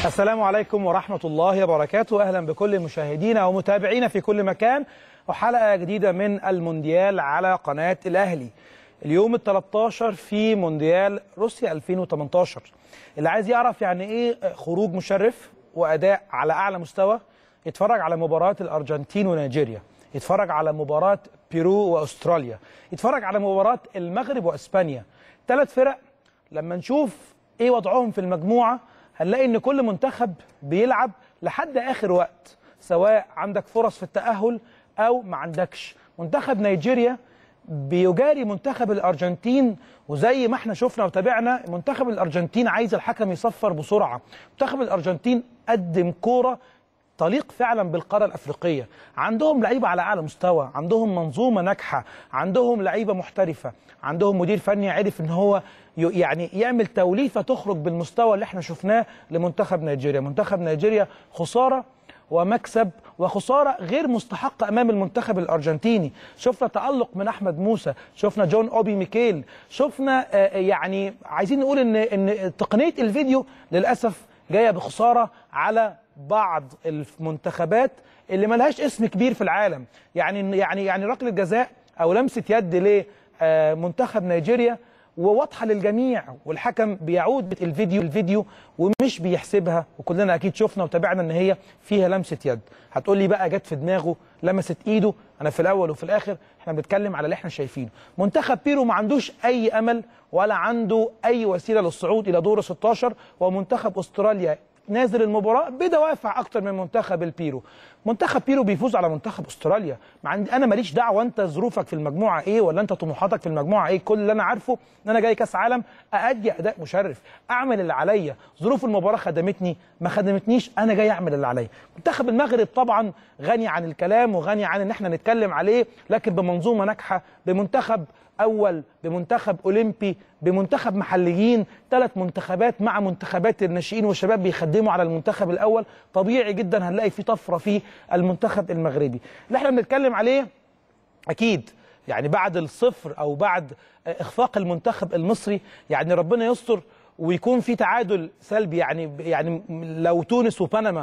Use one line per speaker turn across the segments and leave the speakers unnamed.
السلام عليكم ورحمة الله وبركاته أهلا بكل مشاهدينا ومتابعينا في كل مكان وحلقة جديدة من المونديال على قناة الأهلي اليوم ال 13 في مونديال روسيا 2018 اللي عايز يعرف يعني إيه خروج مشرف وأداء على أعلى مستوى يتفرج على مباراة الأرجنتين ونيجيريا يتفرج على مباراة بيرو وأستراليا يتفرج على مباراة المغرب وأسبانيا ثلاث فرق لما نشوف إيه وضعهم في المجموعة هنلاقي ان كل منتخب بيلعب لحد اخر وقت سواء عندك فرص في التاهل او ما عندكش منتخب نيجيريا بيجاري منتخب الارجنتين وزي ما احنا شفنا وتابعنا منتخب الارجنتين عايز الحكم يصفر بسرعه منتخب الارجنتين قدم كوره تليق فعلا بالقاره الافريقيه عندهم لعيبه على اعلى مستوى عندهم منظومه ناجحه عندهم لعيبه محترفه عندهم مدير فني عرف ان هو يعني يعمل توليفه تخرج بالمستوى اللي احنا شفناه لمنتخب نيجيريا منتخب نيجيريا خساره ومكسب وخساره غير مستحقه امام المنتخب الارجنتيني شفنا تالق من احمد موسى شفنا جون اوبي ميكيل شفنا يعني عايزين نقول ان ان تقنيه الفيديو للاسف جايه بخساره على بعض المنتخبات اللي ملهاش اسم كبير في العالم يعني يعني يعني ركله جزاء او لمسه يد لمنتخب نيجيريا وواضحه للجميع والحكم بيعود الفيديو الفيديو ومش بيحسبها وكلنا اكيد شفنا وتابعنا ان هي فيها لمسه يد هتقول لي بقى جت في دماغه لمست ايده انا في الاول وفي الاخر احنا بنتكلم على اللي احنا شايفينه منتخب بيرو ما عندوش اي امل ولا عنده اي وسيله للصعود الى دور 16 ومنتخب استراليا نازل المباراه بدوافع اكتر من منتخب البيرو منتخب بيرو بيفوز على منتخب استراليا مع عندي انا ماليش دعوه انت ظروفك في المجموعه ايه ولا انت طموحاتك في المجموعه ايه كل اللي انا عارفه ان انا جاي كاس عالم اادي اداء مشرف اعمل اللي عليا ظروف المباراه خدمتني ما خدمتنيش انا جاي اعمل اللي عليا منتخب المغرب طبعا غني عن الكلام وغني عن ان احنا نتكلم عليه لكن بمنظومه ناجحه بمنتخب اول بمنتخب اولمبي بمنتخب محليين ثلاث منتخبات مع منتخبات الناشئين والشباب بيخدموا على المنتخب الاول طبيعي جدا هنلاقي في طفره في المنتخب المغربي اللي احنا بنتكلم عليه اكيد يعني بعد الصفر او بعد اخفاق المنتخب المصري يعني ربنا يستر ويكون في تعادل سلبي يعني يعني لو تونس وبنما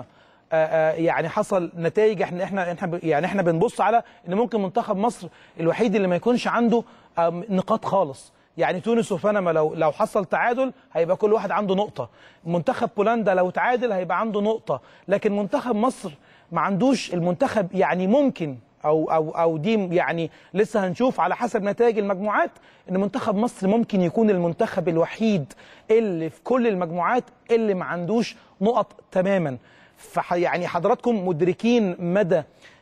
يعني حصل نتائج احنا احنا احنا يعني احنا بنبص على ان ممكن منتخب مصر الوحيد اللي ما يكونش عنده نقاط خالص يعني تونس وبنما لو لو حصل تعادل هيبقى كل واحد عنده نقطه منتخب بولندا لو تعادل هيبقى عنده نقطه لكن منتخب مصر ما عندوش المنتخب يعني ممكن او او او دي يعني لسه هنشوف على حسب نتائج المجموعات ان منتخب مصر ممكن يكون المنتخب الوحيد اللي في كل المجموعات اللي ما عندوش نقط تماما يعني حضراتكم مدركين مدى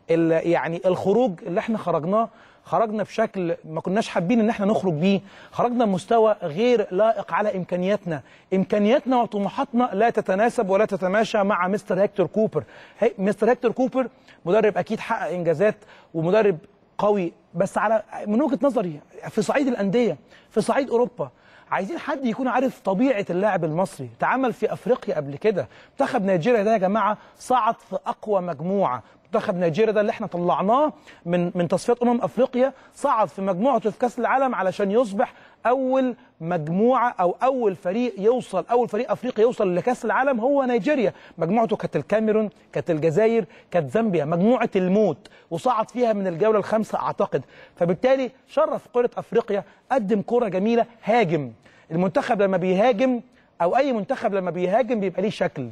يعني الخروج اللي احنا خرجناه خرجنا بشكل ما كناش حابين ان احنا نخرج بيه خرجنا بمستوى غير لائق على امكانياتنا امكانياتنا وطموحاتنا لا تتناسب ولا تتماشى مع مستر هيكتور كوبر هي مستر هيكتور كوبر مدرب اكيد حقق انجازات ومدرب قوي بس على من وجهه نظري في صعيد الانديه في صعيد اوروبا عايزين حد يكون عارف طبيعه اللاعب المصري تعامل في افريقيا قبل كده منتخب نيجيريا ده يا جماعه صعد في اقوى مجموعه منتخب نيجيريا ده اللي احنا طلعناه من من تصفيات امم افريقيا صعد في مجموعته في كاس العالم علشان يصبح اول مجموعه او اول فريق يوصل اول فريق افريقي يوصل لكاس العالم هو نيجيريا مجموعته كانت الكاميرون كانت الجزائر كانت زامبيا مجموعه الموت وصعد فيها من الجوله الخامسه اعتقد فبالتالي شرف قاره افريقيا قدم كره جميله هاجم المنتخب لما بيهاجم او اي منتخب لما بيهاجم بيبقى ليه شكل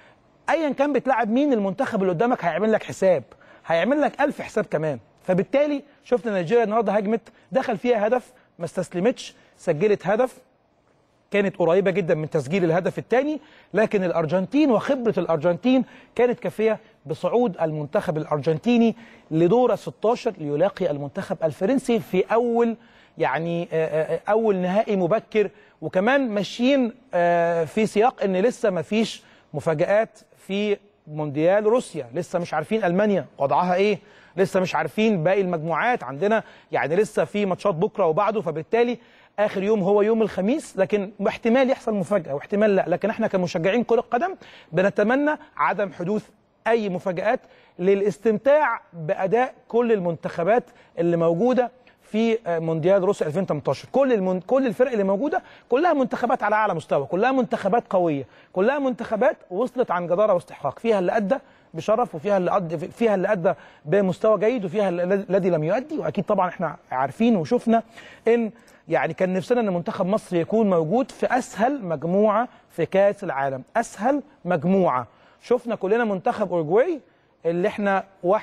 ايا كان بتلعب مين المنتخب اللي قدامك هيعمل لك حساب هيعمل لك ألف حساب كمان فبالتالي شفنا نيجيريا النهارده هاجمت دخل فيها هدف ما استسلمتش سجلت هدف كانت قريبه جدا من تسجيل الهدف الثاني لكن الارجنتين وخبره الارجنتين كانت كافيه بصعود المنتخب الارجنتيني لدور 16 ليلاقي المنتخب الفرنسي في اول يعني اول نهائي مبكر وكمان ماشيين في سياق ان لسه ما فيش مفاجآت في مونديال روسيا لسه مش عارفين المانيا وضعها ايه لسه مش عارفين باقي المجموعات عندنا يعني لسه في ماتشات بكره وبعده فبالتالي اخر يوم هو يوم الخميس لكن احتمال يحصل مفاجاه واحتمال لا لكن احنا كمشجعين كره قدم بنتمنى عدم حدوث اي مفاجات للاستمتاع باداء كل المنتخبات اللي موجوده في في مونديال روسيا 2018 كل المن... كل الفرق اللي موجوده كلها منتخبات على اعلى مستوى كلها منتخبات قويه كلها منتخبات وصلت عن جداره واستحقاق فيها اللي ادى بشرف وفيها اللي أدى فيها اللي ادى بمستوى جيد وفيها الذي لم يؤدي واكيد طبعا احنا عارفين وشفنا ان يعني كان نفسنا ان منتخب مصر يكون موجود في اسهل مجموعه في كاس العالم اسهل مجموعه شفنا كلنا منتخب اورجواي اللي احنا 1-0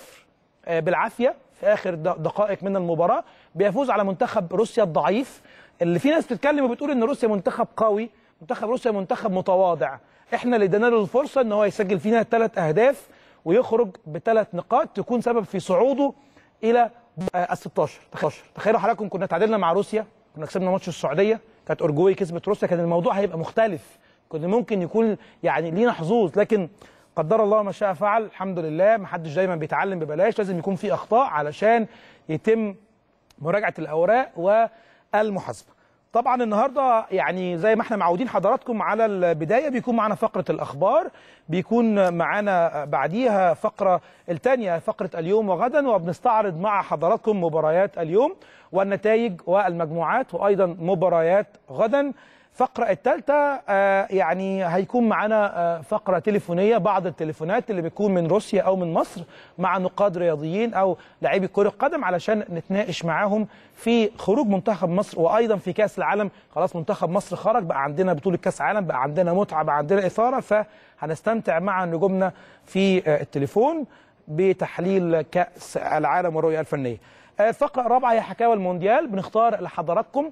بالعافيه في اخر دقائق من المباراه بيفوز على منتخب روسيا الضعيف اللي في ناس بتتكلم وبتقول ان روسيا منتخب قوي منتخب روسيا منتخب متواضع احنا اللي ادينا له الفرصه ان هو يسجل فينا ثلاث اهداف ويخرج بثلاث نقاط تكون سبب في صعوده الى ال 16 تخيلوا حضراتكم كنا تعادلنا مع روسيا كنا كسبنا ماتش السعوديه كانت اورجواي كسبت روسيا كان الموضوع هيبقى مختلف كنا ممكن يكون يعني لينا حظوظ لكن قدر الله ما شاء فعل الحمد لله ما حدش دايما بيتعلم ببلاش لازم يكون في اخطاء علشان يتم مراجعه الاوراق والمحاسبه طبعا النهارده يعني زي ما احنا معودين حضراتكم على البدايه بيكون معانا فقره الاخبار بيكون معانا بعديها فقره الثانيه فقره اليوم وغدا وبنستعرض مع حضراتكم مباريات اليوم والنتائج والمجموعات وايضا مباريات غدا الفقرة الثالثة آه يعني هيكون معانا آه فقرة تليفونية بعض التليفونات اللي بتكون من روسيا أو من مصر مع نقاد رياضيين أو لاعبي كرة قدم علشان نتناقش معاهم في خروج منتخب مصر وأيضا في كأس العالم خلاص منتخب مصر خرج بقى عندنا بطولة كأس عالم بقى عندنا متعة بقى عندنا إثارة فهنستمتع مع نجومنا في آه التليفون بتحليل كأس العالم والرؤية الفنية الفقرة الرابعة هي حكاوى المونديال بنختار لحضراتكم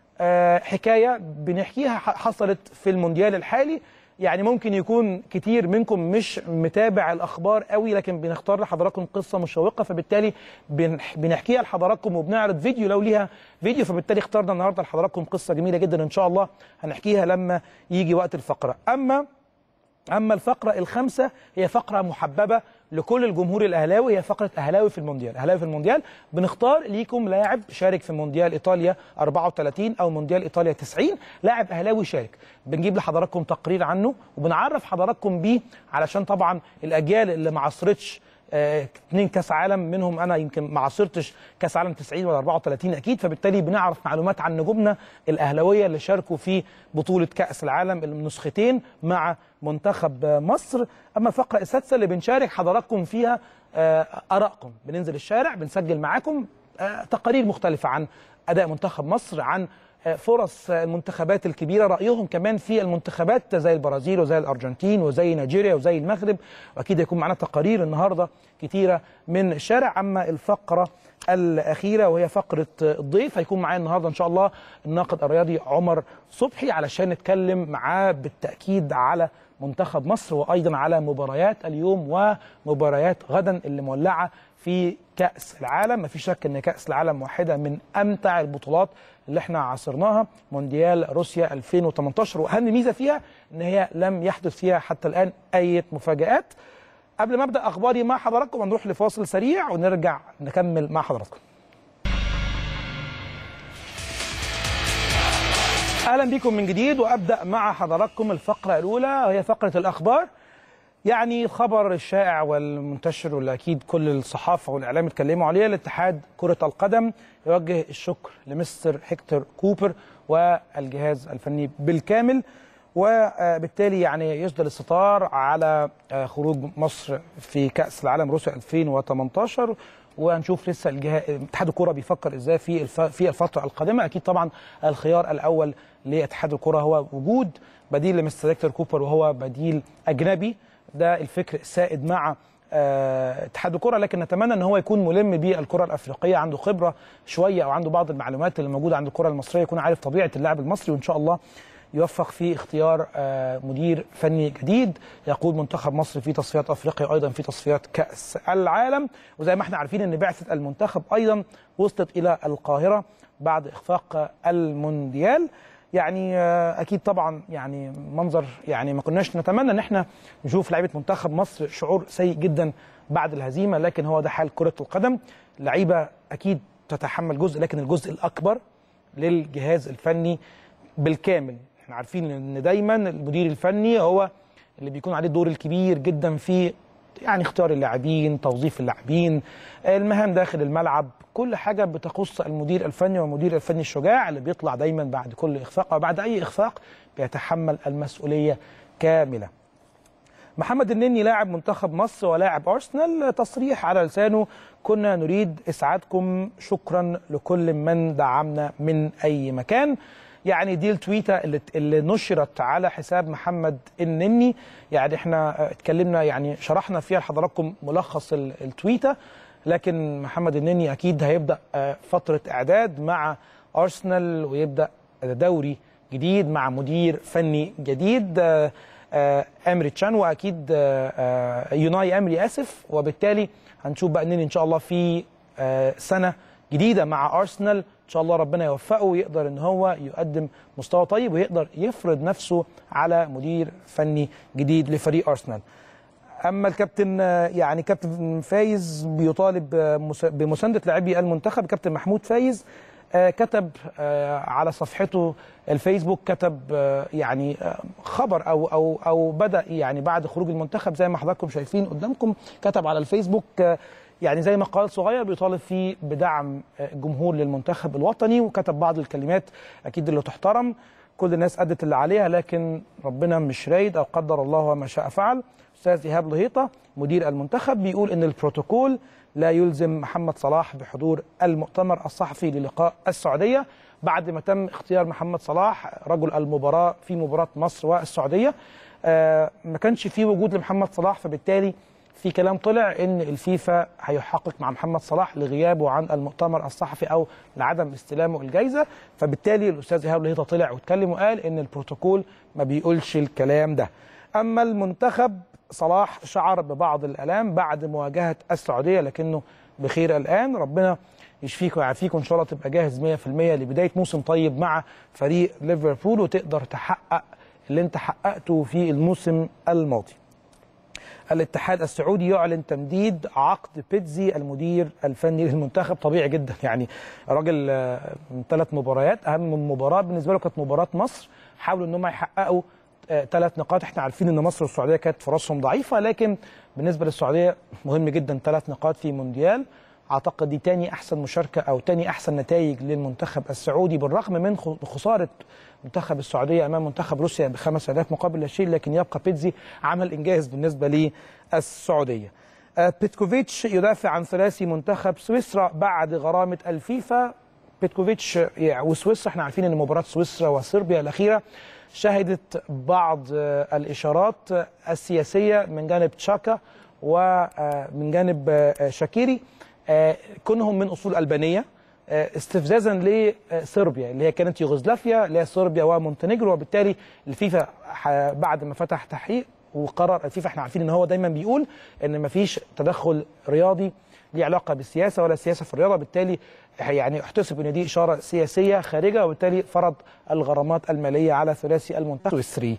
حكايه بنحكيها حصلت في المونديال الحالي يعني ممكن يكون كتير منكم مش متابع الاخبار قوي لكن بنختار لحضراتكم قصه مشوقه فبالتالي بنحكيها لحضراتكم وبنعرض فيديو لو ليها فيديو فبالتالي اخترنا النهارده لحضراتكم قصه جميله جدا ان شاء الله هنحكيها لما يجي وقت الفقره اما اما الفقره الخامسه هي فقره محببه لكل الجمهور الاهلاوي هي فقره اهلاوي في المونديال اهلاوي في المونديال بنختار ليكم لاعب شارك في مونديال ايطاليا 34 او مونديال ايطاليا 90 لاعب اهلاوي شارك بنجيب لحضراتكم تقرير عنه وبنعرف حضراتكم بيه علشان طبعا الاجيال اللي ما عصرتش اثنين كاس عالم منهم انا يمكن ما عاصرتش كاس عالم 90 ولا 34 اكيد فبالتالي بنعرف معلومات عن نجومنا الاهلاويه اللي شاركوا في بطوله كاس العالم النسختين مع منتخب مصر اما الفقره السادسه اللي بنشارك حضراتكم فيها ارائكم بننزل الشارع بنسجل معاكم تقارير مختلفه عن اداء منتخب مصر عن فرص المنتخبات الكبيره رايهم كمان في المنتخبات زي البرازيل وزي الارجنتين وزي نيجيريا وزي المغرب واكيد هيكون معانا تقارير النهارده كتيره من الشارع اما الفقره الاخيره وهي فقره الضيف هيكون معايا النهارده ان شاء الله الناقد الرياضي عمر صبحي علشان نتكلم معاه بالتاكيد على منتخب مصر وايضا على مباريات اليوم ومباريات غدا اللي مولعه في كاس العالم مفيش شك ان كاس العالم واحده من امتع البطولات اللي احنا عاصرناها مونديال روسيا 2018 واهم ميزه فيها ان هي لم يحدث فيها حتى الان اي مفاجات قبل ما ابدا اخباري مع حضراتكم هنروح لفاصل سريع ونرجع نكمل مع حضراتكم اهلا بكم من جديد وابدا مع حضراتكم الفقره الاولى وهي فقره الاخبار يعني الخبر الشائع والمنتشر واللي اكيد كل الصحافه والاعلام اتكلموا عليه الاتحاد كره القدم يوجه الشكر لمستر هيكتور كوبر والجهاز الفني بالكامل وبالتالي يعني يسدل الستار على خروج مصر في كاس العالم روسيا 2018 وهنشوف لسه الجهاز اتحاد الكره بيفكر ازاي في في الفتره القادمه اكيد طبعا الخيار الاول لاتحاد الكره هو وجود بديل لمستر هيكتور كوبر وهو بديل اجنبي ده الفكر السائد مع اتحاد الكره لكن نتمنى ان هو يكون ملم بالكره الافريقيه عنده خبره شويه او عنده بعض المعلومات اللي موجوده عند الكره المصريه يكون عارف طبيعه اللاعب المصري وان شاء الله يوفق في اختيار مدير فني جديد يقود منتخب مصر في تصفيات افريقيا وايضا في تصفيات كاس العالم وزي ما احنا عارفين ان بعثه المنتخب ايضا وصلت الى القاهره بعد اخفاق المونديال يعني اكيد طبعا يعني منظر يعني ما كناش نتمنى ان احنا نشوف لعيبه منتخب مصر شعور سيء جدا بعد الهزيمه لكن هو ده حال كره القدم لعيبه اكيد تتحمل جزء لكن الجزء الاكبر للجهاز الفني بالكامل احنا عارفين ان دايما المدير الفني هو اللي بيكون عليه الدور الكبير جدا في يعني اختيار اللاعبين توظيف اللاعبين المهام داخل الملعب كل حاجه بتخص المدير الفني والمدير الفني الشجاع اللي بيطلع دايما بعد كل اخفاق او بعد اي اخفاق بيتحمل المسؤوليه كامله محمد النني لاعب منتخب مصر ولاعب ارسنال تصريح على لسانه كنا نريد اسعادكم شكرا لكل من دعمنا من اي مكان يعني دي التويته اللي, اللي نشرت على حساب محمد النني يعني احنا اتكلمنا يعني شرحنا فيها لحضراتكم ملخص التويته لكن محمد النني اكيد هيبدا فتره اعداد مع ارسنال ويبدا دوري جديد مع مدير فني جديد امري تشان واكيد يوناي امري اسف وبالتالي هنشوف بقى النني ان شاء الله في سنه جديده مع ارسنال ان شاء الله ربنا يوفقه ويقدر ان هو يقدم مستوى طيب ويقدر يفرض نفسه على مدير فني جديد لفريق ارسنال اما الكابتن يعني كابتن فايز بيطالب بمسانده لاعبي المنتخب كابتن محمود فايز كتب على صفحته الفيسبوك كتب يعني خبر او او او بدا يعني بعد خروج المنتخب زي ما حضراتكم شايفين قدامكم كتب على الفيسبوك يعني زي مقال صغير بيطالب فيه بدعم الجمهور للمنتخب الوطني وكتب بعض الكلمات اكيد اللي تحترم كل الناس ادت اللي عليها لكن ربنا مش رايد او قدر الله وما شاء فعل استاذ ايهاب لهيطه مدير المنتخب بيقول ان البروتوكول لا يلزم محمد صلاح بحضور المؤتمر الصحفي للقاء السعوديه بعد ما تم اختيار محمد صلاح رجل المباراه في مباراه مصر والسعوديه آه ما كانش في وجود لمحمد صلاح فبالتالي في كلام طلع ان الفيفا هيحقق مع محمد صلاح لغيابه عن المؤتمر الصحفي او لعدم استلامه الجائزه فبالتالي الاستاذ ايهاب لهيطه طلع واتكلم وقال ان البروتوكول ما بيقولش الكلام ده اما المنتخب صلاح شعر ببعض الالام بعد مواجهه السعوديه لكنه بخير الان ربنا يشفيك ويعافيك وان شاء الله تبقى جاهز 100% لبدايه موسم طيب مع فريق ليفربول وتقدر تحقق اللي انت حققته في الموسم الماضي. الاتحاد السعودي يعلن تمديد عقد بيتزي المدير الفني للمنتخب طبيعي جدا يعني راجل من ثلاث مباريات اهم مباراه بالنسبه له كانت مباراه مصر حاولوا ان هم يحققوا ثلاث نقاط احنا عارفين ان مصر والسعوديه كانت فرصهم ضعيفه لكن بالنسبه للسعوديه مهم جدا ثلاث نقاط في مونديال اعتقد دي تاني احسن مشاركه او تاني احسن نتائج للمنتخب السعودي بالرغم من خساره منتخب السعوديه امام منتخب روسيا بخمس اهداف مقابل لا شيء لكن يبقى بيتزي عمل انجاز بالنسبه للسعوديه. بيتكوفيتش يدافع عن ثلاثي منتخب سويسرا بعد غرامه الفيفا بيتكوفيتش وسويسرا احنا عارفين ان مباراه سويسرا وصربيا الاخيره شهدت بعض الاشارات السياسيه من جانب تشاكا ومن جانب شاكيري كونهم من اصول البانيه استفزازا لصربيا اللي هي كانت يوغوسلافيا اللي هي صربيا ومونتينيجرو وبالتالي الفيفا بعد ما فتح تحقيق وقرر الفيفا احنا عارفين ان هو دايما بيقول ان مفيش تدخل رياضي ليه علاقه بالسياسه ولا سياسه في الرياضه بالتالي يعني احتسب ان دي اشاره سياسيه خارجه وبالتالي فرض الغرامات الماليه على ثلاثي المنتخب السويسري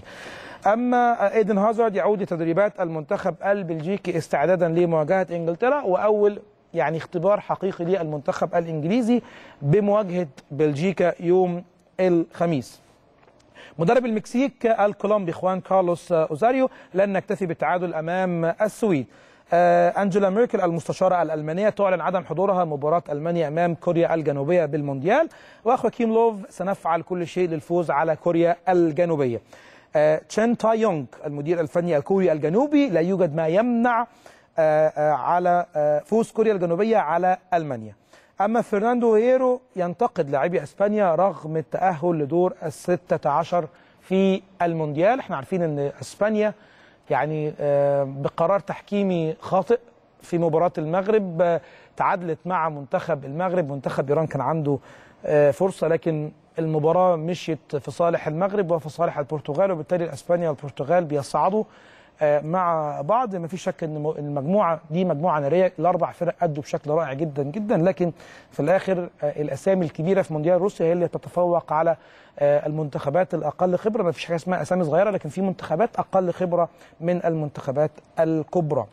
اما ايدن هازارد يعود لتدريبات المنتخب البلجيكي استعدادا لمواجهه انجلترا واول يعني اختبار حقيقي للمنتخب الانجليزي بمواجهه بلجيكا يوم الخميس مدرب المكسيك الكولومبي خوان كارلوس اوزاريو لن نكتفي بالتعادل امام السويد أنجيلا ميركل المستشارة الألمانية تعلن عدم حضورها مباراة ألمانيا أمام كوريا الجنوبية بالمونديال وخواكيم لوف سنفعل كل شيء للفوز على كوريا الجنوبية تشين تاي يونغ المدير الفني الكوري الجنوبي لا يوجد ما يمنع على فوز كوريا الجنوبية على ألمانيا أما فرناندو هيرو ينتقد لاعبي أسبانيا رغم التأهل لدور الستة عشر في المونديال احنا عارفين أن أسبانيا يعني بقرار تحكيمي خاطئ في مباراة المغرب تعادلت مع منتخب المغرب منتخب إيران كان عنده فرصة لكن المباراة مشيت في صالح المغرب وفي صالح البرتغال وبالتالي اسبانيا والبرتغال بيصعدوا مع بعض ما في شك ان المجموعه دي مجموعه ناريه الاربع فرق ادوا بشكل رائع جدا جدا لكن في الاخر الاسامي الكبيره في مونديال روسيا هي اللي تتفوق على المنتخبات الاقل خبره ما فيش حاجه اسمها اسامي صغيره لكن في منتخبات اقل خبره من المنتخبات الكبرى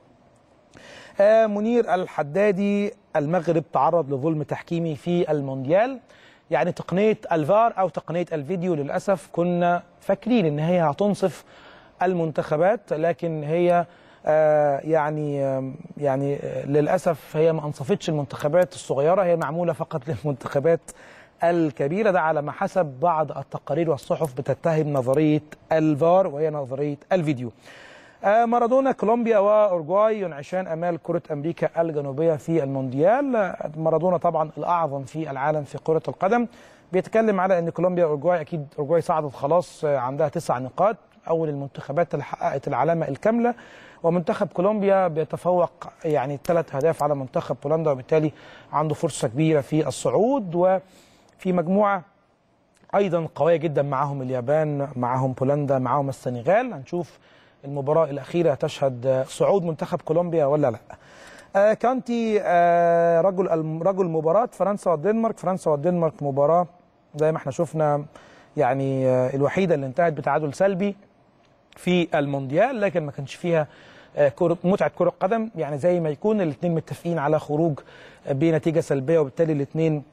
منير الحدادي المغرب تعرض لظلم تحكيمي في المونديال يعني تقنيه الفار او تقنيه الفيديو للاسف كنا فاكرين ان هي هتنصف المنتخبات لكن هي آه، يعني آم، يعني آه، للاسف هي ما انصفتش المنتخبات الصغيره هي معموله فقط للمنتخبات الكبيره ده على ما حسب بعض التقارير والصحف بتتهم نظريه الفار وهي نظريه الفيديو. آه، مارادونا كولومبيا واورجواي ينعشان امال كره امريكا الجنوبيه في المونديال آه، مارادونا طبعا الاعظم في العالم في كره القدم بيتكلم على ان كولومبيا واورجواي اكيد اورجواي صعدت خلاص آه، عندها تسع نقاط اول المنتخبات اللي حققت العلامه الكامله ومنتخب كولومبيا بيتفوق يعني ثلاث اهداف على منتخب بولندا وبالتالي عنده فرصه كبيره في الصعود وفي مجموعه ايضا قويه جدا معاهم اليابان معاهم بولندا معاهم السنغال هنشوف المباراه الاخيره تشهد صعود منتخب كولومبيا ولا لا آه كانتي آه رجل الم- رجل مباراه فرنسا والدنمارك فرنسا والدنمارك مباراه زي ما احنا شفنا يعني آه الوحيده اللي انتهت بتعادل سلبي في المونديال لكن ما كانش فيها آه، كرة متعة كرة قدم يعني زي ما يكون الاثنين متفقين على خروج آه، بنتيجة سلبية وبالتالي الاثنين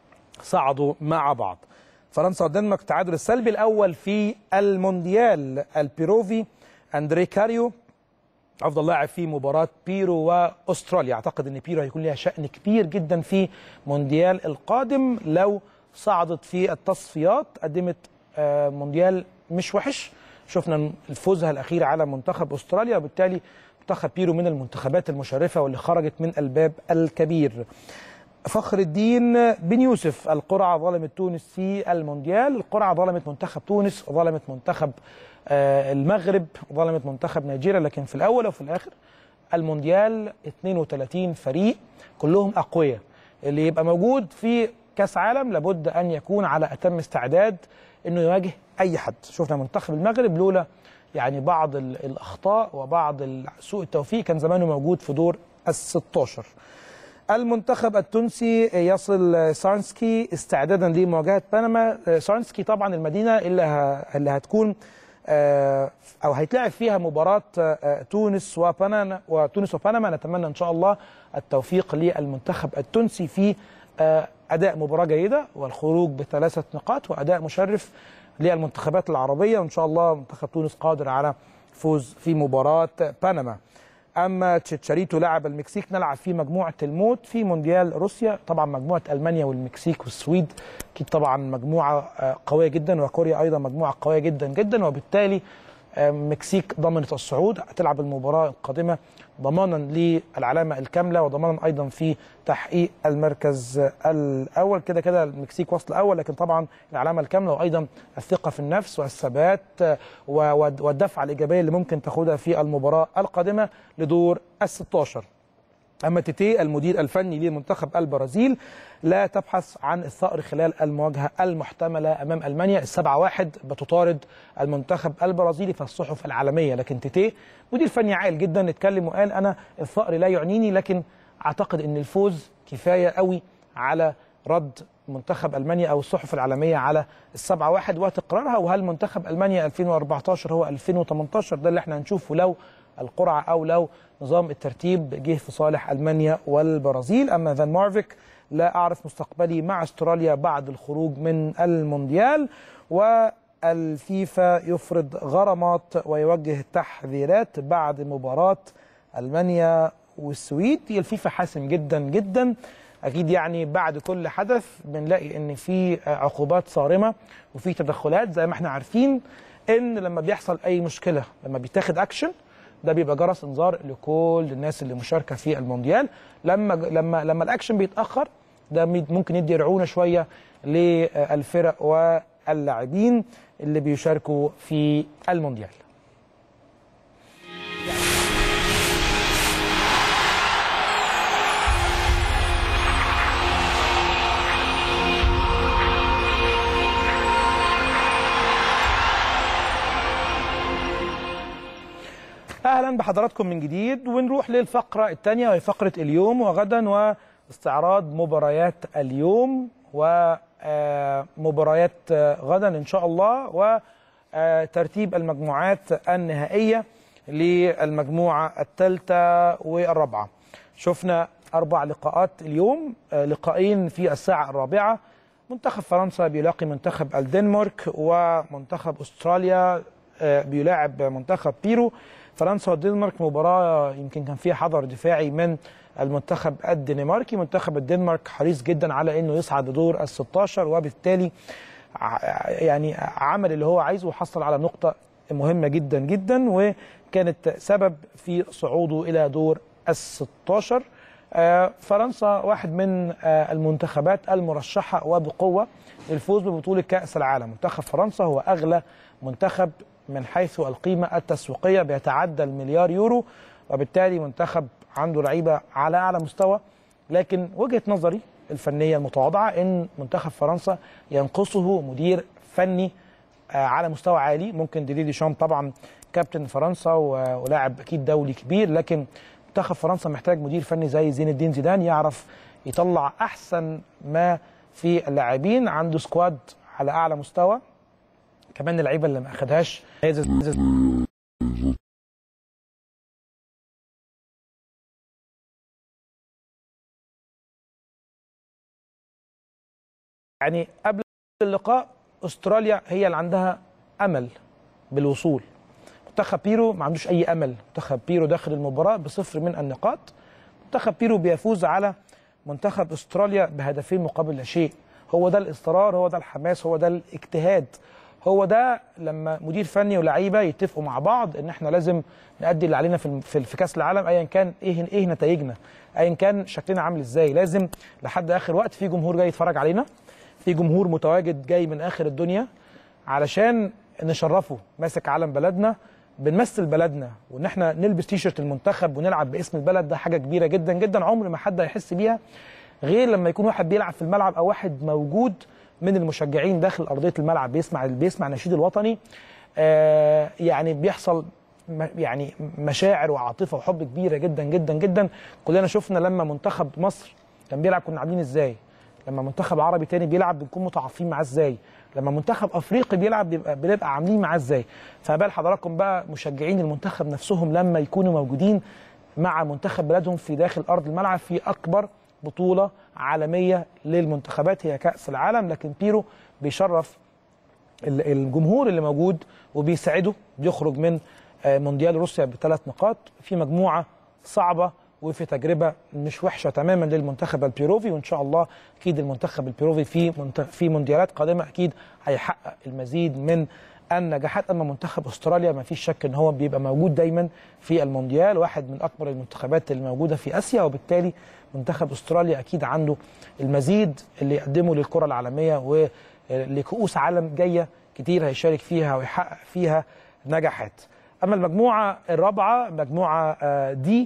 صعدوا مع بعض فرنسا والدنمارك التعادل السلبي الأول في المونديال البيروفي أندري كاريو افضل لاعب في مباراه بيرو واستراليا اعتقد ان بيرو هيكون ليها شان كبير جدا في مونديال القادم لو صعدت في التصفيات قدمت آه، مونديال مش وحش شفنا فوزها الاخير على منتخب استراليا وبالتالي منتخب بيرو من المنتخبات المشرفه واللي خرجت من الباب الكبير فخر الدين بن يوسف القرعه ظلمت تونس في المونديال القرعه ظلمت منتخب تونس ظلمت منتخب آه، المغرب ظلمت منتخب نيجيريا لكن في الاول وفي الاخر المونديال 32 فريق كلهم اقوياء اللي يبقى موجود في كاس عالم لابد ان يكون على اتم استعداد انه يواجه اي حد شفنا منتخب المغرب لولا يعني بعض ال- الاخطاء وبعض ال- سوء التوفيق كان زمانه موجود في دور ال 16 المنتخب التونسي يصل سارنسكي استعدادا لمواجهه بنما سارنسكي طبعا المدينه اللي ه- اللي هتكون آه، او هيتلعب فيها مباراه آه، تونس وبنما وتونس وبنما نتمنى ان شاء الله التوفيق للمنتخب التونسي في آه، اداء مباراه جيده والخروج بثلاثه نقاط واداء مشرف للمنتخبات العربيه وان شاء الله منتخب تونس قادر على فوز في مباراه بنما اما تشيتشاريتو لاعب المكسيك نلعب في مجموعه الموت في مونديال روسيا طبعا مجموعه المانيا والمكسيك والسويد اكيد طبعا مجموعه آه، قويه جدا وكوريا ايضا مجموعه قويه جدا جدا وبالتالي آه، المكسيك ضمنت الصعود هتلعب المباراه القادمه ضمانا للعلامه الكامله وضمانا ايضا في تحقيق المركز الاول كده كده المكسيك وصل اول لكن طبعا العلامه الكامله وايضا الثقه في النفس والثبات آه، و- والدفعه الايجابيه اللي ممكن تاخدها في المباراه القادمه لدور ال 16 اما تيتي المدير الفني لمنتخب البرازيل لا تبحث عن الثأر خلال المواجهه المحتمله امام المانيا السبعة واحد بتطارد المنتخب البرازيلي في الصحف العالميه لكن تيتي مدير فني عاقل جدا اتكلم وقال انا الثأر لا يعنيني لكن اعتقد ان الفوز كفايه قوي على رد منتخب المانيا او الصحف العالميه على السبعة واحد وتكرارها وهل منتخب المانيا 2014 هو 2018 ده اللي احنا هنشوفه لو القرعه او لو نظام الترتيب جه في صالح المانيا والبرازيل اما فان مارفيك لا اعرف مستقبلي مع استراليا بعد الخروج من المونديال والفيفا يفرض غرامات ويوجه تحذيرات بعد مباراه المانيا والسويد هي الفيفا حاسم جدا جدا اكيد يعني بعد كل حدث بنلاقي ان في عقوبات صارمه وفي تدخلات زي ما احنا عارفين ان لما بيحصل اي مشكله لما بيتاخد اكشن ده بيبقى جرس انذار لكل الناس اللي مشاركه في المونديال لما لما لما الاكشن بيتاخر ده ممكن يدي رعونه شويه للفرق واللاعبين اللي بيشاركوا في المونديال اهلا بحضراتكم من جديد ونروح للفقره الثانيه وهي فقره اليوم وغدا واستعراض مباريات اليوم ومباريات غدا ان شاء الله وترتيب المجموعات النهائيه للمجموعه الثالثه والرابعه شفنا اربع لقاءات اليوم لقاءين في الساعه الرابعه منتخب فرنسا بيلاقي منتخب الدنمارك ومنتخب استراليا بيلاعب منتخب بيرو فرنسا والدنمارك مباراه يمكن كان فيها حذر دفاعي من المنتخب الدنماركي منتخب الدنمارك حريص جدا على انه يصعد لدور ال 16 وبالتالي يعني عمل اللي هو عايزه وحصل على نقطه مهمه جدا جدا وكانت سبب في صعوده الى دور ال 16 فرنسا واحد من المنتخبات المرشحه وبقوه للفوز ببطوله كاس العالم منتخب فرنسا هو اغلى منتخب من حيث القيمه التسويقيه بيتعدى المليار يورو وبالتالي منتخب عنده لعيبه على اعلى مستوى لكن وجهه نظري الفنيه المتواضعه ان منتخب فرنسا ينقصه مدير فني على مستوى عالي ممكن ديدي ديشام طبعا كابتن فرنسا ولاعب اكيد دولي كبير لكن منتخب فرنسا محتاج مدير فني زي زين الدين زيدان يعرف يطلع احسن ما في اللاعبين عنده سكواد على اعلى مستوى كمان اللعيبه اللي ما اخدهاش يعني قبل اللقاء استراليا هي اللي عندها امل بالوصول منتخب بيرو ما عندوش اي امل منتخب بيرو داخل المباراه بصفر من النقاط منتخب بيرو بيفوز على منتخب استراليا بهدفين مقابل لا شيء هو ده الاصرار هو ده الحماس هو ده الاجتهاد هو ده لما مدير فني ولاعيبه يتفقوا مع بعض ان احنا لازم نأدي اللي علينا في في, في كاس العالم ايا كان ايه ايه نتائجنا ايا كان شكلنا عامل ازاي لازم لحد اخر وقت في جمهور جاي يتفرج علينا في جمهور متواجد جاي من اخر الدنيا علشان نشرفه ماسك علم بلدنا بنمثل بلدنا وان احنا نلبس تيشرت المنتخب ونلعب باسم البلد ده حاجه كبيره جدا جدا عمر ما حد هيحس بيها غير لما يكون واحد بيلعب في الملعب او واحد موجود من المشجعين داخل ارضيه الملعب بيسمع بيسمع النشيد الوطني آه يعني بيحصل يعني مشاعر وعاطفه وحب كبيره جدا جدا جدا كلنا شفنا لما منتخب مصر كان بيلعب كنا عاملين ازاي لما منتخب عربي تاني بيلعب بنكون متعاطفين معاه ازاي لما منتخب افريقي بيلعب بيبقى بنبقى عاملين معاه ازاي فبال حضراتكم بقى مشجعين المنتخب نفسهم لما يكونوا موجودين مع منتخب بلادهم في داخل ارض الملعب في اكبر بطوله عالميه للمنتخبات هي كاس العالم لكن بيرو بيشرف الجمهور اللي موجود وبيساعده بيخرج من مونديال روسيا بثلاث نقاط في مجموعه صعبه وفي تجربه مش وحشه تماما للمنتخب البيروفي وان شاء الله اكيد المنتخب البيروفي في في مونديالات قادمه اكيد هيحقق المزيد من النجاحات اما منتخب استراليا ما فيش شك ان هو بيبقى موجود دايما في المونديال واحد من اكبر المنتخبات اللي موجوده في اسيا وبالتالي منتخب استراليا اكيد عنده المزيد اللي يقدمه للكره العالميه ولكؤوس عالم جايه كتير هيشارك فيها ويحقق فيها نجاحات اما المجموعه الرابعه مجموعه دي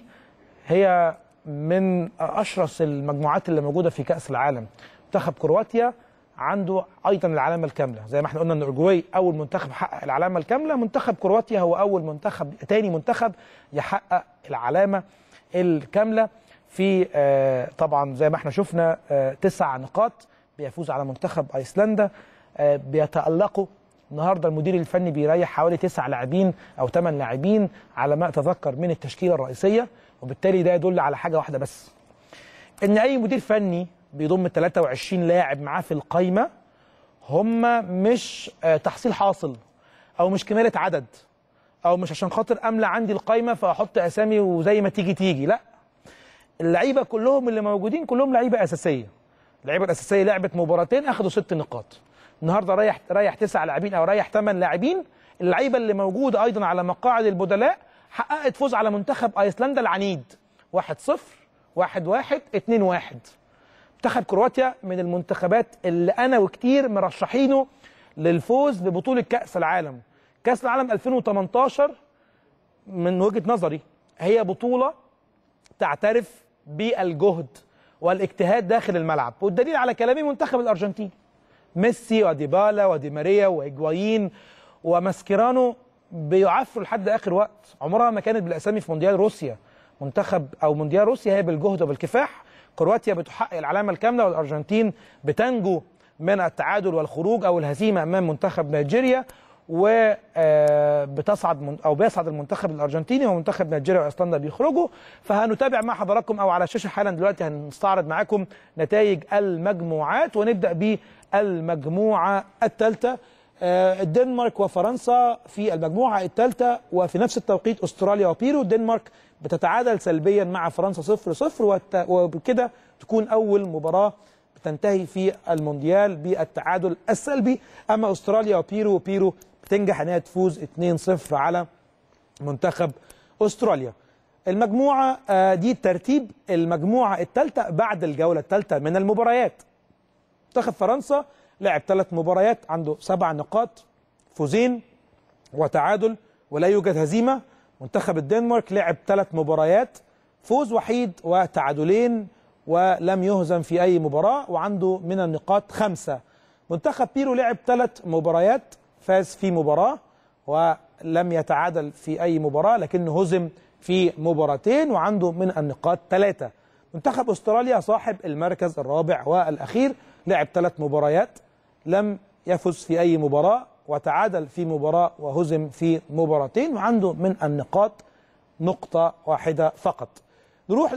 هي من اشرس المجموعات اللي موجوده في كاس العالم منتخب كرواتيا عنده ايضا العلامه الكامله زي ما احنا قلنا ان اورجواي اول منتخب حقق العلامه الكامله منتخب كرواتيا هو اول منتخب تاني منتخب يحقق العلامه الكامله في آه طبعا زي ما احنا شفنا آه تسع نقاط بيفوز على منتخب ايسلندا آه بيتالقوا النهارده المدير الفني بيريح حوالي تسع لاعبين او ثمان لاعبين على ما اتذكر من التشكيله الرئيسيه وبالتالي ده يدل على حاجه واحده بس ان اي مدير فني بيضم 23 لاعب معاه في القايمه هم مش تحصيل حاصل او مش كماله عدد او مش عشان خاطر املى عندي القايمه فاحط اسامي وزي ما تيجي تيجي لا اللعيبه كلهم اللي موجودين كلهم لعيبه اساسيه اللعيبه الاساسيه لعبت مباراتين اخذوا ست نقاط النهارده ريح ريح تسع لاعبين او ريح ثمان لاعبين اللعيبه اللي موجوده ايضا على مقاعد البدلاء حققت فوز على منتخب ايسلندا العنيد 1-0 1-1 2-1 منتخب كرواتيا من المنتخبات اللي انا وكتير مرشحينه للفوز ببطوله كاس العالم كاس العالم 2018 من وجهه نظري هي بطوله تعترف بالجهد والاجتهاد داخل الملعب والدليل على كلامي منتخب الارجنتين ميسي وديبالا ودي ماريا واجوايين وماسكيرانو بيعفروا لحد اخر وقت عمرها ما كانت بالاسامي في مونديال روسيا منتخب او مونديال روسيا هي بالجهد وبالكفاح كرواتيا بتحقق العلامه الكامله والارجنتين بتنجو من التعادل والخروج او الهزيمه امام منتخب نيجيريا وبتصعد او بيصعد المنتخب الارجنتيني ومنتخب نيجيريا وايسلندا بيخرجوا فهنتابع مع حضراتكم او على الشاشه حالا دلوقتي هنستعرض معاكم نتائج المجموعات ونبدا بالمجموعه الثالثه آه، الدنمارك وفرنسا في المجموعه الثالثه وفي نفس التوقيت استراليا وبيرو الدنمارك بتتعادل سلبيا مع فرنسا 0 0 وبكده تكون اول مباراه بتنتهي في المونديال بالتعادل السلبي اما استراليا وبيرو وبيرو بتنجح انها تفوز 2 0 على منتخب استراليا المجموعه آه، دي ترتيب المجموعه الثالثه بعد الجوله الثالثه من المباريات منتخب فرنسا لعب ثلاث مباريات عنده سبع نقاط فوزين وتعادل ولا يوجد هزيمه منتخب الدنمارك لعب ثلاث مباريات فوز وحيد وتعادلين ولم يهزم في اي مباراه وعنده من النقاط خمسه منتخب بيرو لعب ثلاث مباريات فاز في مباراه ولم يتعادل في اي مباراه لكنه هزم في مباراتين وعنده من النقاط ثلاثه منتخب استراليا صاحب المركز الرابع والاخير لعب ثلاث مباريات لم يفز في اي مباراه وتعادل في مباراه وهزم في مباراتين وعنده من النقاط نقطه واحده فقط نروح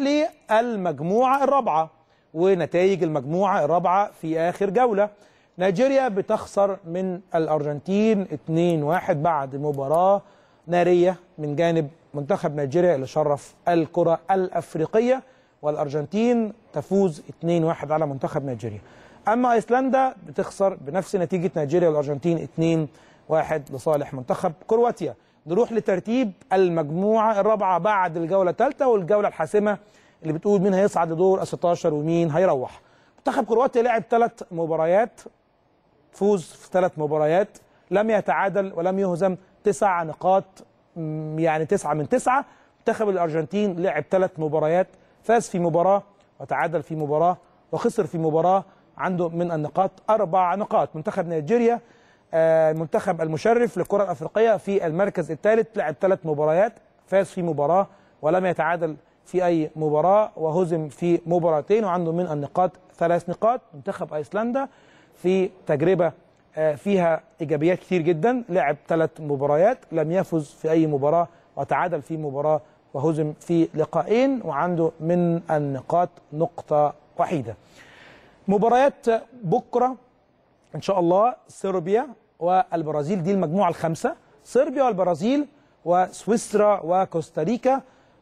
للمجموعه الرابعه ونتائج المجموعه الرابعه في اخر جوله نيجيريا بتخسر من الارجنتين 2-1 بعد مباراه ناريه من جانب منتخب نيجيريا اللي شرف الكره الافريقيه والارجنتين تفوز 2-1 على منتخب نيجيريا اما ايسلندا بتخسر بنفس نتيجه نيجيريا والارجنتين 2-1 لصالح منتخب كرواتيا نروح لترتيب المجموعه الرابعه بعد الجوله الثالثه والجوله الحاسمه اللي بتقول مين هيصعد لدور ال 16 ومين هيروح منتخب كرواتيا لعب ثلاث مباريات فوز في ثلاث مباريات لم يتعادل ولم يهزم تسع نقاط م، يعني تسعة من تسعة منتخب الأرجنتين لعب ثلاث مباريات فاز في مباراة وتعادل في مباراة وخسر في مباراة عنده من النقاط أربع نقاط منتخب نيجيريا آه، المنتخب المشرف للكرة الأفريقية في المركز الثالث لعب ثلاث مباريات فاز في مباراة ولم يتعادل في أي مباراة وهزم في مباراتين وعنده من النقاط ثلاث نقاط منتخب أيسلندا في تجربة آه، فيها إيجابيات كتير جدا لعب ثلاث مباريات لم يفز في أي مباراة وتعادل في مباراة وهزم في لقاءين وعنده من النقاط نقطة وحيدة مباريات بكرة ان شاء الله صربيا والبرازيل دي المجموعه الخامسه صربيا والبرازيل وسويسرا وكوستاريكا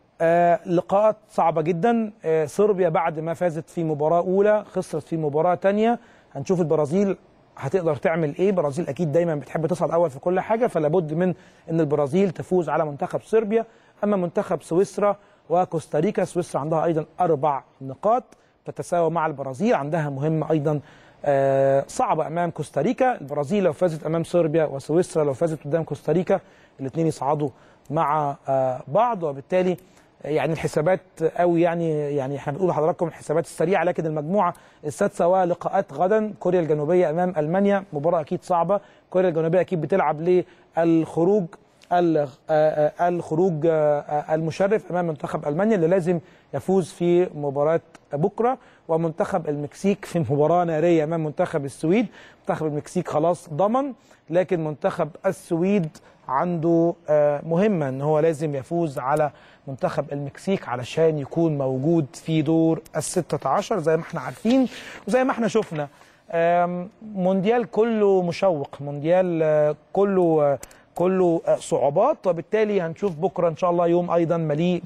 آه لقاءات صعبه جدا آه صربيا بعد ما فازت في مباراه اولى خسرت في مباراه ثانيه هنشوف البرازيل هتقدر تعمل ايه البرازيل اكيد دايما بتحب تصعد اول في كل حاجه فلا بد من ان البرازيل تفوز على منتخب صربيا اما منتخب سويسرا وكوستاريكا سويسرا عندها ايضا اربع نقاط تتساوى مع البرازيل عندها مهمه ايضا آه، صعبة أمام كوستاريكا البرازيل لو فازت أمام صربيا وسويسرا لو فازت قدام كوستاريكا الاثنين يصعدوا مع آه، بعض وبالتالي يعني الحسابات قوي يعني يعني احنا بنقول لحضراتكم الحسابات السريعه لكن المجموعه السادسه ولقاءات غدا كوريا الجنوبيه امام المانيا مباراه اكيد صعبه كوريا الجنوبيه اكيد بتلعب للخروج ال- آه، آه، الخروج آه، آه، المشرف امام منتخب المانيا اللي لازم يفوز في مباراه بكره ومنتخب المكسيك في مباراه ناريه امام منتخب السويد منتخب المكسيك خلاص ضمن لكن منتخب السويد عنده آه، مهمه ان هو لازم يفوز على منتخب المكسيك علشان يكون موجود في دور الستة عشر زي ما احنا عارفين وزي ما احنا شفنا آم، مونديال كله مشوق مونديال آه، كله آه، كله آه، صعوبات وبالتالي هنشوف بكره ان شاء الله يوم ايضا مليء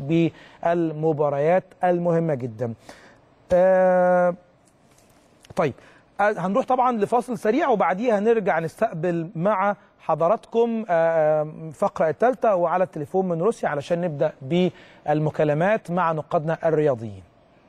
بالمباريات المهمه جدا. آه، طيب آه، هنروح طبعا لفاصل سريع وبعديها هنرجع نستقبل مع حضراتكم آه، آه، الفقره الثالثه وعلى التليفون من روسيا علشان نبدا بالمكالمات مع نقادنا الرياضيين.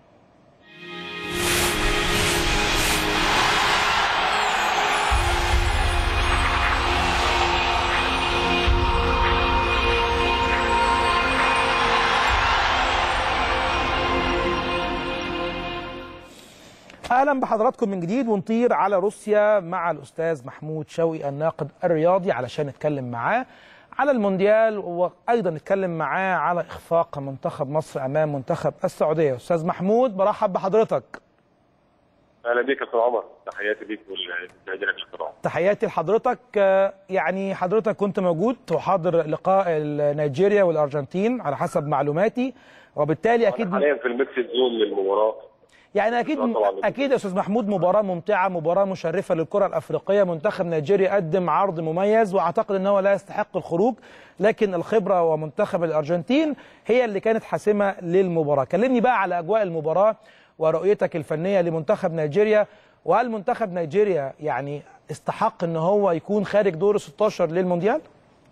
اهلا بحضراتكم من جديد ونطير على روسيا مع الاستاذ محمود شوقي الناقد الرياضي علشان نتكلم معاه على المونديال وايضا نتكلم معاه على اخفاق منتخب مصر امام منتخب السعوديه استاذ محمود برحب بحضرتك
اهلا بيك يا استاذ عمر تحياتي ليك والمشاهدين الكرام
تحياتي لحضرتك آه، يعني حضرتك كنت موجود وحاضر لقاء نيجيريا والارجنتين على حسب معلوماتي وبالتالي
اكيد
اكيد
حاليا في الميكس زون للمباراه
يعني اكيد
طبعاً.
اكيد يا استاذ محمود مباراه ممتعه مباراه مشرفه للكره الافريقيه منتخب نيجيريا قدم عرض مميز واعتقد ان هو لا يستحق الخروج لكن الخبره ومنتخب الارجنتين هي اللي كانت حاسمه للمباراه كلمني بقى على اجواء المباراه ورؤيتك الفنيه لمنتخب نيجيريا وهل منتخب نيجيريا يعني استحق ان هو يكون خارج دور 16 للمونديال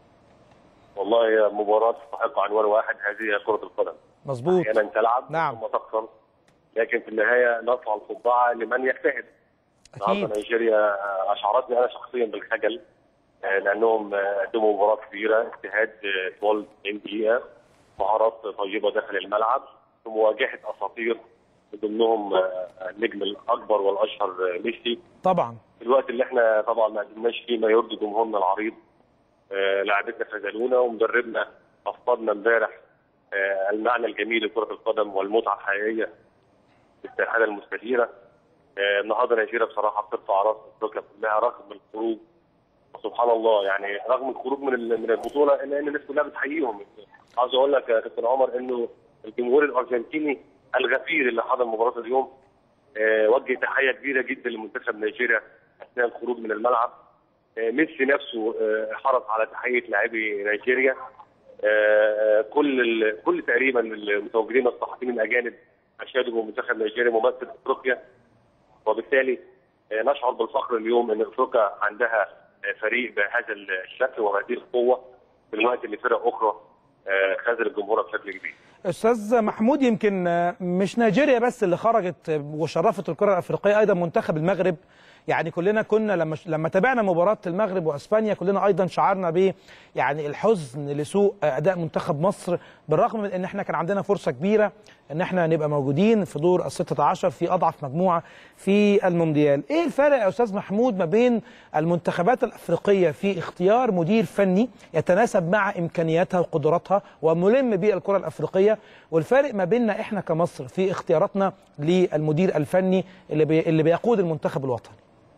والله هي مباراه تستحق عنوان واحد هذه هي كره القدم
مظبوط
احيانا تلعب
نعم.
ثم تخسر لكن في النهايه نرفع القبعه لمن يجتهد
اكيد
النهارده نيجيريا آه، اشعرتني انا شخصيا بالخجل آه، لانهم آه، قدموا مباراه كبيره اجتهاد آه، طوال 90 دقيقه مهارات طيبه داخل الملعب في مواجهه اساطير من ضمنهم آه، النجم الاكبر والاشهر آه، ميسي
طبعا
في الوقت اللي احنا طبعا ما قدمناش فيه ما يرضي جمهورنا العريض آه، لاعبتنا خذلونا ومدربنا افقدنا امبارح آه، المعنى الجميل لكره القدم والمتعه الحقيقيه بالساحره المستديره آه، النهارده نيجيريا بصراحه بترفع راس افريقيا كلها رغم الخروج سبحان الله يعني رغم الخروج من ال- من البطوله الا ان الناس كلها بتحييهم عاوز اقول لك يا كابتن عمر انه الجمهور الارجنتيني الغفير اللي حضر مباراه اليوم آه، وجه تحيه كبيره جدا لمنتخب نيجيريا اثناء الخروج من الملعب آه، ميسي نفسه آه، حرص على تحيه لاعبي نيجيريا آه، كل ال- كل تقريبا المتواجدين الصحفيين الاجانب اشادوا بمنتخب نيجيريا ممثل افريقيا وبالتالي آه، نشعر بالفخر اليوم ان افريقيا عندها آه، فريق بهذا الشكل وهذه القوه في الوقت اللي فرق اخرى آه، خذلت جمهورها بشكل كبير.
استاذ محمود يمكن آه، مش نيجيريا بس اللي خرجت آه، وشرفت الكره الافريقيه ايضا منتخب المغرب يعني كلنا كنا لما لما تابعنا مباراه المغرب واسبانيا كلنا ايضا شعرنا ب يعني الحزن لسوء اداء منتخب مصر بالرغم من ان احنا كان عندنا فرصه كبيره ان احنا نبقى موجودين في دور ال 16 في اضعف مجموعه في المونديال ايه الفرق يا استاذ محمود ما بين المنتخبات الافريقيه في اختيار مدير فني يتناسب مع امكانياتها وقدراتها وملم بالكره الافريقيه والفارق ما بيننا احنا كمصر في اختياراتنا للمدير الفني اللي بي اللي بيقود المنتخب الوطني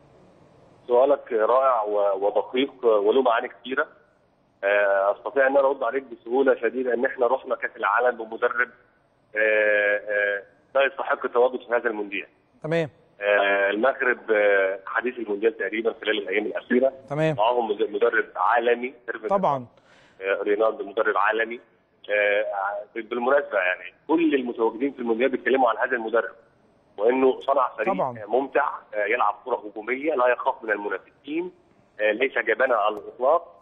سؤالك رائع و- ودقيق وله معاني كثيره آه، استطيع ان انا ارد عليك بسهوله شديده ان احنا رحنا كاس العالم بمدرب آه، آه، لا يستحق التواجد في هذا المونديال.
تمام
آه، المغرب آه، حديث المونديال تقريبا خلال الايام الاخيره
تمام
معاهم مد- مدرب عالمي
طبعا
آه، رينالدو مدرب عالمي آه، بالمناسبه يعني كل المتواجدين في المونديال بيتكلموا عن هذا المدرب وانه صنع فريق
طبعاً.
آه، ممتع آه، يلعب كره هجوميه لا يخاف من المنافسين آه، ليس جبانا على الاطلاق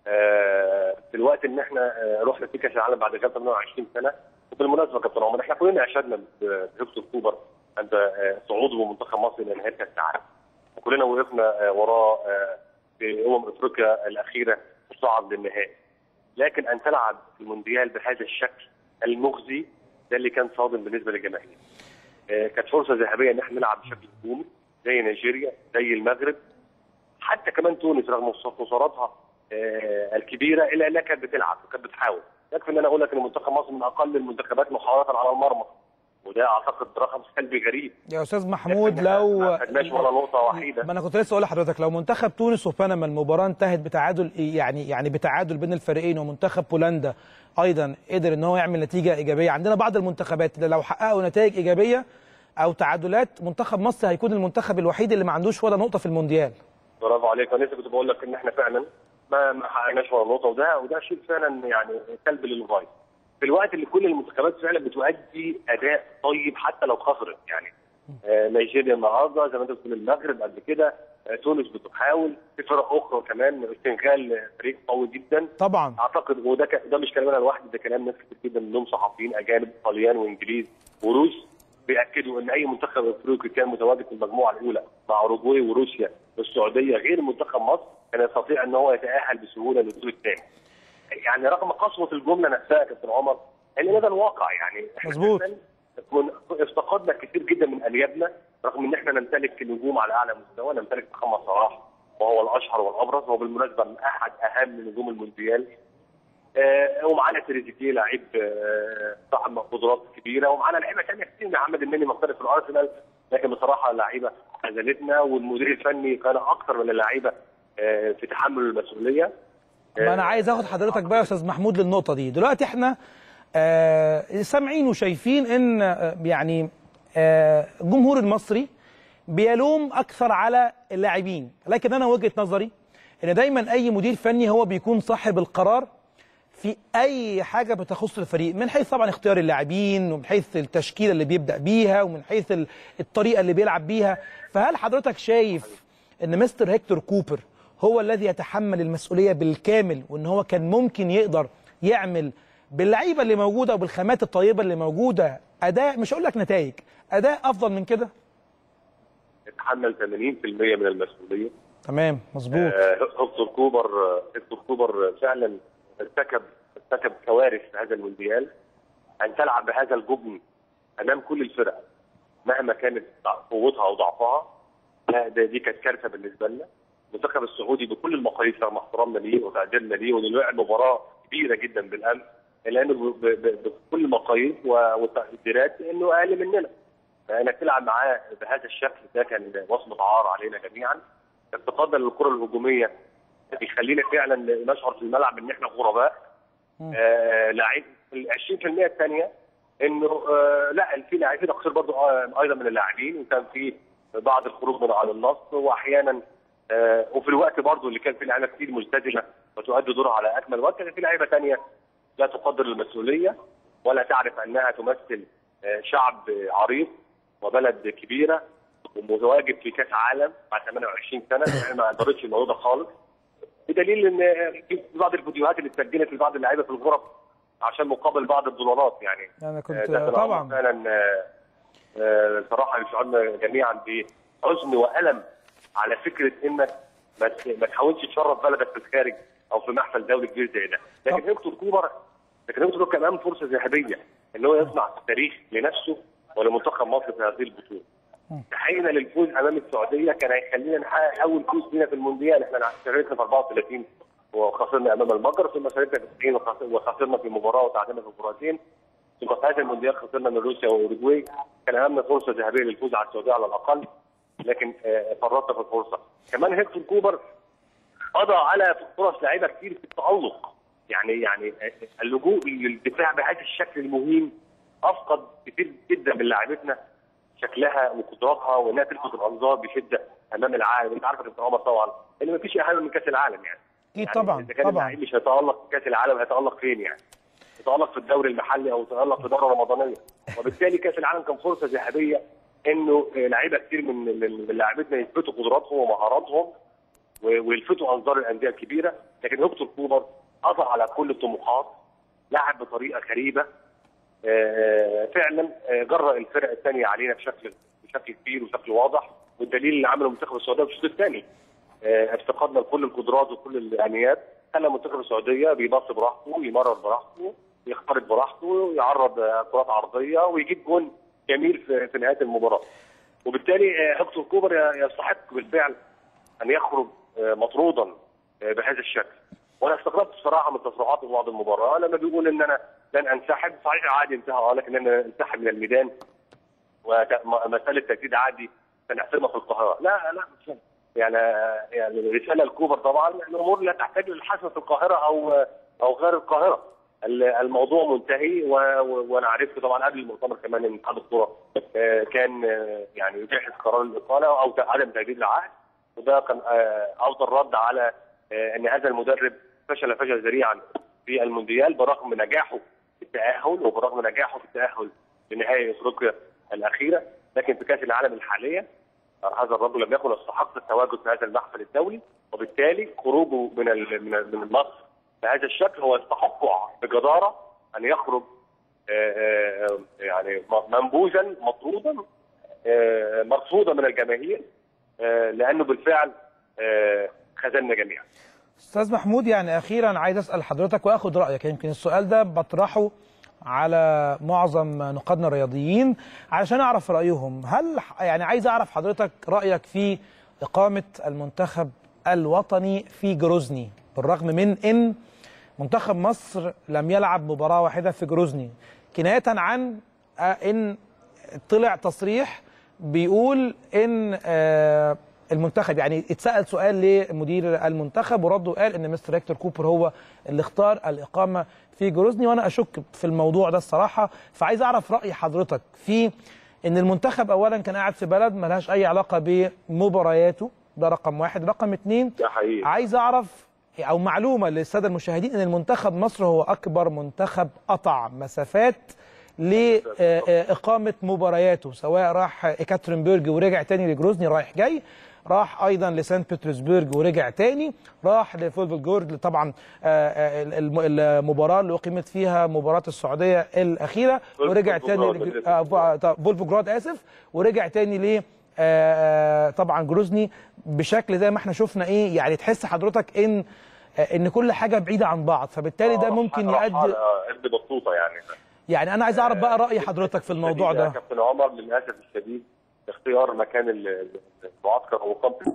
آه، في الوقت ان احنا آه، رحنا في كاس العالم بعد 28 سنه وبالمناسبه يا كابتن عمر احنا كلنا اشدنا بهيكتور كوبر عند آه، صعوده بمنتخب مصر الى نهائي كاس العالم وكلنا وقفنا آه، وراه آه، في امم افريقيا الاخيره وصعد للنهائي لكن ان تلعب في المونديال بهذا الشكل المخزي ده اللي كان صادم بالنسبه للجماهير. آه، كانت فرصه ذهبيه ان احنا نلعب بشكل هجومي زي نيجيريا زي المغرب حتى كمان تونس رغم خساراتها آه، الكبيره الا انها كانت بتلعب وكانت بتحاول يكفي ان انا اقول لك ان منتخب مصر من اقل المنتخبات محاوله على المرمى وده اعتقد رقم سلبي غريب
يا استاذ محمود
إحنا
لو
ما خدناش ولا نقطه وحيده
ما انا كنت لسه اقول لحضرتك لو منتخب تونس وبنما المباراه انتهت بتعادل يعني يعني بتعادل بين الفريقين ومنتخب بولندا ايضا قدر ان هو يعمل نتيجه ايجابيه عندنا بعض المنتخبات اللي لو حققوا نتائج ايجابيه او تعادلات منتخب مصر هيكون المنتخب الوحيد اللي ما عندوش ولا نقطه في المونديال
برافو عليك انا لسه كنت بقول لك ان احنا فعلا ما ما حققناش ولا نقطه وده وده شيء فعلا يعني سلبي للغايه. في الوقت اللي كل المنتخبات فعلا بتؤدي اداء طيب حتى لو خسرت يعني آه، نيجيريا النهارده زي ما انت بتقول المغرب قبل كده آه، تونس بتحاول في فرق اخرى كمان السنغال فريق قوي جدا
طبعا
اعتقد وده ك... ده مش كلام انا لوحدي ده كلام ناس كتير جدا منهم صحفيين اجانب طليان وانجليز وروس بياكدوا ان اي منتخب افريقي كان متواجد في المجموعه الاولى مع اوروجواي وروسيا والسعوديه غير منتخب مصر كان يستطيع ان هو يتاهل بسهوله للدور الثاني. يعني رغم قسوه الجمله نفسها يا كابتن عمر ان ده الواقع يعني احنا
مظبوط.
فعلاً كن- افتقدنا كثير جدا من اليابنا رغم ان احنا نمتلك نجوم على اعلى مستوى نمتلك محمد صلاح وهو الاشهر والابرز وهو بالمناسبه من احد اهم نجوم المونديال آه، ومعانا تريزيجيه لعيب آه، صاحب قدرات كبيره ومعانا لعيبه ثانيه كتير محمد النني مختلف في الارسنال لكن بصراحه لعيبه خذلتنا والمدير الفني كان اكثر من اللعيبه آه، في تحمل المسؤوليه
ما انا عايز اخد حضرتك بقى يا استاذ محمود للنقطه دي دلوقتي احنا آه سامعين وشايفين ان آه يعني آه، الجمهور المصري بيلوم اكثر على اللاعبين لكن انا وجهه نظري ان دايما اي مدير فني هو بيكون صاحب القرار في اي حاجه بتخص الفريق من حيث طبعا اختيار اللاعبين ومن حيث التشكيله اللي بيبدا بيها ومن حيث ال- الطريقه اللي بيلعب بيها فهل حضرتك شايف ان مستر هيكتور كوبر هو الذي يتحمل المسؤوليه بالكامل وان هو كان ممكن يقدر يعمل باللعيبه اللي موجوده وبالخامات الطيبه اللي موجوده اداء مش هقول لك نتائج اداء افضل من كده
يتحمل 80% من المسؤوليه
تمام مظبوط
آه، هيكتور كوبر آه، هيكتور كوبر فعلا ارتكب ارتكب كوارث في هذا المونديال ان تلعب بهذا الجبن امام كل الفرق مهما كانت قوتها او ضعفها لا ده دي كانت كارثه بالنسبه لنا المنتخب السعودي بكل المقاييس رغم احترامنا ليه وتقديرنا ليه وانه لعب مباراه كبيره جدا بالامس الا انه ب- ب- بكل المقاييس و- والتقديرات انه اقل مننا فانك تلعب معاه بهذا الشكل ده كان وصمه عار علينا جميعا افتقادنا للكره الهجوميه بيخلينا فعلا نشعر في الملعب ان احنا غرباء آه لعيب ال 20% الثانيه انه آه لا في لاعب في تقصير برضه آه ايضا من اللاعبين وكان في بعض الخروج من على النص واحيانا آه وفي الوقت برضه اللي كان في لعيبه كتير ملتزمه وتؤدي دورها على اكمل وجه كان في لعيبه ثانيه لا تقدر المسؤوليه ولا تعرف انها تمثل آه شعب عريق وبلد كبيره ومتواجد في كاس عالم بعد 28 سنه يعني ما قدرتش الموضوع ده خالص بدليل ان في بعض الفيديوهات اللي اتسجلت لبعض اللعيبه في الغرف عشان مقابل بعض الدولارات يعني
انا
آه،
كنت
ده كان أمر
طبعا
فعلا آه، آه، صراحه يشعرنا جميعا بحزن والم على فكره انك ما ت- ما تحاولش تشرف بلدك في الخارج او في محفل دولي كبير زي ده لكن
طب.
هيكتور كوبر لكن هيكتور كوبر كان امام فرصه ذهبيه ان هو يصنع تاريخ لنفسه ولمنتخب مصر في هذه البطوله تحقيقنا للفوز امام السعوديه كان هيخلينا نحقق اول فوز لينا في المونديال احنا شاركنا في 34 وخسرنا امام المجر ثم شاركنا في 90 وخس- وخسرنا في مباراه وتعادلنا في مباراتين ثم في هذا المونديال خسرنا من روسيا واوروجواي كان امامنا فرصه ذهبيه للفوز على السعوديه على الاقل لكن آه، فرطنا في الفرصه كمان هيكتور كوبر قضى على فرص لعيبه كتير في التالق يعني يعني اللجوء للدفاع بهذا الشكل المهين افقد كتير جدا من لاعبتنا شكلها وقدراتها وانها تلفت الانظار بشده امام العالم انت عارف يا كابتن عمر طبعا ان مفيش اهم من كاس العالم يعني
اكيد
يعني
طبعا
اذا كان
طبعا
اللعيب مش هيتالق في كاس العالم هيتالق فين يعني؟ يتالق في الدوري المحلي او يتالق في دوره رمضانيه وبالتالي كاس العالم كان فرصه ذهبيه انه آه، لعيبه كتير من من من لاعبتنا يثبتوا قدراتهم ومهاراتهم و- ويلفتوا انظار الانديه الكبيره لكن هيكتور كوبر قضى على كل الطموحات لعب بطريقه غريبه آه، فعلا آه، جرأ الفرق الثانيه علينا بشكل بشكل كبير وشكل واضح والدليل اللي عمله منتخب السعوديه في الشوط الثاني آه، افتقدنا لكل القدرات وكل الامنيات خلى منتخب السعوديه بيباص براحته يمرر براحته يخترق براحته يعرض آه، كرات عرضيه ويجيب جون جميل في, في نهايه المباراه وبالتالي آه، هيكتور كوبر يستحق بالفعل ان يخرج آه، مطرودا آه، بهذا الشكل وانا استغربت بصراحه من تصريحاته في بعض المباراه لما بيقول ان انا لن انسحب صحيح عادي انتهى اه لكن انا انسحب من الميدان ومساله تجديد عادي سنحسمها في القاهره لا لا مش فاهم. يعني يعني رساله الكوبر طبعا الامور لا تحتاج للحسم في القاهره او او غير القاهره ال- الموضوع منتهي و- و- وانا عرفت طبعا قبل المؤتمر كمان ان اتحاد الكوره آه، كان آه، يعني يجهز قرار الاقاله او عدم تجديد العقد وده كان آه، افضل رد على آه، ان هذا المدرب فشل فشل ذريعا في المونديال برغم نجاحه في التاهل وبرغم نجاحه في التاهل لنهائي افريقيا الاخيره لكن في كاس العالم الحاليه آه، هذا الرجل لم يكن يستحق التواجد في هذا المحفل الدولي وبالتالي خروجه من ال- من ال- من مصر بهذا الشكل هو يستحق بجداره ان يخرج آه، آه، يعني منبوذا مطرودا آه، مرفوضا من الجماهير آه، لانه بالفعل آه، خذلنا جميعا
استاذ محمود يعني اخيرا عايز اسال حضرتك واخد رايك يمكن السؤال ده بطرحه على معظم نقادنا الرياضيين علشان اعرف رايهم هل يعني عايز اعرف حضرتك رايك في اقامه المنتخب الوطني في جروزني بالرغم من ان منتخب مصر لم يلعب مباراه واحده في جروزني كنايه عن آه، ان طلع تصريح بيقول ان آه، المنتخب يعني اتسال سؤال لمدير المنتخب ورده قال ان مستر هيكتور كوبر هو اللي اختار الاقامه في جروزني وانا اشك في الموضوع ده الصراحه فعايز اعرف راي حضرتك في ان المنتخب اولا كان قاعد في بلد ملهاش اي علاقه بمبارياته ده رقم واحد رقم اتنين
ده حقيقي
عايز اعرف او معلومه للساده المشاهدين ان المنتخب مصر هو اكبر منتخب قطع مسافات لاقامه مبارياته سواء راح اكاترينبرج ورجع تاني لجروزني رايح جاي راح ايضا لسانت بطرسبرج ورجع تاني راح لفولفلجورج طبعا آه، آه، الم- المباراه اللي اقيمت فيها مباراه السعوديه الاخيره ورجع تاني
فولفوجراد.
لج- آه، ف- طب فولفوجراد اسف ورجع تاني ل آه، طبعا جروزني بشكل زي ما احنا شفنا ايه يعني تحس حضرتك ان آه، ان كل حاجه بعيده عن بعض فبالتالي ده
آه،
ممكن
راح
يؤدي
على قد بطوطه يعني
يعني انا عايز اعرف بقى راي حضرتك في الموضوع
الشديد يا
ده
كابتن عمر للاسف الشديد اختيار مكان ال- المعسكر ومقام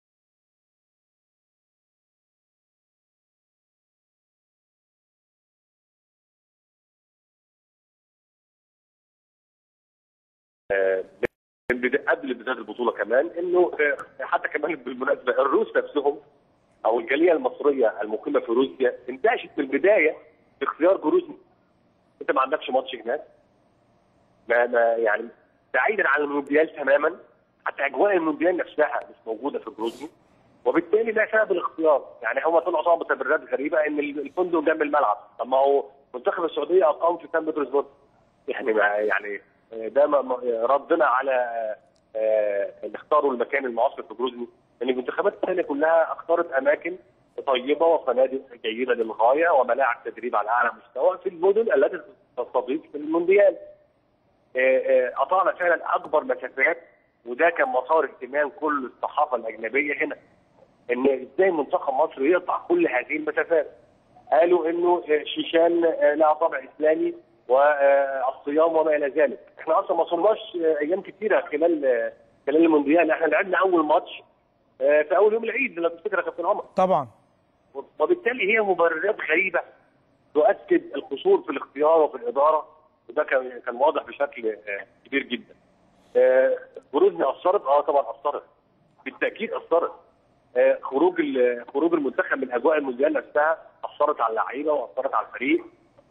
آه، بالبدا- قبل بدايه البطوله كمان انه آه، حتى كمان بالمناسبه الروس نفسهم او الجاليه المصريه المقيمه في روسيا انتعشت من البدايه باختيار جروزني انت ما عندكش ماتش هناك ما ما يعني بعيدا عن المونديال تماما حتى اجواء المونديال نفسها مش موجوده في جروزني وبالتالي ده سبب الاختيار يعني هم طلعوا طبعا بتبريرات غريبه ان الفندق جنب الملعب طب ما هو منتخب السعوديه اقام في سان بطرسبرج يعني ما يعني ده ما ما- ردنا على آه، اللي اختاروا المكان المعسكر في جروزني ان المنتخبات الثانيه كلها اختارت اماكن طيبه وفنادق جيده للغايه وملاعب تدريب على اعلى مستوى في المدن التي تستضيف المونديال. آه، آه، قطعنا فعلا اكبر مسافات وده كان مسار اهتمام كل الصحافه الاجنبيه هنا ان ازاي منتخب مصر يقطع كل هذه المسافات قالوا انه آه، شيشان آه، لها طابع اسلامي والصيام وما الى ذلك احنا اصلا ما صرناش آه، ايام كثيره خلال آه، خلال المونديال احنا لعبنا اول ماتش آه، في اول يوم العيد لو تفتكر يا كابتن عمر
طبعا
وبالتالي هي مبررات غريبه تؤكد القصور في الاختيار وفي الاداره وده كان كان واضح بشكل آه، كبير جدا. آه، جروزني اثرت؟ اه طبعا اثرت. بالتاكيد اثرت. آه، خروج ال- خروج المنتخب من اجواء المونديال نفسها اثرت على اللعيبه واثرت على الفريق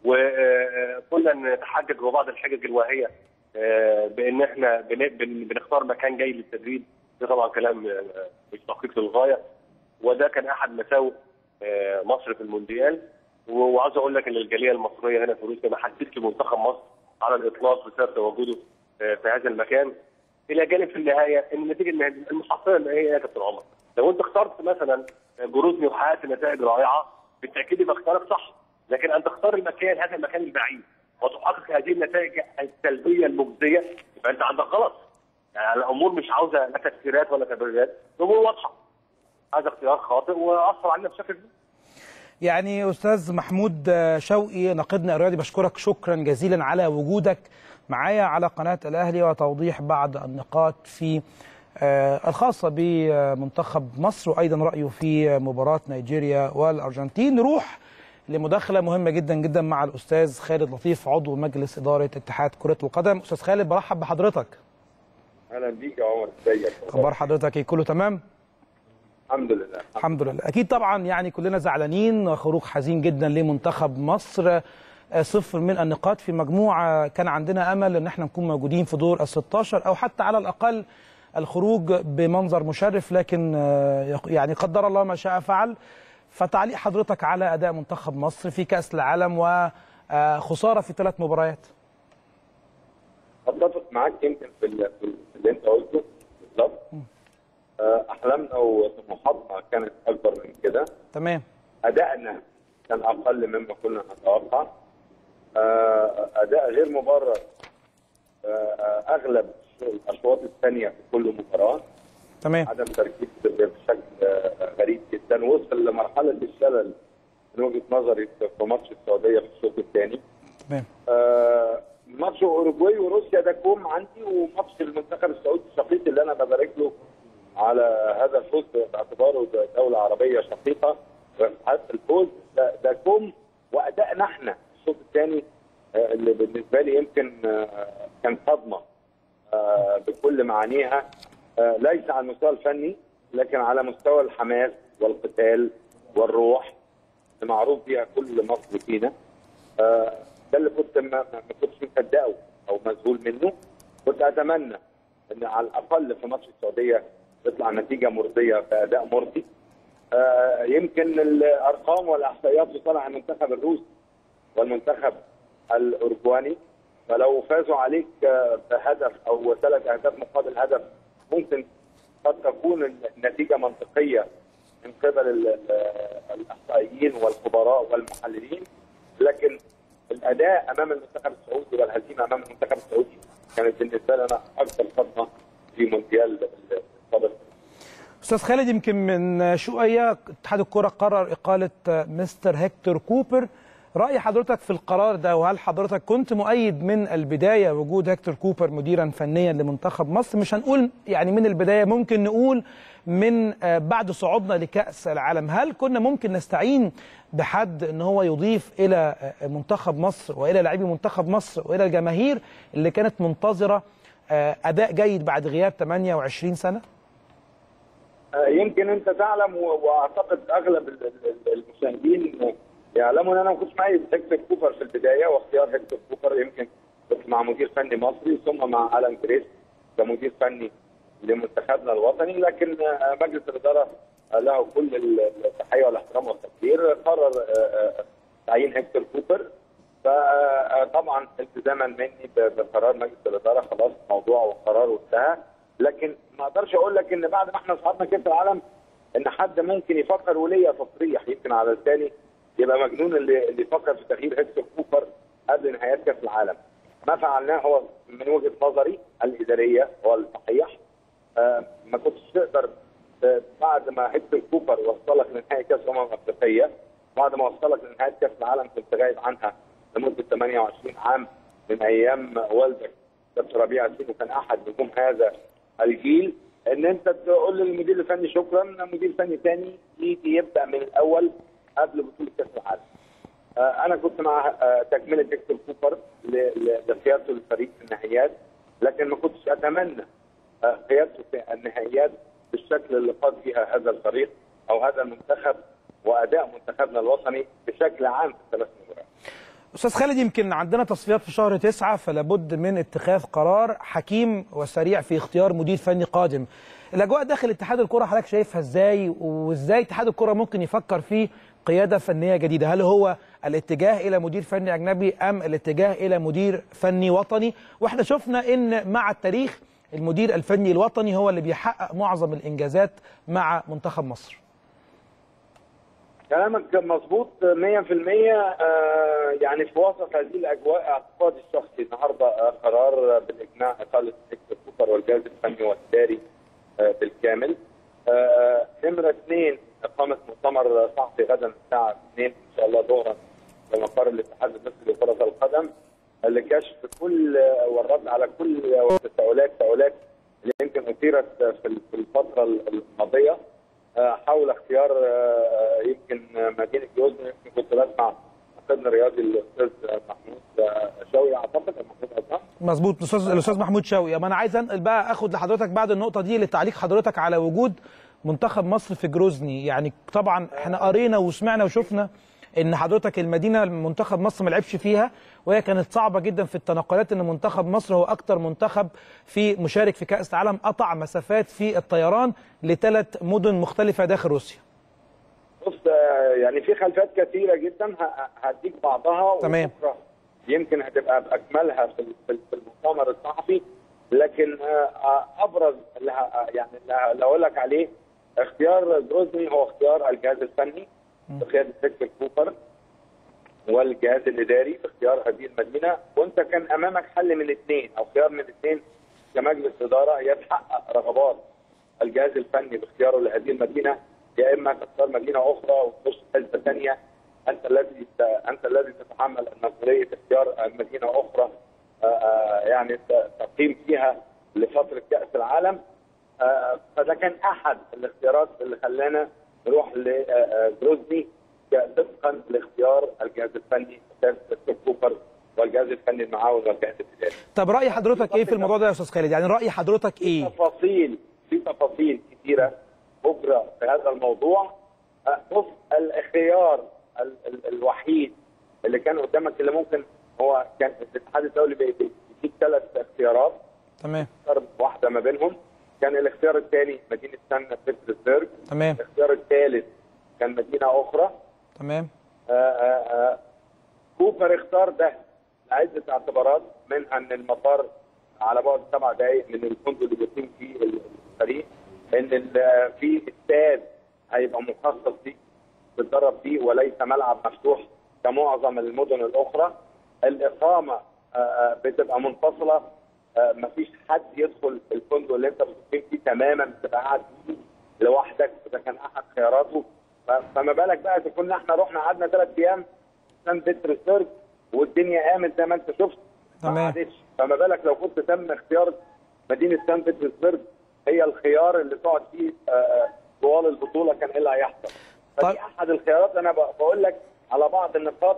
وكنا نتحجج ببعض الحجج الواهيه آه، بان احنا بن- بن- بنختار مكان جاي للتدريب ده طبعا كلام آه، مش دقيق للغايه وده كان احد مساوئ آه، مصر في المونديال و- وعاوز اقول لك ان الجاليه المصريه هنا في روسيا ما حددتش منتخب مصر على الاطلاق بسبب تواجده آه، في هذا المكان الى جانب في النهايه ان النتيجه النهائية- المحصله النهائيه يا كابتن عمر لو انت اخترت مثلا جروزني وحققت نتائج رائعه بالتاكيد يبقى اختيارك صح لكن ان تختار المكان هذا المكان البعيد وتحقق هذه النتائج السلبيه المجزيه يبقى انت عندك غلط يعني الامور مش عاوزه لا تفسيرات ولا تبريرات الامور واضحه هذا اختيار خاطئ واثر علينا بشكل كبير
يعني استاذ محمود آه، شوقي ناقدنا الرياضي بشكرك شكرا جزيلا على وجودك معايا على قناه الاهلي وتوضيح بعض النقاط في آه، الخاصه بمنتخب مصر وايضا رايه في مباراه نيجيريا والارجنتين نروح لمداخله مهمه جدا جدا مع الاستاذ خالد لطيف عضو مجلس اداره اتحاد كره القدم استاذ خالد برحب بحضرتك
اهلا بيك يا عمر ازيك
اخبار حضرتك ايه كله تمام
الحمد لله
الحمد لله اكيد طبعا يعني كلنا زعلانين خروج حزين جدا لمنتخب مصر آه، صفر من النقاط في مجموعه كان عندنا امل ان احنا نكون موجودين في دور ال 16 او حتى على الاقل الخروج بمنظر مشرف لكن آه، يق- يعني قدر الله ما شاء فعل فتعليق حضرتك على اداء منتخب مصر في كاس العالم وخساره في ثلاث مباريات
اتفق معاك يمكن في ال- في اللي انت قلته بالظبط آه، احلامنا وطموحاتنا كانت اكبر من كده
تمام
ادائنا كان اقل مما كنا نتوقع آه، اداء غير مبرر آه، آه، اغلب الاشواط الثانيه في كل مباراه
تمام
عدم تركيز بشكل آه، غريب جدا وصل لمرحله الشلل من وجهه نظري في ماتش السعوديه في الشوط الثاني
تمام
آه، ماتش اوروجواي وروسيا ده كوم عندي وماتش المنتخب السعودي الشقيق اللي انا ببارك له على هذا الفوز باعتباره ده دوله عربيه شقيقه ويستحق الفوز ده, ده كوم وادائنا احنا الشوط الثاني آه، اللي بالنسبه لي يمكن آه، كان صدمه آه، بكل معانيها آه، ليس على المستوى الفني لكن على مستوى الحماس والقتال والروح اللي معروف بيها كل مصري فينا آه، ده اللي كنت ما, ما ما كنتش مصدقه او مذهول منه كنت اتمنى ان على الاقل في ماتش السعوديه تطلع نتيجه مرضيه باداء مرضي آه، يمكن الارقام والاحصائيات لصالح المنتخب الروسي والمنتخب الاورجواني فلو فازوا عليك آه، بهدف او ثلاث اهداف مقابل هدف ممكن قد تكون النتيجه منطقيه من قبل ال- ال- الاحصائيين والخبراء والمحللين لكن الاداء امام المنتخب السعودي والهزيمه امام المنتخب السعودي كانت بالنسبه لنا اكثر صدمه في مونديال السابق
استاذ خالد يمكن من شويه اتحاد الكره قرر اقاله مستر هيكتور كوبر راي حضرتك في القرار ده وهل حضرتك كنت مؤيد من البدايه وجود هيكتور كوبر مديرا فنيا لمنتخب مصر مش هنقول يعني من البدايه ممكن نقول من آه، بعد صعودنا لكاس العالم هل كنا ممكن نستعين بحد ان هو يضيف الى آه، منتخب مصر والى لاعبي منتخب مصر والى الجماهير اللي كانت منتظره آه، اداء جيد بعد غياب 28 سنه
آه، يمكن انت تعلم و- واعتقد اغلب ال- ال- المشاهدين يعلموا ان انا ما كنتش معي هيكتور كوبر في البدايه واختيار هيكتور كوبر يمكن كنت مع مدير فني مصري ثم مع الان جريس كمدير فني لمنتخبنا الوطني لكن آه، مجلس الاداره آه، له كل ال- التحيه والاحترام والتقدير قرر آه، آه، تعيين هيكتور كوبر فطبعا التزاما مني ب- بقرار مجلس الاداره خلاص موضوع وقرار وانتهى لكن ما اقدرش اقول لك ان بعد ما احنا صعدنا كاس العالم ان حد ممكن يفكر وليا تصريح يمكن على لساني يبقى مجنون اللي اللي يفكر في تغيير هيكتور كوبر قبل نهايات كاس العالم. ما فعلناه هو من وجهه نظري الاداريه هو الصحيح آه، ما كنتش تقدر آه، بعد ما هيكتور كوبر وصلك لنهائي كاس الامم الافريقيه بعد ما وصلك لنهايه كاس العالم كنت غايب عنها لمده 28 عام من ايام والدك كابتن ربيع ياسين وكان احد نجوم هذا الجيل ان انت تقول للمدير الفني شكرا مدير فني ثاني يجي يبدا من الاول قبل بطوله كاس العالم. آه، انا كنت مع آه، تكمله هيكتور كوبر ل- ل- لقيادته للفريق في النهائيات لكن ما كنتش اتمنى آه، قيادته في النهائيات بالشكل اللي قاد فيها هذا الفريق او هذا المنتخب واداء منتخبنا الوطني بشكل عام في الثلاث مباريات.
استاذ خالد يمكن عندنا تصفيات في شهر تسعة فلا بد من اتخاذ قرار حكيم وسريع في اختيار مدير فني قادم الاجواء داخل اتحاد الكره حضرتك شايفها ازاي وازاي اتحاد الكره ممكن يفكر في قياده فنيه جديده هل هو الاتجاه الى مدير فني اجنبي ام الاتجاه الى مدير فني وطني واحنا شفنا ان مع التاريخ المدير الفني الوطني هو اللي بيحقق معظم الانجازات مع منتخب مصر
كلامك مظبوط 100% آه، يعني في وسط هذه الاجواء اعتقادي الشخصي النهارده آه، قرار بالاجماع اقاله هيكتور كوبر والجهاز الفني والاداري آه، بالكامل. آه، نمره اثنين اقامه مؤتمر صحفي غدا الساعه 2 ان شاء الله ظهرا في مقر الاتحاد المصري لكره القدم لكشف كل آه، والرد على كل التساؤلات التساؤلات اللي يمكن اثيرت في في الفتره الماضيه آه، حول اختيار آه، يمكن مدينه جوزن يمكن كنت بسمع الناقدنا الرياضي الاستاذ محمود آه، شوقي اعتقد محمود عصام
مظبوط الاستاذ الاستاذ محمود شوقي ما انا عايز انقل بقى اخد لحضرتك بعد النقطه دي لتعليق حضرتك على وجود منتخب مصر في جروزني يعني طبعا احنا قرينا وسمعنا وشفنا ان حضرتك المدينه منتخب مصر ما لعبش فيها وهي كانت صعبه جدا في التنقلات ان منتخب مصر هو اكتر منتخب في مشارك في كاس العالم قطع مسافات في الطيران لثلاث مدن مختلفه داخل روسيا
بص آه، يعني في خلفيات كثيره جدا ه- هديك بعضها
تمام.
وبكره يمكن هتبقى باكملها في ال- في ال- في المؤتمر الصحفي لكن آه، آه، ابرز اللي ه- يعني اللي اقول لك عليه اختيار جروزني هو اختيار الجهاز الفني بقياده هيكتور كوبر والجهاز الاداري في اختيار هذه المدينه وانت كان امامك حل من اثنين او خيار من اثنين كمجلس اداره يا تحقق رغبات الجهاز الفني باختياره لهذه المدينه يا اما تختار مدينه اخرى وتخش حزبه ثانيه انت الذي انت الذي تتحمل مسؤوليه اختيار مدينه اخرى آه، آه، يعني ت- تقيم فيها لفتره كاس العالم آه، فده كان احد الاختيارات اللي خلانا نروح لجروزني طبقا لاختيار الجهاز الفني استاذ دكتور كوبر والجهاز الفني المعاون والجهاز الاداري.
طب راي حضرتك ايه في الموضوع ده يا استاذ خالد يعني راي حضرتك ايه
تفاصيل في تفاصيل كثيره بكره في هذا الموضوع أه، بص الخيار ال- ال- الوحيد اللي كان قدامك اللي ممكن هو كان الاتحاد الدولي بي- بيديك ثلاث اختيارات
تمام
اختار واحده ما بينهم كان الاختيار الثاني مدينه سان بطرسبرغ
تمام
الاختيار الثالث كان مدينه اخرى
تمام
آه، آه، آه، كوبر اختار ده لعده اعتبارات منها ان المطار على بعد سبع دقائق من الفندق اللي بيقيم فيه الفريق ان ال- في استاد هيبقى مخصص ليك تتدرب فيه وليس ملعب مفتوح كمعظم المدن الاخرى الاقامه آه، آه، بتبقى منفصله آه، مفيش حد يدخل الفندق اللي انت بتقيم فيه تماما بتبقى قاعد فيه لوحدك ده كان احد خياراته ف- فما بالك بقى اذا كنا احنا رحنا قعدنا ثلاث ايام سان بطرسبرغ والدنيا قامت زي ما انت شفت ما
تمام.
قعدتش فما بالك لو كنت تم اختيار مدينه سان بطرسبرغ هي الخيار اللي تقعد فيه آه، آه، طوال البطوله كان ايه اللي هيحصل
طيب.
فدي احد الخيارات انا ب- بقول لك على بعض النقاط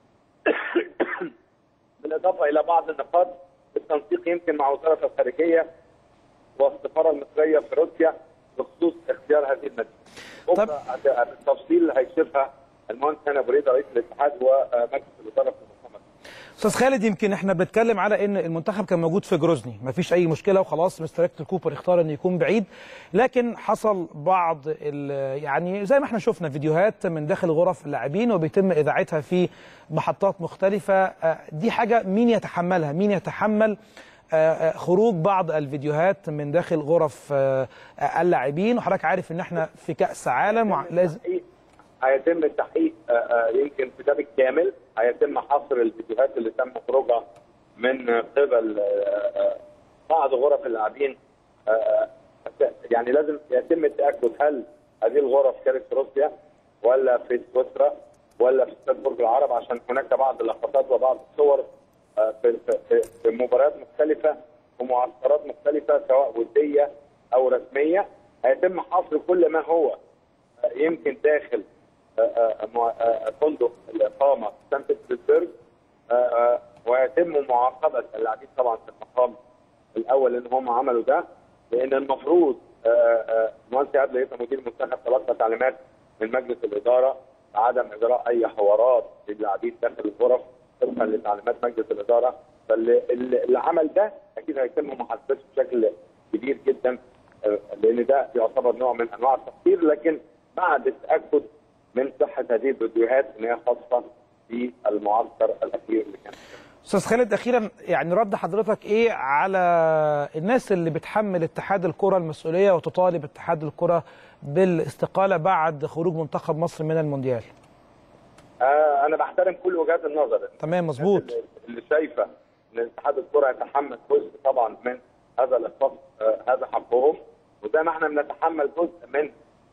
بالاضافه الى بعض النقاط بالتنسيق يمكن مع وزاره الخارجيه والسفاره المصريه في روسيا بخصوص اختيار هذه المدينه.
طب-
بكره التفصيل هيشوفها المهندس هنا بريده رئيس الاتحاد ومجلس الاداره في المؤتمر.
استاذ خالد يمكن احنا بنتكلم على ان المنتخب كان موجود في جروزني مفيش اي مشكله وخلاص مستر هيكتور كوبر اختار انه يكون بعيد لكن حصل بعض ال- يعني زي ما احنا شفنا فيديوهات من داخل غرف اللاعبين وبيتم اذاعتها في محطات مختلفه آه، دي حاجه مين يتحملها مين يتحمل آه، آه، خروج بعض الفيديوهات من داخل غرف آه، آه، اللاعبين وحضرتك عارف ان احنا في كاس عالم ولازم
التحقيق هيتم التحقيق آه، آه، يمكن في ده بالكامل هيتم حصر الفيديوهات اللي تم خروجها من قبل آه، آه، بعض غرف اللاعبين آه، آه، يعني لازم يتم التاكد هل هذه الغرف كانت في روسيا ولا في سويسرا ولا في استاد برج العرب عشان هناك بعض اللقطات وبعض الصور آه، في في- في مباريات مختلفه ومعسكرات مختلفه سواء وديه او رسميه هيتم حصر كل ما هو آه، يمكن داخل آه، آه، مع- آه، فندق الاقامه في سان بطرسبرغ آه، آه، ويتم معاقبه اللاعبين طبعا في المقام الاول ان هم عملوا ده لان المفروض آه، آه، مهندس عادل لقيت مدير المنتخب تلقى تعليمات من مجلس الاداره بعدم اجراء اي حوارات للاعبين داخل الغرف طبقا لتعليمات مجلس الاداره فاللي اللي اللي عمل ده اكيد هيتم محاسبته بشكل كبير جدا آه، لان ده يعتبر نوع من انواع التقصير لكن بعد التاكد من صحه هذه الفيديوهات ان هي خاصه بالمعسكر الاخير اللي كان
استاذ خالد اخيرا يعني رد حضرتك ايه على الناس اللي بتحمل اتحاد الكره المسؤوليه وتطالب اتحاد الكره بالاستقاله بعد خروج منتخب مصر من المونديال
آه انا بحترم كل وجهات النظر
تمام مظبوط
اللي- اللي شايفه ان اتحاد الكره يتحمل جزء طبعا من هذا الاخفاق آه هذا حقهم وزي ما احنا بنتحمل جزء من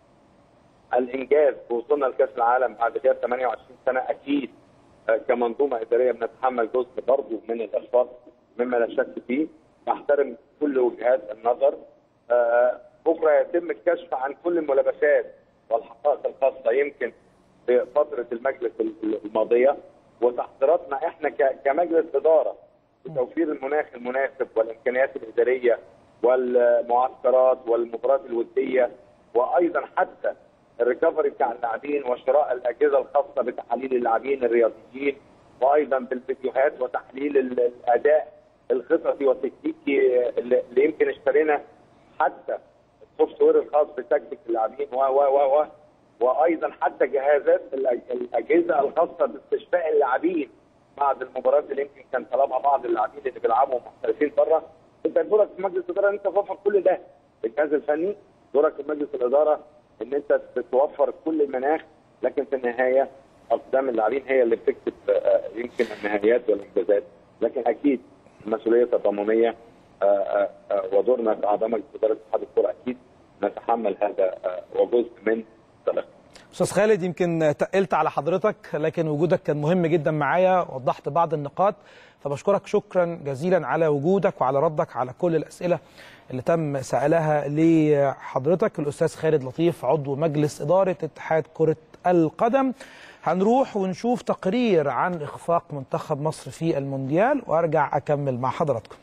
الانجاز ووصولنا لكاس العالم بعد غياب 28 سنه اكيد آه كمنظومه اداريه بنتحمل جزء برضه من الاخفاق مما لا شك فيه بحترم كل وجهات النظر آه بكره يتم الكشف عن كل الملابسات والحقائق الخاصه يمكن بفتره المجلس الماضيه وتحضيراتنا احنا ك- كمجلس اداره بتوفير المناخ المناسب والامكانيات الاداريه والمعسكرات والمباريات الوديه وايضا حتى الريكفري بتاع اللاعبين وشراء الاجهزه الخاصه بتحاليل اللاعبين الرياضيين وايضا بالفيديوهات وتحليل ال- الاداء الخططي والتكتيكي اللي اللي يمكن اشترينا حتى السوفت وير الخاص بتكتيك اللاعبين و و و و وايضا حتى جهازات الأج- الاجهزه الخاصه باستشفاء اللاعبين بعد المباريات اللي يمكن كان طلبها بعض اللاعبين اللي بيلعبوا محترفين بره انت دورك في مجلس الاداره ان انت توفر كل ده الجهاز الفني دورك في مجلس الاداره ان انت توفر كل المناخ لكن في النهايه اقدام اللاعبين هي اللي بتكتب آه، يمكن النهايات والانجازات لكن اكيد المسؤوليه التضامنيه آه، آه، آه، ودورنا كاعضاء مجلس اداره اتحاد الكره اكيد نتحمل هذا آه، وجزء من تلقي
استاذ خالد يمكن تقلت على حضرتك لكن وجودك كان مهم جدا معايا وضحت بعض النقاط فبشكرك شكرا جزيلا على وجودك وعلى ردك على كل الاسئله اللي تم سالها لحضرتك الاستاذ خالد لطيف عضو مجلس اداره اتحاد كره القدم هنروح ونشوف تقرير عن اخفاق منتخب مصر في المونديال وارجع اكمل مع حضراتكم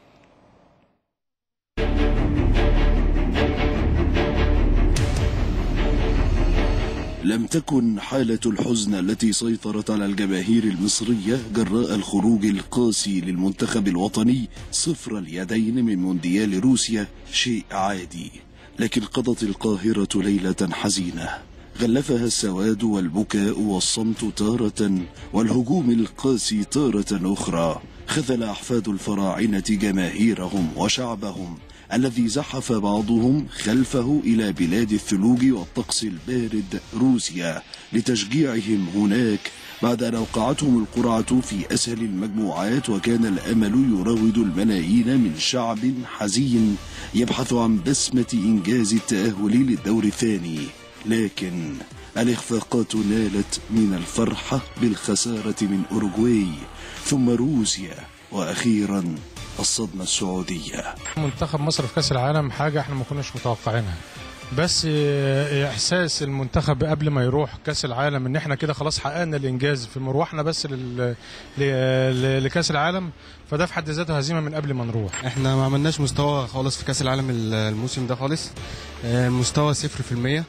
لم تكن حالة الحزن التي سيطرت على الجماهير المصرية جراء الخروج القاسي للمنتخب الوطني صفر اليدين من مونديال روسيا شيء عادي لكن قضت القاهرة ليلة حزينة غلفها السواد والبكاء والصمت تارة والهجوم القاسي تارة أخرى خذل أحفاد الفراعنة جماهيرهم وشعبهم الذي زحف بعضهم خلفه إلى بلاد الثلوج والطقس البارد روسيا لتشجيعهم هناك بعد أن أوقعتهم القرعة في أسهل المجموعات وكان الأمل يراود الملايين من شعب حزين يبحث عن بسمة إنجاز التأهل للدور الثاني لكن الإخفاقات نالت من الفرحة بالخسارة من أوروغواي ثم روسيا وأخيرا الصدمة السعودية
منتخب مصر في كاس العالم حاجه احنا ما كناش متوقعينها بس آه، احساس المنتخب قبل ما يروح كاس العالم ان احنا كده خلاص حققنا الانجاز في مروحنا بس لل... ل... ل... لكاس العالم فده في حد ذاته هزيمه من قبل ما نروح
احنا ما عملناش مستوى خالص في كاس العالم الموسم ده خالص آه، مستوى صفر في المية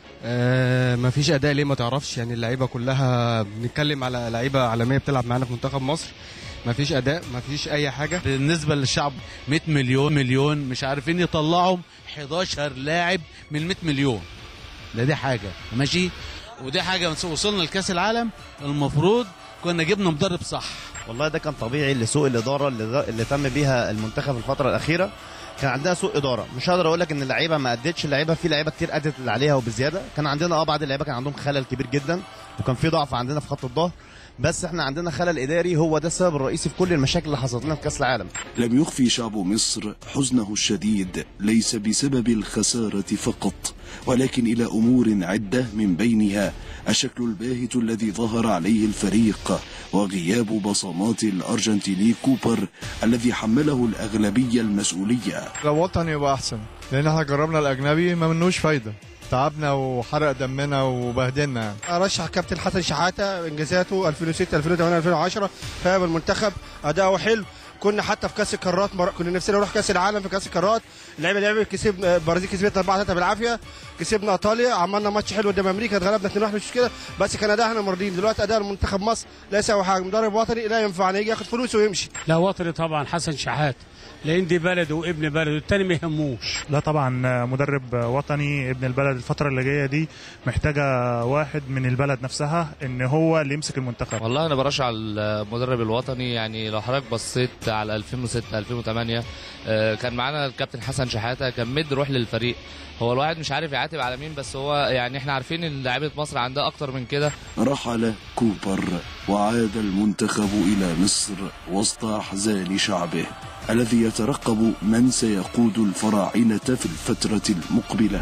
آه، ما فيش اداء ليه ما تعرفش يعني اللعيبه كلها بنتكلم على لعيبه عالميه بتلعب معانا في منتخب مصر ما فيش اداء ما فيش اي حاجه
بالنسبه للشعب 100 مليون مليون مش عارفين يطلعوا 11 لاعب من 100 مليون ده دي حاجه ماشي ودي حاجه وصلنا لكاس العالم المفروض كنا جبنا مدرب صح
والله ده كان طبيعي لسوء الاداره اللي, اللي تم بيها المنتخب الفتره الاخيره كان عندنا سوء اداره مش هقدر اقول لك ان اللعيبه ما ادتش اللعيبه في لعيبه كتير ادت اللي عليها وبزياده كان عندنا اه بعض اللعيبه كان عندهم خلل كبير جدا وكان في ضعف عندنا في خط الظهر بس احنا عندنا خلل اداري هو ده السبب الرئيسي في كل المشاكل اللي حصلت لنا في كاس العالم
لم يخفي شعب مصر حزنه الشديد ليس بسبب الخسارة فقط ولكن إلى أمور عدة من بينها الشكل الباهت الذي ظهر عليه الفريق وغياب بصمات الأرجنتيني كوبر الذي حمله الأغلبية المسؤولية
لو وطني يبقى احسن لان احنا جربنا الاجنبي ما منوش فايده تعبنا وحرق دمنا وبهدلنا يعني.
ارشح كابتن حسن شحاته انجازاته 2006 2008 2010 فاهم المنتخب اداؤه حلو كنا حتى في كاس القارات مر... كنا نفسنا نروح كاس العالم في كاس القارات اللعيبه لعبت كسب البرازيل كسبت 4 3 بالعافيه كسبنا ايطاليا عملنا ماتش حلو قدام امريكا اتغلبنا 2 1 مش كده بس كان اداء احنا مرضيين دلوقتي اداء المنتخب مصر لا يساوي حاجه مدرب وطني لا ينفعنا يجي ياخد فلوسه ويمشي
لا وطني طبعا حسن شحات لان دي بلده وابن بلده التاني ما يهموش
لا طبعا مدرب وطني ابن البلد الفترة اللي جاية دي محتاجة واحد من البلد نفسها ان هو اللي يمسك المنتخب
والله انا برشح على المدرب الوطني يعني لو حضرتك بصيت على 2006 2008 آه، كان معانا الكابتن حسن شحاته كان مد روح للفريق هو الواحد مش عارف يعاتب على مين بس هو يعني احنا عارفين ان لعيبه مصر عندها اكتر من كده
رحل كوبر وعاد المنتخب إلى مصر وسط أحزان شعبه الذي يترقب من سيقود الفراعنة في الفترة المقبلة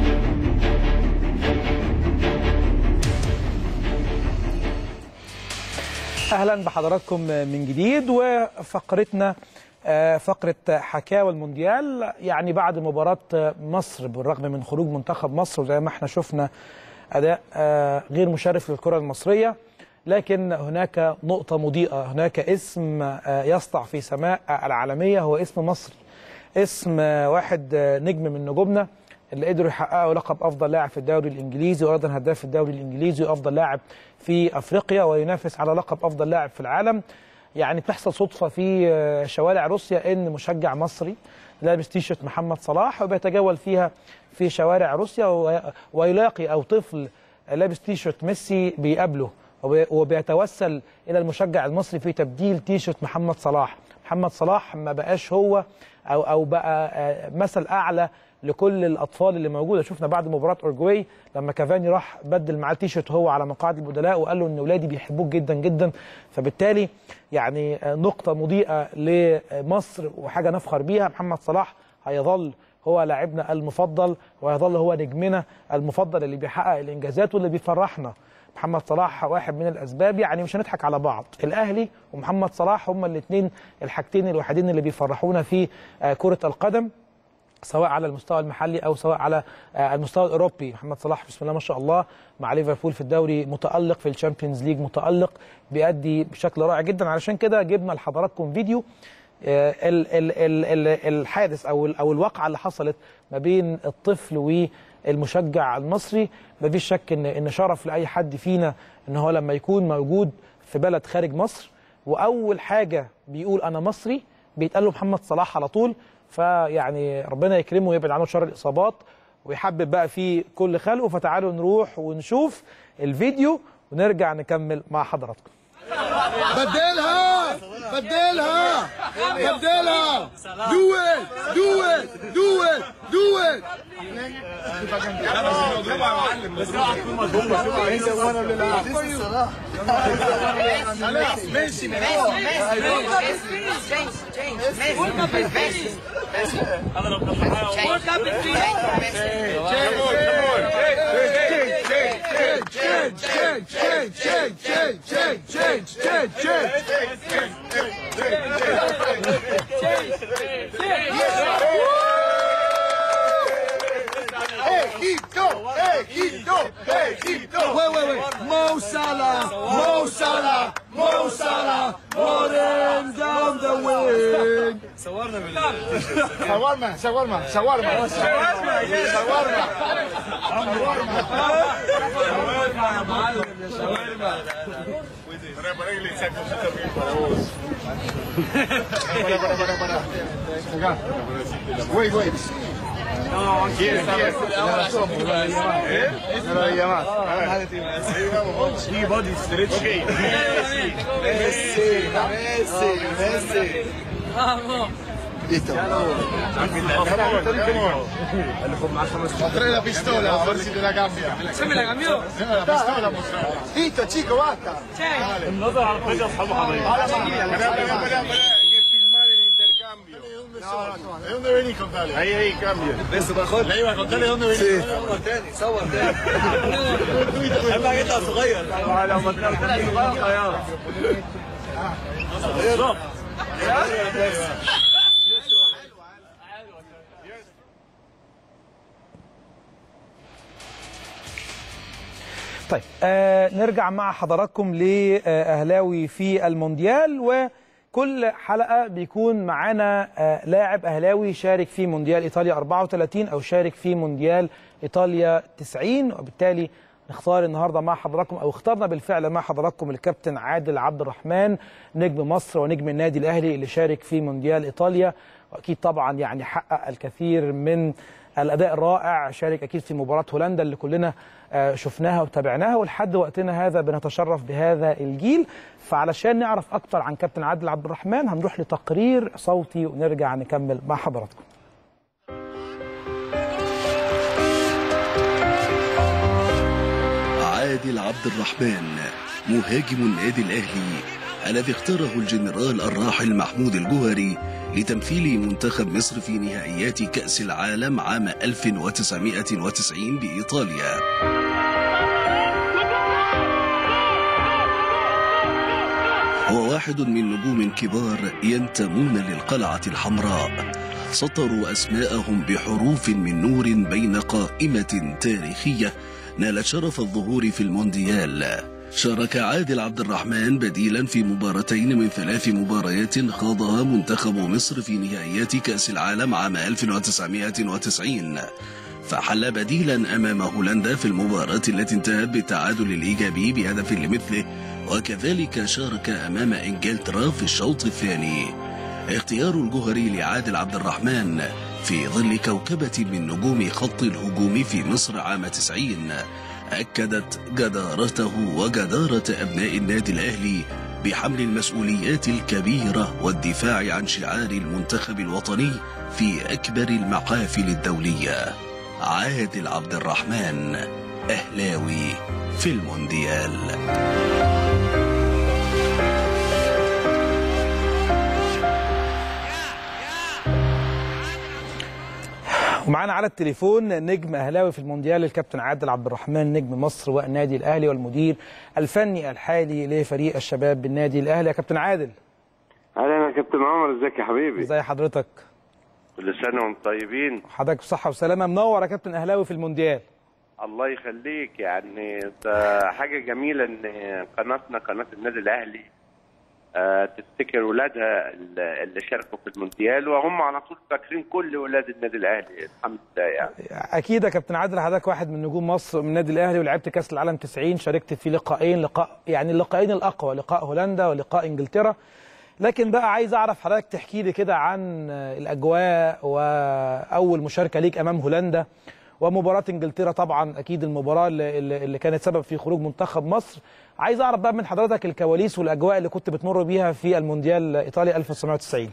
اهلا بحضراتكم من جديد وفقرتنا آه، فقره حكاوى المونديال يعني بعد مباراه مصر بالرغم من خروج منتخب مصر وزي ما احنا شفنا اداء آه، غير مشرف للكره المصريه لكن هناك نقطه مضيئه هناك اسم آه، يسطع في سماء العالميه هو اسم مصر اسم آه، واحد آه، نجم من نجومنا اللي قدروا يحققوا لقب افضل لاعب في الدوري الانجليزي وايضا هداف الدوري الانجليزي وافضل لاعب في افريقيا وينافس على لقب افضل لاعب في العالم يعني بتحصل صدفه في آه، شوارع روسيا ان مشجع مصري لابس تيشرت محمد صلاح وبيتجول فيها في شوارع روسيا وي- ويلاقي او طفل لابس تيشرت ميسي بيقابله وبي- وبيتوسل الى المشجع المصري في تبديل تيشرت محمد صلاح محمد صلاح ما بقاش هو او او بقى آه، مثل اعلى لكل الاطفال اللي موجوده شفنا بعد مباراه اورجواي لما كافاني راح بدل معاه التيشيرت هو على مقاعد البدلاء وقال له ان اولادي بيحبوك جدا جدا فبالتالي يعني آه، نقطه مضيئه لمصر وحاجه نفخر بيها محمد صلاح هيظل هو لاعبنا المفضل ويظل هو نجمنا المفضل اللي بيحقق الانجازات واللي بيفرحنا محمد صلاح واحد من الاسباب يعني مش هنضحك على بعض الاهلي ومحمد صلاح هما الاثنين الحاجتين الوحيدين اللي بيفرحونا في آه، كره القدم سواء على المستوى المحلي او سواء على آه، المستوى الاوروبي محمد صلاح بسم الله ما شاء الله مع ليفربول في الدوري متالق في الشامبيونز ليج متالق بيأدي بشكل رائع جدا علشان كده جبنا لحضراتكم فيديو آه، ال- ال- ال- ال- الحادث او ال- او الواقعه اللي حصلت ما بين الطفل والمشجع المصري ما فيش شك ان ان شرف لاي حد فينا ان هو لما يكون موجود في بلد خارج مصر واول حاجه بيقول انا مصري بيتقال له محمد صلاح على طول فيعني ربنا يكرمه ويبعد عنه شر الاصابات ويحبب بقى في كل خلقه فتعالوا نروح ونشوف الفيديو ونرجع نكمل مع حضراتكم
بدلها بدلها بدلها do it do it do it do it ميسي Egipto, Egipto, Egipto. Wait, wait, wait. Mo Salah, Mo Salah, Mo Salah, rolling down the wing. صورنا بالله صورنا صورنا صورنا صورنا Wait, wait. No, quiere, quiere. No lo había más. Sí, body stretch. Okay. Messi, Messi, Messi. Vamos. Listo. Trae la pistola, a ver si te la cambia. ¿Se me la cambió? No, la pistola mostraba. Listo, chico, basta. Dale. Ahora sí. Esperá, esperá, esperá, esperá. Hay que filmar el intercambio. No, no, ¿De dónde venís? Contale. Ahí, ahí, cambio. ¿Ves mejor? Le iba a contarle de dónde venís. Sí. صور تاني صور تاني اهم حاجه يطلع صغير لما طلع صغير خيار
طيب آه نرجع مع حضراتكم لأهلاوي في المونديال وكل حلقة بيكون معانا آه لاعب أهلاوي شارك في مونديال إيطاليا 34 أو شارك في مونديال إيطاليا 90 وبالتالي نختار النهارده مع حضراتكم او اخترنا بالفعل مع حضراتكم الكابتن عادل عبد الرحمن نجم مصر ونجم النادي الاهلي اللي شارك في مونديال ايطاليا واكيد طبعا يعني حقق الكثير من الاداء الرائع شارك اكيد في مباراه هولندا اللي كلنا آه، شفناها وتابعناها ولحد وقتنا هذا بنتشرف بهذا الجيل فعلشان نعرف اكتر عن كابتن عادل عبد الرحمن هنروح لتقرير صوتي ونرجع نكمل مع حضراتكم
عادل عبد الرحمن مهاجم النادي الأهلي الذي اختاره الجنرال الراحل محمود الجوهري لتمثيل منتخب مصر في نهائيات كأس العالم عام 1990 بإيطاليا هو واحد من نجوم كبار ينتمون للقلعة الحمراء سطروا أسماءهم بحروف من نور بين قائمة تاريخية نالت شرف الظهور في المونديال شارك عادل عبد الرحمن بديلا في مباراتين من ثلاث مباريات خاضها منتخب مصر في نهائيات كأس العالم عام 1990 فحل بديلا أمام هولندا في المباراة التي انتهت بالتعادل الإيجابي بهدف لمثله وكذلك شارك أمام إنجلترا في الشوط الثاني اختيار الجوهري لعادل عبد الرحمن في ظل كوكبة من نجوم خط الهجوم في مصر عام 90 أكدت جدارته وجدارة أبناء النادي الأهلي بحمل المسؤوليات الكبيرة والدفاع عن شعار المنتخب الوطني في أكبر المحافل الدولية عادل عبد الرحمن أهلاوي في المونديال
ومعانا على التليفون نجم اهلاوي في المونديال الكابتن عادل عبد الرحمن نجم مصر والنادي الاهلي والمدير الفني الحالي لفريق الشباب بالنادي الاهلي يا كابتن عادل
اهلا يا كابتن عمر ازيك يا حبيبي
ازي حضرتك
كل سنه وانتم طيبين
حضرتك بصحه وسلامه منور يا كابتن اهلاوي في المونديال
الله يخليك يعني ده حاجه جميله ان قناتنا قناه النادي الاهلي آه، تفتكر ولادها اللي اللي شاركوا في المونديال وهم على طول فاكرين كل ولاد النادي الاهلي الحمد لله يعني
اكيد يا كابتن عادل حضرتك واحد من نجوم مصر من النادي الاهلي ولعبت كاس العالم 90 شاركت في لقاءين لقاء يعني اللقاءين الاقوى لقاء هولندا ولقاء انجلترا لكن بقى عايز اعرف حضرتك تحكي لي كده عن الاجواء واول مشاركه ليك امام هولندا ومباراه انجلترا طبعا اكيد المباراه اللي, اللي اللي كانت سبب في خروج منتخب مصر عايز اعرف بقى من حضرتك الكواليس والاجواء اللي كنت بتمر بيها في المونديال ايطاليا 1990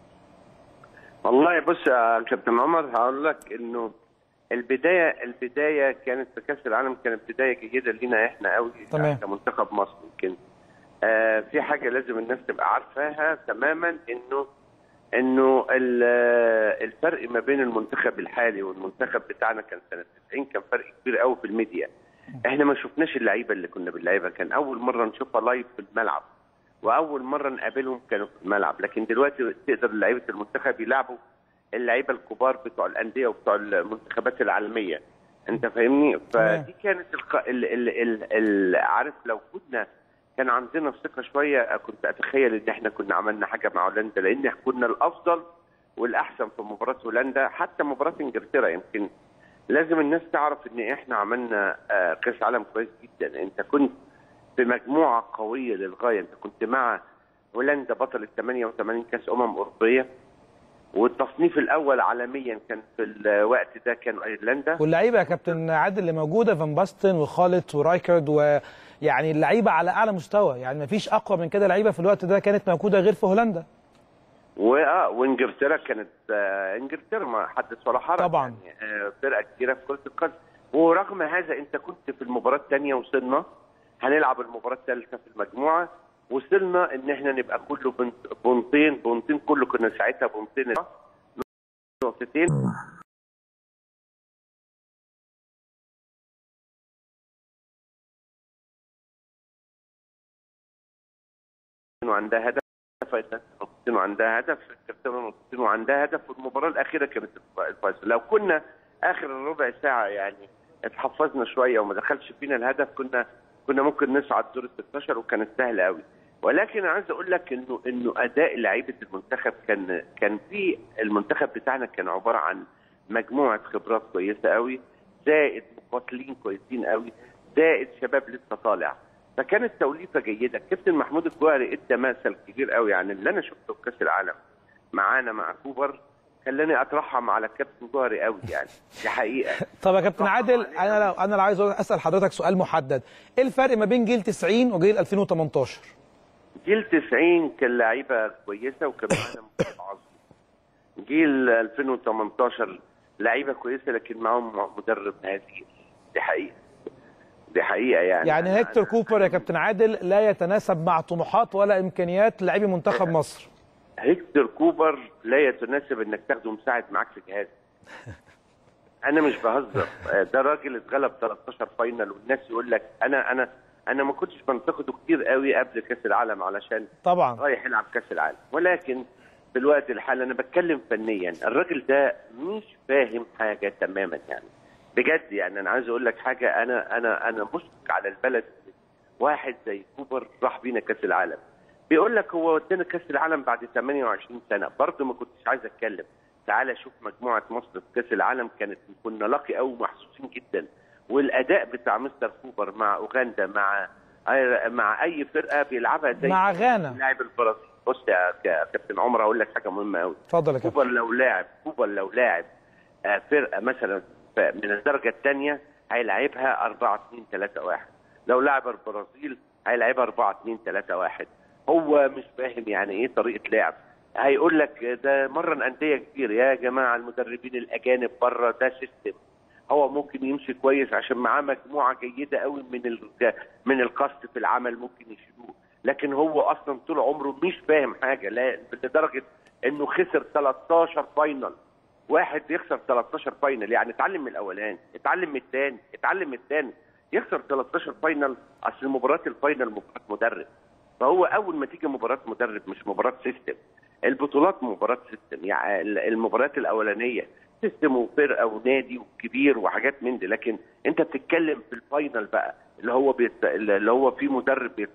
والله بص يا كابتن عمر هقول لك انه البدايه البدايه كانت في كاس العالم كانت بدايه جيده لينا احنا قوي
تمام.
كمنتخب مصر يمكن آه في حاجه لازم الناس تبقى عارفاها تماما انه انه ال- آه، الفرق ما بين المنتخب الحالي والمنتخب بتاعنا كان سنه 90 كان فرق كبير قوي في الميديا احنا ما شفناش اللعيبه اللي كنا بنلعبها كان اول مره نشوفها لايف في الملعب واول مره نقابلهم كانوا في الملعب لكن دلوقتي تقدر لعيبه المنتخب يلعبوا اللعيبه الكبار بتوع الانديه وبتوع المنتخبات العالميه انت فاهمني فدي كانت الق... ال... ال... ال... ال... عارف لو كنا كان عندنا ثقه شويه كنت اتخيل ان احنا كنا عملنا حاجه مع هولندا لان كنا الافضل والاحسن في مباراه هولندا حتى مباراه انجلترا يمكن لازم الناس تعرف ان احنا عملنا آه، كاس عالم كويس جدا انت كنت في مجموعه قويه للغايه انت كنت مع هولندا بطل ال 88 كاس امم اوروبيه والتصنيف الاول عالميا كان في الوقت ده كان ايرلندا
واللعيبه يا كابتن عادل اللي موجوده فان باستن وخالد ورايكارد ويعني اللعيبه على اعلى مستوى يعني ما فيش اقوى من كده لعيبه في الوقت ده كانت موجوده غير في هولندا
واه وانجلترا كانت آه انجلترا ما حدث ولا حرج
طبعا
يعني آه فرقه كبيره في كره القدم ورغم هذا انت كنت في المباراه الثانيه وصلنا هنلعب المباراه الثالثه في المجموعه وصلنا ان احنا نبقى كله بنت- بنطين بنطين كله كنا ساعتها بنطين نقطتين وعندها هدف نقطتين وعندها هدف كابتن نقطتين وعندها هدف والمباراه الاخيره كانت الفيصل لو كنا اخر الربع ساعه يعني اتحفظنا شويه وما دخلش فينا الهدف كنا كنا ممكن نصعد دور ال 16 وكانت سهله قوي ولكن عايز اقول لك انه انه اداء لعيبه المنتخب كان كان في المنتخب بتاعنا كان عباره عن مجموعه خبرات كويسه قوي زائد مقاتلين كويسين قوي زائد شباب لسه طالع فكانت توليفه جيده كابتن محمود الجوهري ادى مثل كبير قوي عن اللي انا شفته في كاس العالم معانا مع كوبر خلاني اترحم على الكابتن جوهري قوي يعني دي حقيقه
طب يا كابتن عادل انا لو انا لو عايز اسال حضرتك سؤال محدد ايه الفرق ما بين جيل 90 وجيل 2018
جيل 90 كان لعيبه كويسه وكان معانا مدرب عظيم جيل 2018 لعيبه كويسه لكن معاهم مدرب هزيل دي حقيقه دي حقيقه يعني
يعني هيكتور كوبر يا كابتن عادل لا يتناسب مع طموحات ولا امكانيات لاعبي منتخب مصر
هيكتور كوبر لا يتناسب انك تاخده مساعد معاك في جهاز انا مش بهزر ده راجل اتغلب 13 فاينل والناس يقول لك انا انا انا ما كنتش بنتقده كتير قوي قبل كاس العالم علشان
طبعا
رايح يلعب كاس العالم ولكن في الوقت الحالي انا بتكلم فنيا الراجل ده مش فاهم حاجه تماما يعني بجد يعني انا عايز اقول لك حاجه انا انا انا مشفق على البلد واحد زي كوبر راح بينا كاس العالم بيقول لك هو ودانا كاس العالم بعد 28 سنه برضه ما كنتش عايز اتكلم تعالى شوف مجموعه مصر في كاس العالم كانت كنا لاقي قوي ومحسوسين جدا والاداء بتاع مستر كوبر مع اوغندا مع أي- مع اي فرقه بيلعبها زي
مع غانا.
لاعب البرازيل بص يا يا كابتن عمر اقول لك حاجه مهمه قوي
اتفضل يا كابتن
كوبر لو لاعب كوبر لو لاعب آه، فرقه مثلا ف- من الدرجه الثانيه هيلعبها 4 2 3 1 لو لعب البرازيل هيلعبها 4 2 3 1 هو مش فاهم يعني ايه طريقه لعب هيقول لك ده مرن انديه كتير يا جماعه المدربين الاجانب بره ده سيستم هو ممكن يمشي كويس عشان معاه مجموعه جيده قوي من ال- من القصد في العمل ممكن يشيلوه لكن هو اصلا طول عمره مش فاهم حاجه لا لدرجه انه خسر 13 فاينل واحد بيخسر 13 فاينل يعني اتعلم من الاولاني اتعلم من الثاني اتعلم من الثاني يخسر 13 فاينل اصل مباراه الفاينل مباراه مدرب فهو اول ما تيجي مباراه مدرب مش مباراه سيستم البطولات مباراه سيستم يعني ال- المباريات الاولانيه سيستم وفرقه ونادي وكبير وحاجات من دي لكن انت بتتكلم في الفاينل بقى اللي هو بيت... اللي هو فيه مدرب بيت...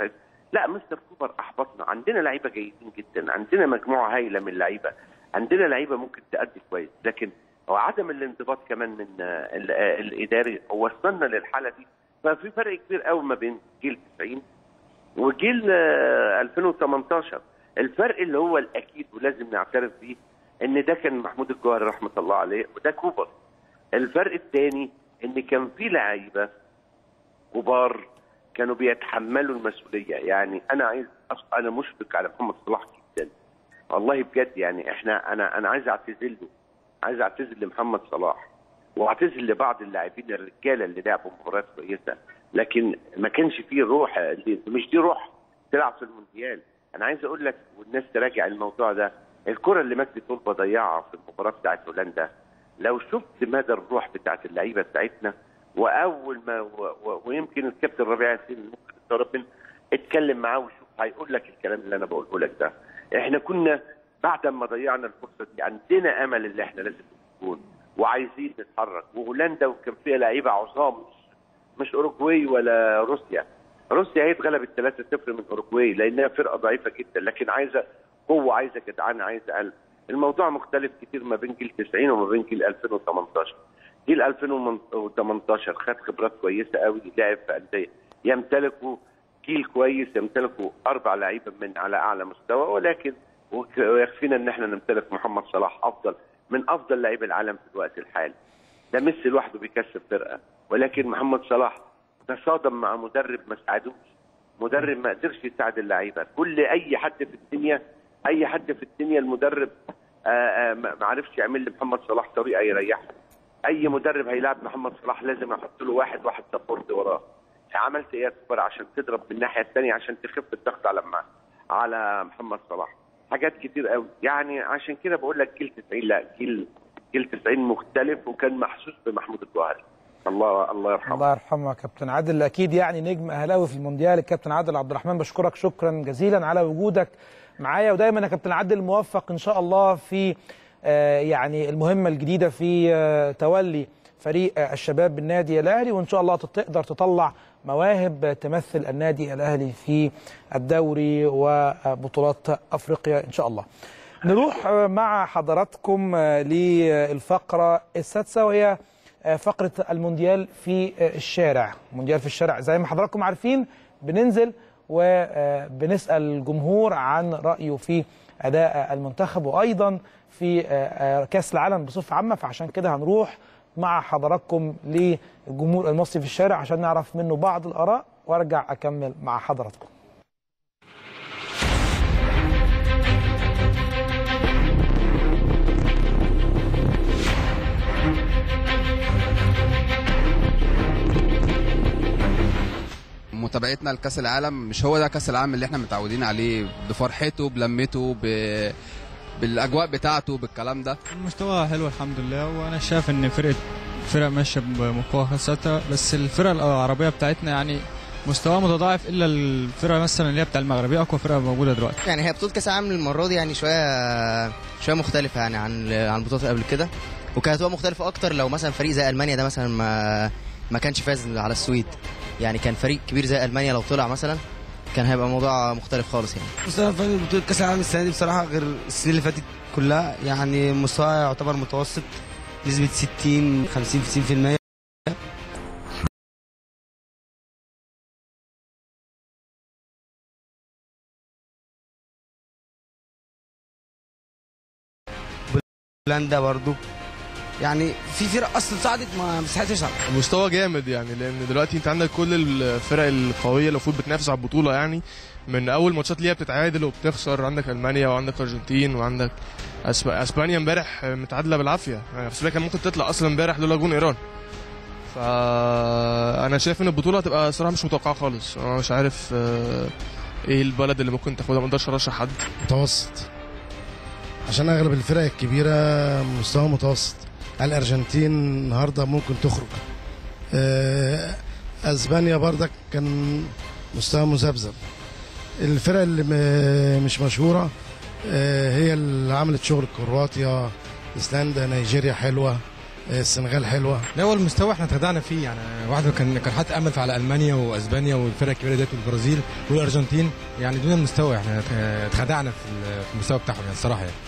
لا مستر كوبر احبطنا عندنا لعيبه جيدين جدا عندنا مجموعه هايله من اللعيبه عندنا لعيبه ممكن تأدي كويس لكن هو عدم الانضباط كمان من آه، ال- آه، الاداري وصلنا للحاله دي ففي فرق كبير قوي ما بين جيل 90 وجيل آه، 2018 الفرق اللي هو الاكيد ولازم نعترف بيه ان ده كان محمود الجوهري رحمه الله عليه وده كوبر الفرق الثاني ان كان في لعيبه كبار كانوا بيتحملوا المسؤوليه يعني انا عايز أص- انا مشفق على محمد صلاح جدا والله بجد يعني احنا انا انا عايز اعتذر له عايز اعتذر لمحمد صلاح واعتذر لبعض اللاعبين الرجاله اللي لعبوا مباريات كويسه لكن ما كانش فيه روح اللي- مش دي روح تلعب في المونديال انا عايز اقول لك والناس تراجع الموضوع ده الكره اللي مجدي طلبه ضيعها في المباراه بتاعت هولندا لو شفت مدى الروح بتاعت اللعيبه بتاعتنا واول ما و و ويمكن الكابتن ربيع ياسين ممكن الطرفين اتكلم معاه وشوف هيقول لك الكلام اللي انا بقوله لك ده احنا كنا بعد ما ضيعنا الفرصه دي عندنا امل اللي احنا لازم نكون وعايزين نتحرك وهولندا وكان فيها لعيبه عظام مش مش اوروجواي ولا روسيا روسيا هي اتغلبت 3-0 من اوروجواي لانها فرقه ضعيفه جدا لكن عايزه قوه عايزه جدعانه عايزه قلب الموضوع مختلف كتير ما بين جيل 90 وما بين جيل 2018 جيل 2018 خد خبرات كويسه قوي لعب في انديه يمتلكوا جيل كويس يمتلكوا اربع لعيبه من على اعلى مستوى ولكن وك- ويكفينا ان احنا نمتلك محمد صلاح افضل من افضل لاعبي العالم في الوقت الحالي ده ميسي لوحده بيكسب فرقه ولكن محمد صلاح تصادم مع مدرب ما ساعدوش مدرب ما قدرش يساعد اللعيبه كل اي حد في الدنيا اي حد في الدنيا المدرب آه، آه، ما ما عرفش يعمل لمحمد صلاح طريقه يريحه اي مدرب هيلاعب محمد صلاح لازم يحط له واحد واحد سبورت وراه عملت ايه يا كبر عشان تضرب من الناحيه الثانيه عشان تخف الضغط على مع- على محمد صلاح حاجات كتير قوي يعني عشان كده بقول لك جيل 90 لا جيل جيل 90 مختلف وكان محسوس بمحمود الجوهري الله الله يرحمه
الله يرحمه يا كابتن عادل اكيد يعني نجم اهلاوي في المونديال الكابتن عادل عبد الرحمن بشكرك شكرا جزيلا على وجودك معايا ودايما يا كابتن عادل موفق ان شاء الله في آه، يعني المهمه الجديده في آه، تولي فريق آه، الشباب بالنادي الاهلي وان شاء الله تقدر تطلع مواهب تمثل النادي الاهلي في الدوري وبطولات افريقيا ان شاء الله. نروح آه، مع حضراتكم آه، للفقره السادسه وهي آه، فقره المونديال في آه، الشارع، مونديال في الشارع زي ما حضراتكم عارفين بننزل وبنسال الجمهور عن رايه في اداء المنتخب وايضا في آه، آه، كاس العالم بصفه عامه فعشان كده هنروح مع حضراتكم للجمهور المصري في الشارع عشان نعرف منه بعض الاراء وارجع اكمل مع حضراتكم.
متابعتنا لكاس العالم مش هو ده كاس العالم اللي احنا متعودين عليه بفرحته بلمته ب... بالاجواء بتاعته بالكلام ده
المستوى حلو الحمد لله وانا شايف ان فرقه فرقه ماشيه بقوه خاصه بس الفرقه العربيه بتاعتنا يعني مستواها متضاعف الا الفرقه مثلا اللي هي بتاع المغرب هي اقوى فرقه موجوده دلوقتي
يعني هي بطوله كاس العالم المره دي يعني شويه شويه مختلفه يعني عن عن البطولات اللي قبل كده وكانت هتبقى مختلفه اكتر لو مثلا فريق زي المانيا ده مثلا ما ما كانش فاز على السويد يعني كان فريق كبير زي المانيا لو طلع مثلا كان هيبقى الموضوع مختلف خالص يعني
مستوى الفني بطولة كأس العالم السنة دي بصراحة غير السنين اللي فاتت كلها يعني مستوى يعتبر متوسط نسبة 60 50 60% بولندا برضو يعني في فرق اصلا صعدت ما مستحيل تصعد
مستوى جامد يعني لان دلوقتي انت عندك كل الفرق القويه اللي المفروض بتنافس على البطوله يعني من اول ماتشات ليها بتتعادل وبتخسر عندك المانيا وعندك ارجنتين وعندك أسب... اسبانيا امبارح متعادله بالعافيه يعني اسبانيا كان ممكن تطلع اصلا امبارح لولا جون ايران فانا شايف ان البطوله هتبقى صراحه مش متوقعه خالص انا مش عارف آه، ايه البلد اللي ممكن تاخدها ما اقدرش ارشح حد
متوسط عشان اغلب الفرق الكبيره مستوى متوسط الارجنتين النهارده ممكن تخرج آه، اسبانيا برضك كان مستوى مذبذب الفرق اللي م- مش مشهوره آه، هي اللي عملت شغل كرواتيا ايسلندا نيجيريا حلوه السنغال حلوه
لا هو المستوى احنا اتخدعنا فيه يعني واحد كان كان حاطط امل في على المانيا واسبانيا والفرق الكبيره ديت والبرازيل والارجنتين يعني دون المستوى احنا اتخدعنا في ال- في المستوى بتاعهم يعني الصراحه يعني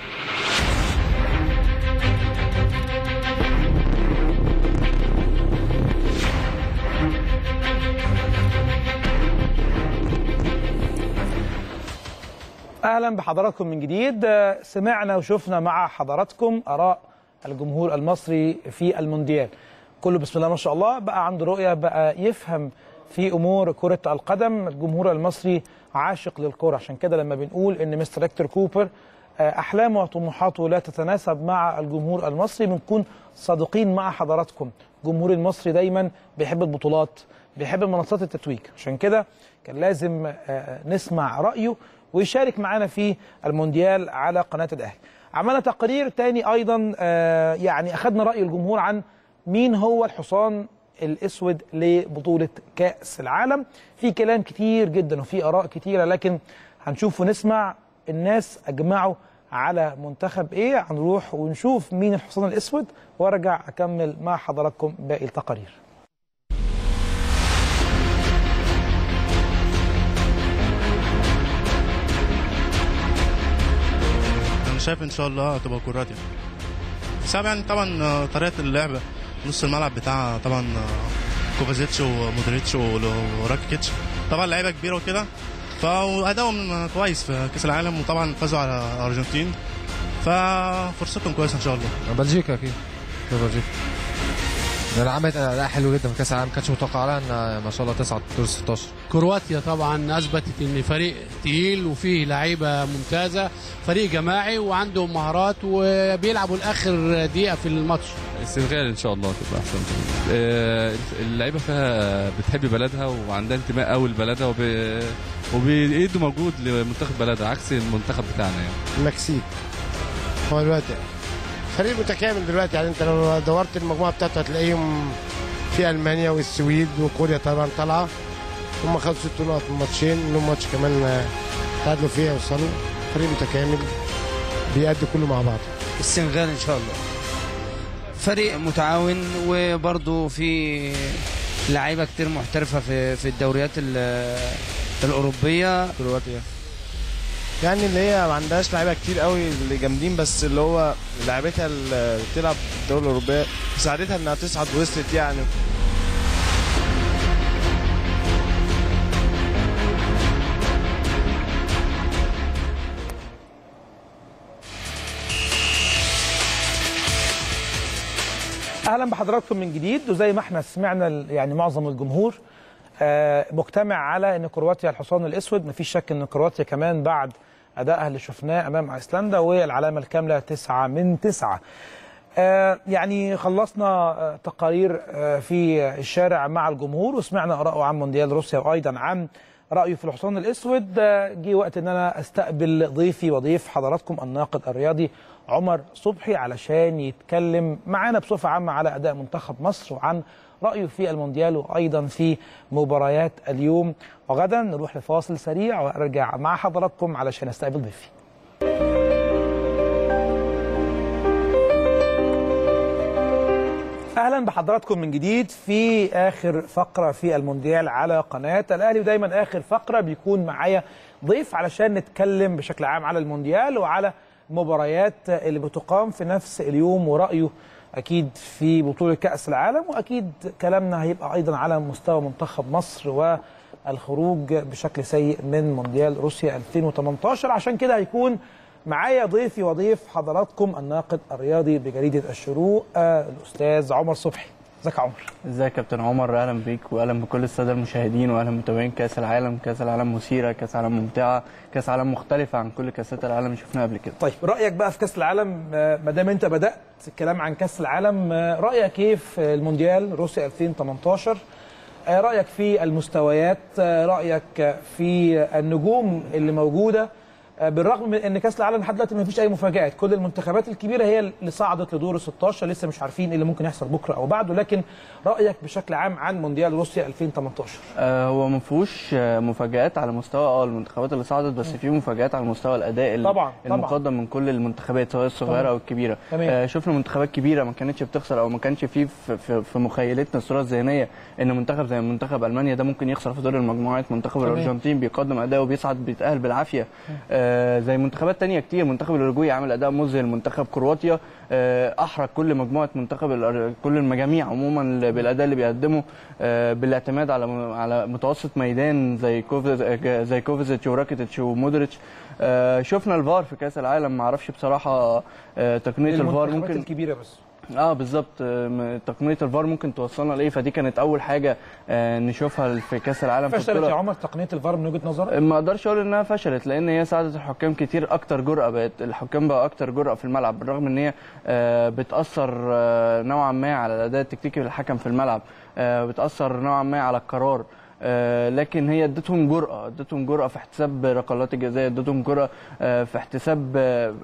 اهلا بحضراتكم من جديد آه، سمعنا وشفنا مع حضراتكم اراء الجمهور المصري في المونديال كله بسم الله ما شاء الله بقى عنده رؤيه بقى يفهم في امور كره القدم الجمهور المصري عاشق للكره عشان كده لما بنقول ان مستر هيكتور كوبر آه، احلامه وطموحاته لا تتناسب مع الجمهور المصري بنكون صادقين مع حضراتكم الجمهور المصري دايما بيحب البطولات بيحب منصات التتويج عشان كده كان لازم آه، نسمع رايه ويشارك معنا في المونديال على قناه الاهلي عملنا تقرير تاني ايضا آه، يعني اخذنا راي الجمهور عن مين هو الحصان الاسود لبطوله كاس العالم في كلام كتير جدا وفي اراء كتيره لكن هنشوف ونسمع الناس اجمعوا على منتخب ايه هنروح ونشوف مين الحصان الاسود وارجع اكمل مع حضراتكم باقي التقارير
انا شايف ان شاء الله هتبقى كرواتيا بسبب يعني طبعا آه، طريقه اللعب نص الملعب بتاع طبعا آه، كوفازيتش ومودريتش وراكيتش طبعا لعيبه كبيره وكده فادائهم آه، كويس في كاس العالم وطبعا فازوا على الارجنتين ففرصتهم كويسه ان شاء الله
بلجيكا اكيد في بلجيكا لان عملت اداء حلو جدا في كاس العالم ما كانش متوقع لها ان ما شاء الله تصعد دور 16
كرواتيا طبعا اثبتت ان فريق تقيل وفيه لعيبه ممتازه فريق جماعي وعندهم مهارات وبيلعبوا لاخر دقيقه في الماتش
السنغال ان شاء الله تبقى احسن آه، اللعيبه فيها بتحب بلدها وعندها انتماء قوي لبلدها وب... وبيدوا مجهود لمنتخب بلدها عكس المنتخب بتاعنا يعني
المكسيك هو دلوقتي فريق متكامل دلوقتي يعني انت لو دورت المجموعه بتاعته هتلاقيهم في المانيا والسويد وكوريا طبعا طالعه هم خدوا ست نقط من ماتشين لهم ماتش كمان آه، تعادلوا فيه يوصلوا فريق متكامل بيأدي كله مع بعض
السنغال ان شاء الله فريق متعاون وبرضه في لعيبه كتير محترفه في في الدوريات ال- الاوروبيه كرواتيا
يعني اللي هي ما عندهاش لعيبه كتير قوي اللي جامدين بس اللي هو لعيبتها اللي بتلعب في الدوري الاوروبيه ساعدتها انها تصعد وصلت يعني
اهلا بحضراتكم من جديد وزي ما احنا سمعنا ال- يعني معظم الجمهور آه، مجتمع على ان كرواتيا الحصان الاسود مفيش شك ان كرواتيا كمان بعد ادائها اللي شفناه امام ايسلندا والعلامه الكامله تسعة من تسعة آه، يعني خلصنا آه، تقارير آه، في الشارع مع الجمهور وسمعنا اراءه عن مونديال روسيا وايضا عن رايه في الحصان الاسود آه، جه وقت ان انا استقبل ضيفي وضيف حضراتكم الناقد الرياضي عمر صبحي علشان يتكلم معانا بصفه عامه على اداء منتخب مصر وعن رايه في المونديال وايضا في مباريات اليوم وغدا نروح لفاصل سريع وارجع مع حضراتكم علشان استقبل ضيفي اهلا بحضراتكم من جديد في اخر فقره في المونديال على قناه الاهلي ودايما اخر فقره بيكون معايا ضيف علشان نتكلم بشكل عام على المونديال وعلى المباريات اللي بتقام في نفس اليوم ورايه اكيد في بطوله كاس العالم واكيد كلامنا هيبقى ايضا على مستوى منتخب مصر والخروج بشكل سيء من مونديال روسيا 2018 عشان كده هيكون معايا ضيفي وضيف حضراتكم الناقد الرياضي بجريده الشروق آه، الاستاذ عمر صبحي ازيك يا عمر
ازيك يا كابتن عمر اهلا بيك واهلا بكل الساده المشاهدين واهلا بمتابعين كاس العالم كاس العالم مثيره كاس عالم ممتعه كاس عالم مختلفه عن كل كاسات العالم اللي شفناها قبل كده
طيب رايك بقى في كاس العالم آه، ما دام انت بدات الكلام عن كاس العالم آه، رايك ايه في المونديال روسيا 2018 آه، رايك في المستويات آه، رايك في النجوم اللي موجوده آه، بالرغم من ان كاس العالم لحد دلوقتي ما فيش اي مفاجات كل المنتخبات الكبيره هي اللي صعدت لدور ال 16 لسه مش عارفين ايه اللي ممكن يحصل بكره او بعده لكن رايك بشكل عام عن مونديال روسيا 2018
آه، هو ما فيهوش آه، مفاجآت على مستوى اه المنتخبات اللي صعدت بس في مفاجآت على مستوى الاداء ال-
طبعاً، طبعاً.
المقدم من كل المنتخبات سواء الصغيره
طبعاً.
او الكبيره
تمام.
آه، شفنا منتخبات كبيره ما كانتش بتخسر او ما كانش فيه في, في, في مخيلتنا الصوره الذهنيه ان منتخب زي منتخب المانيا ده ممكن يخسر في دور المجموعات منتخب
تمام.
الارجنتين بيقدم اداء وبيصعد بيتاهل بالعافيه آه، زي منتخبات تانية كتير منتخب الاورجواي عامل اداء مذهل منتخب كرواتيا آه، احرج كل مجموعه منتخب الأر- كل المجاميع عموما بالاداء اللي بيقدمه آه، بالاعتماد على على متوسط ميدان زي كوفيز زي كوفيزيتش وراكيتيتش ومودريتش آه، شفنا الفار في كاس العالم ما اعرفش بصراحه آه، تقنيه الفار
المنتخبات
ممكن
الكبيره بس
اه بالظبط آه، م- تقنيه الفار ممكن توصلنا لايه فدي كانت اول حاجه آه، نشوفها في كاس العالم في
فشلت
البطولة.
يا عمر تقنيه الفار من وجهه نظرك
ما اقدرش اقول انها فشلت لان هي ساعدت الحكام كتير اكتر جرأه بقت الحكام بقى اكتر جرأه في الملعب بالرغم ان هي آه، بتاثر آه، نوعا ما على الاداء التكتيكي للحكم في الملعب آه، بتاثر نوعا ما على القرار آه، لكن هي ادتهم جرأة ادتهم جرأة في احتساب ركلات الجزاء ادتهم جرأة آه، في احتساب آه،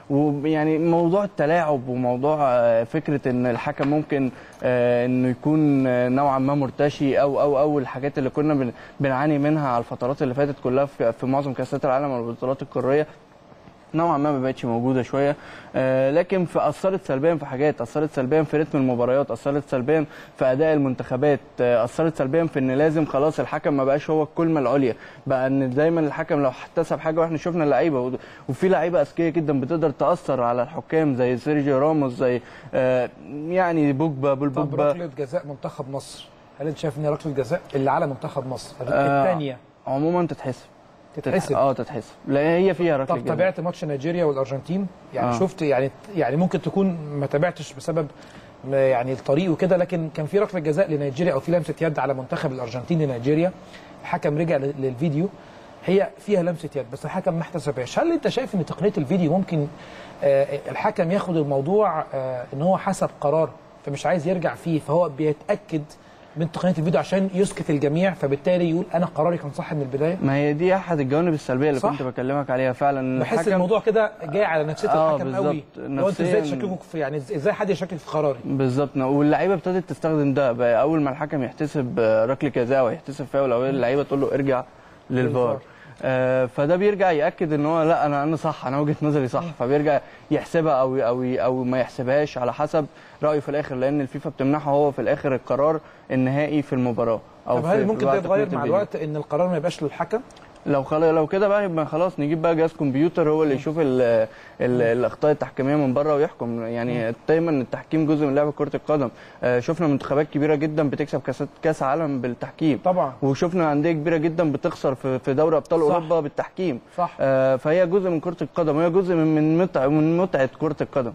ويعني موضوع التلاعب وموضوع آه، فكرة ان الحكم ممكن آه، انه يكون آه، نوعا ما مرتشي او او او الحاجات اللي كنا بن- بنعاني منها على الفترات اللي فاتت كلها في في معظم كاسات العالم والبطولات القارية نوعا ما ما بقتش موجوده شويه آه، لكن في اثرت سلبيا في حاجات اثرت سلبيا في رتم المباريات اثرت سلبيا في اداء المنتخبات آه، اثرت سلبيا في ان لازم خلاص الحكم ما بقاش هو الكلمه العليا بقى ان دايما الحكم لو احتسب حاجه واحنا شفنا اللعيبه و- وفي لعيبه اذكياء جدا بتقدر تاثر على الحكام زي سيرجيو راموس زي آه، يعني بوجبا بول
طب
بوجبا
ركله جزاء منتخب مصر هل انت شايف ان هي ركله جزاء اللي على منتخب مصر
آه،
الثانيه
عموما تتحسب
تتحسب
اه تتحسب لان هي فيها ركله
طب
جزاء.
تابعت ماتش نيجيريا والارجنتين يعني
آه.
شفت يعني يعني ممكن تكون ما تابعتش بسبب ما يعني الطريق وكده لكن كان في ركله جزاء لنيجيريا او في لمسه يد على منتخب الارجنتين لنيجيريا الحكم رجع لل- للفيديو هي فيها لمسه يد بس الحكم ما احتسبهاش هل انت شايف ان تقنيه الفيديو ممكن آه الحكم ياخد الموضوع آه ان هو حسب قرار فمش عايز يرجع فيه فهو بيتاكد من تقنيه الفيديو عشان يسكت الجميع فبالتالي يقول انا قراري كان صح من البدايه
ما هي دي احد الجوانب السلبيه اللي
صح.
كنت بكلمك عليها فعلا
بحس
الحكم-
الموضوع كده جاي على نفسيه
آه،
الحكم
بالظبط.
قوي لو انتوا ازاي
نفسياً-
تشككوا في يعني ازاي حد يشكك في قراري
بالظبط واللعيبه ابتدت تستخدم ده بقى اول ما الحكم يحتسب آه، ركله جزاء او يحتسب فاول او اللعيبه تقول له ارجع للفار
للفار.
آه فده بيرجع ياكد ان هو لا انا انا صح انا وجهه نظري صح فبيرجع يحسبها او او او ما يحسبهاش على حسب رايه في الاخر لان الفيفا بتمنحه هو في الاخر القرار النهائي في المباراه او
طب
في-
هل
في
ممكن
وقت
ده يتغير
تقنية
مع
الفيديو.
الوقت ان القرار ما يبقاش للحكم
لو خلاص لو كده بقى يبقى خلاص نجيب بقى جهاز كمبيوتر هو اللي يشوف ال ال الاخطاء التحكيميه من بره ويحكم يعني دايما التحكيم جزء من لعبه كره القدم آه، شفنا منتخبات كبيره جدا بتكسب كاسات كاس عالم بالتحكيم
طبعا
وشفنا انديه كبيره جدا بتخسر في في دوري ابطال
صح.
اوروبا بالتحكيم
صح
آه، فهي جزء من كره القدم وهي جزء من من متعه من متعه كره القدم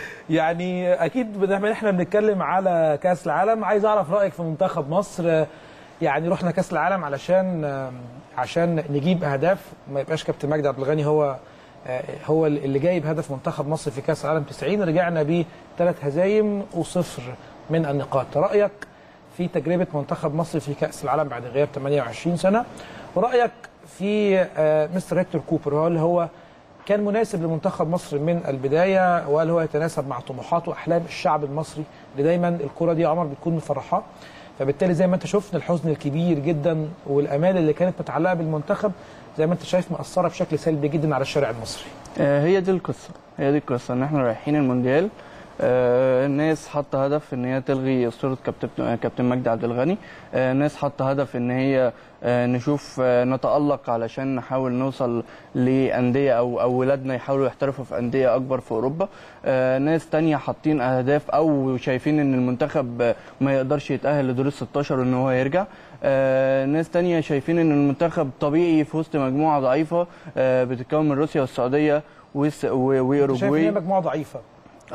يعني اكيد بدل احنا بنتكلم على كاس العالم عايز اعرف رايك في منتخب مصر يعني رحنا كاس العالم علشان عشان نجيب اهداف ما يبقاش كابتن مجدي عبد الغني هو هو اللي جايب هدف منتخب مصر في كاس العالم 90 رجعنا بثلاث هزايم وصفر من النقاط رايك في تجربه منتخب مصر في كاس العالم بعد غياب 28 سنه ورايك في آه، مستر هيكتور كوبر هو اللي هو كان مناسب لمنتخب مصر من البدايه وهل هو يتناسب مع طموحات واحلام الشعب المصري اللي دايما الكره دي يا عمر بتكون مفرحاه فبالتالي زي ما انت شفنا الحزن الكبير جدا والامال اللي كانت متعلقه بالمنتخب زي ما انت شايف مأثره بشكل سلبي جدا على الشارع المصري
آه، هي دي القصه هي دي القصه ان احنا رايحين المونديال آه، الناس حاطه هدف ان هي تلغي اسطوره كابتن آه، كابتن مجدي عبد الغني آه، الناس حاطه هدف ان هي آه، نشوف آه، نتالق علشان نحاول نوصل لانديه او او ولادنا يحاولوا يحترفوا في انديه اكبر في اوروبا آه، ناس تانية حاطين اهداف او شايفين ان المنتخب آه، ما يقدرش يتاهل لدور ال 16 وان هو يرجع آه، ناس تانية شايفين ان المنتخب طبيعي في وسط مجموعه ضعيفه آه، بتتكون من روسيا والسعوديه وس- و-
انت شايف ان هي
واوروجواي
مجموعه ضعيفه
اه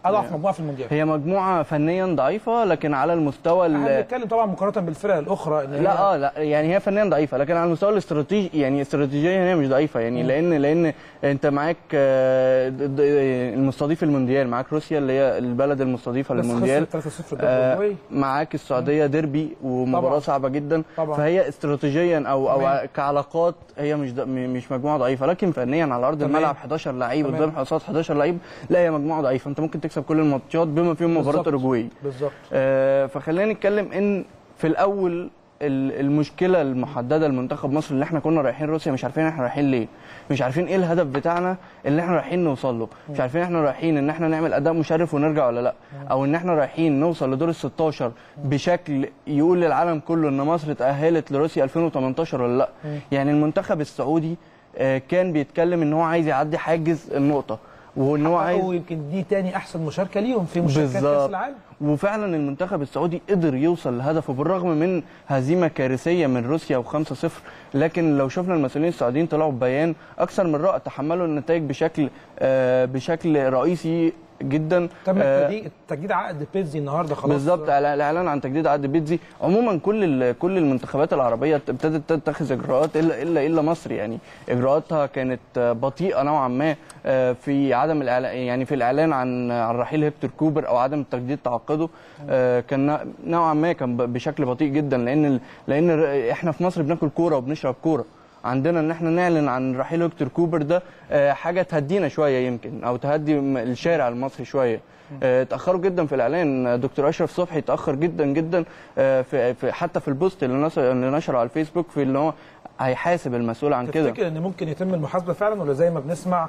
اضعف مجموعه في المونديال
هي مجموعه فنيا ضعيفه لكن على المستوى ال-
احنا بنتكلم طبعا مقارنه بالفرق الاخرى إن هي-
لا اه لا يعني هي فنيا ضعيفه لكن على المستوى الاستراتيجي يعني استراتيجيا هي مش ضعيفه يعني
مم.
لان لان انت معاك آه، د- د- المستضيف المونديال معاك روسيا اللي هي البلد المستضيفه
بس
للمونديال
خسرت 3-0 ضد
آه،
الأوروجواي.
معاك السعوديه ديربي ومباراه
طبعاً.
صعبه جدا
طبعاً.
فهي استراتيجيا او او
تمام.
كعلاقات هي مش ض- م- مش مجموعه ضعيفه لكن فنيا على ارض
تمام.
الملعب 11 لعيب
تمام.
قدام قصاد 11 لعيب لا هي مجموعه ضعيفه انت ممكن تكسب كل الماتشات بما فيهم مباراه
بالظبط.
اوروجواي
بالظبط
آه، فخلينا نتكلم ان في الاول ال- المشكله المحدده لمنتخب مصر اللي احنا كنا رايحين روسيا مش عارفين احنا رايحين ليه مش عارفين ايه الهدف بتاعنا اللي احنا رايحين نوصل له مش عارفين احنا رايحين ان احنا نعمل اداء مشرف ونرجع ولا لا او ان احنا رايحين نوصل لدور ال 16 بشكل يقول للعالم كله ان مصر اتاهلت لروسيا 2018 ولا لا
مم.
يعني المنتخب السعودي آه، كان بيتكلم ان هو عايز يعدي حاجز النقطه وان هو عايز
ويمكن دي تاني احسن مشاركه ليهم في مشاركات كاس
بالظبط.
العالم
وفعلا المنتخب السعودي قدر يوصل لهدفه بالرغم من هزيمه كارثيه من روسيا و5-0 لكن لو شفنا المسؤولين السعوديين طلعوا ببيان اكثر من رائع تحملوا النتائج بشكل آه بشكل رئيسي جدا
تم
آه،
التجديد تجديد عقد بيتزي النهارده خلاص
بالظبط إعلان- الاعلان عن تجديد عقد بيتزي عموما كل ال- كل المنتخبات العربيه ابتدت تتخذ اجراءات الا الا الا مصر يعني اجراءاتها كانت آه، بطيئه نوعا ما آه، في عدم الاعلان يعني في الاعلان عن عن رحيل هيكتور كوبر او عدم تجديد تعاقده آه، كان نوعا ما كان ب- بشكل بطيء جدا لان ال- لان ر- احنا في مصر بناكل كوره وبنشرب كوره عندنا ان احنا نعلن عن رحيل هيكتور كوبر ده آه، حاجه تهدينا شويه يمكن او تهدي م- الشارع المصري شويه آه، اتاخروا جدا في الاعلان آه، دكتور اشرف صبحي اتاخر جدا جدا آه، في في- حتى في البوست اللي نشر اللي نشره على الفيسبوك في اللي هو هيحاسب المسؤول عن كده
تفتكر ان ممكن يتم المحاسبه فعلا ولا زي ما بنسمع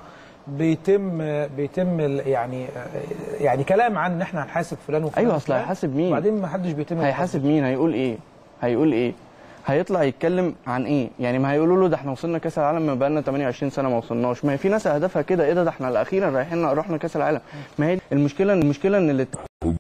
بيتم بيتم ال- يعني يعني كلام عن ان احنا هنحاسب فلان وفلان
ايوه اصل
وفلان،
هيحاسب مين
وبعدين ما حدش بيتم
هيحاسب مين هيقول ايه هيقول ايه هيطلع يتكلم عن ايه يعني ما هيقولوا له ده احنا وصلنا كاس العالم ما بقالنا 28 سنه ما وصلناش ما هي في ناس هدفها كده ايه ده ده احنا الاخيرا رايحين رحنا كاس العالم ما هي المشكله المشكله ان اللي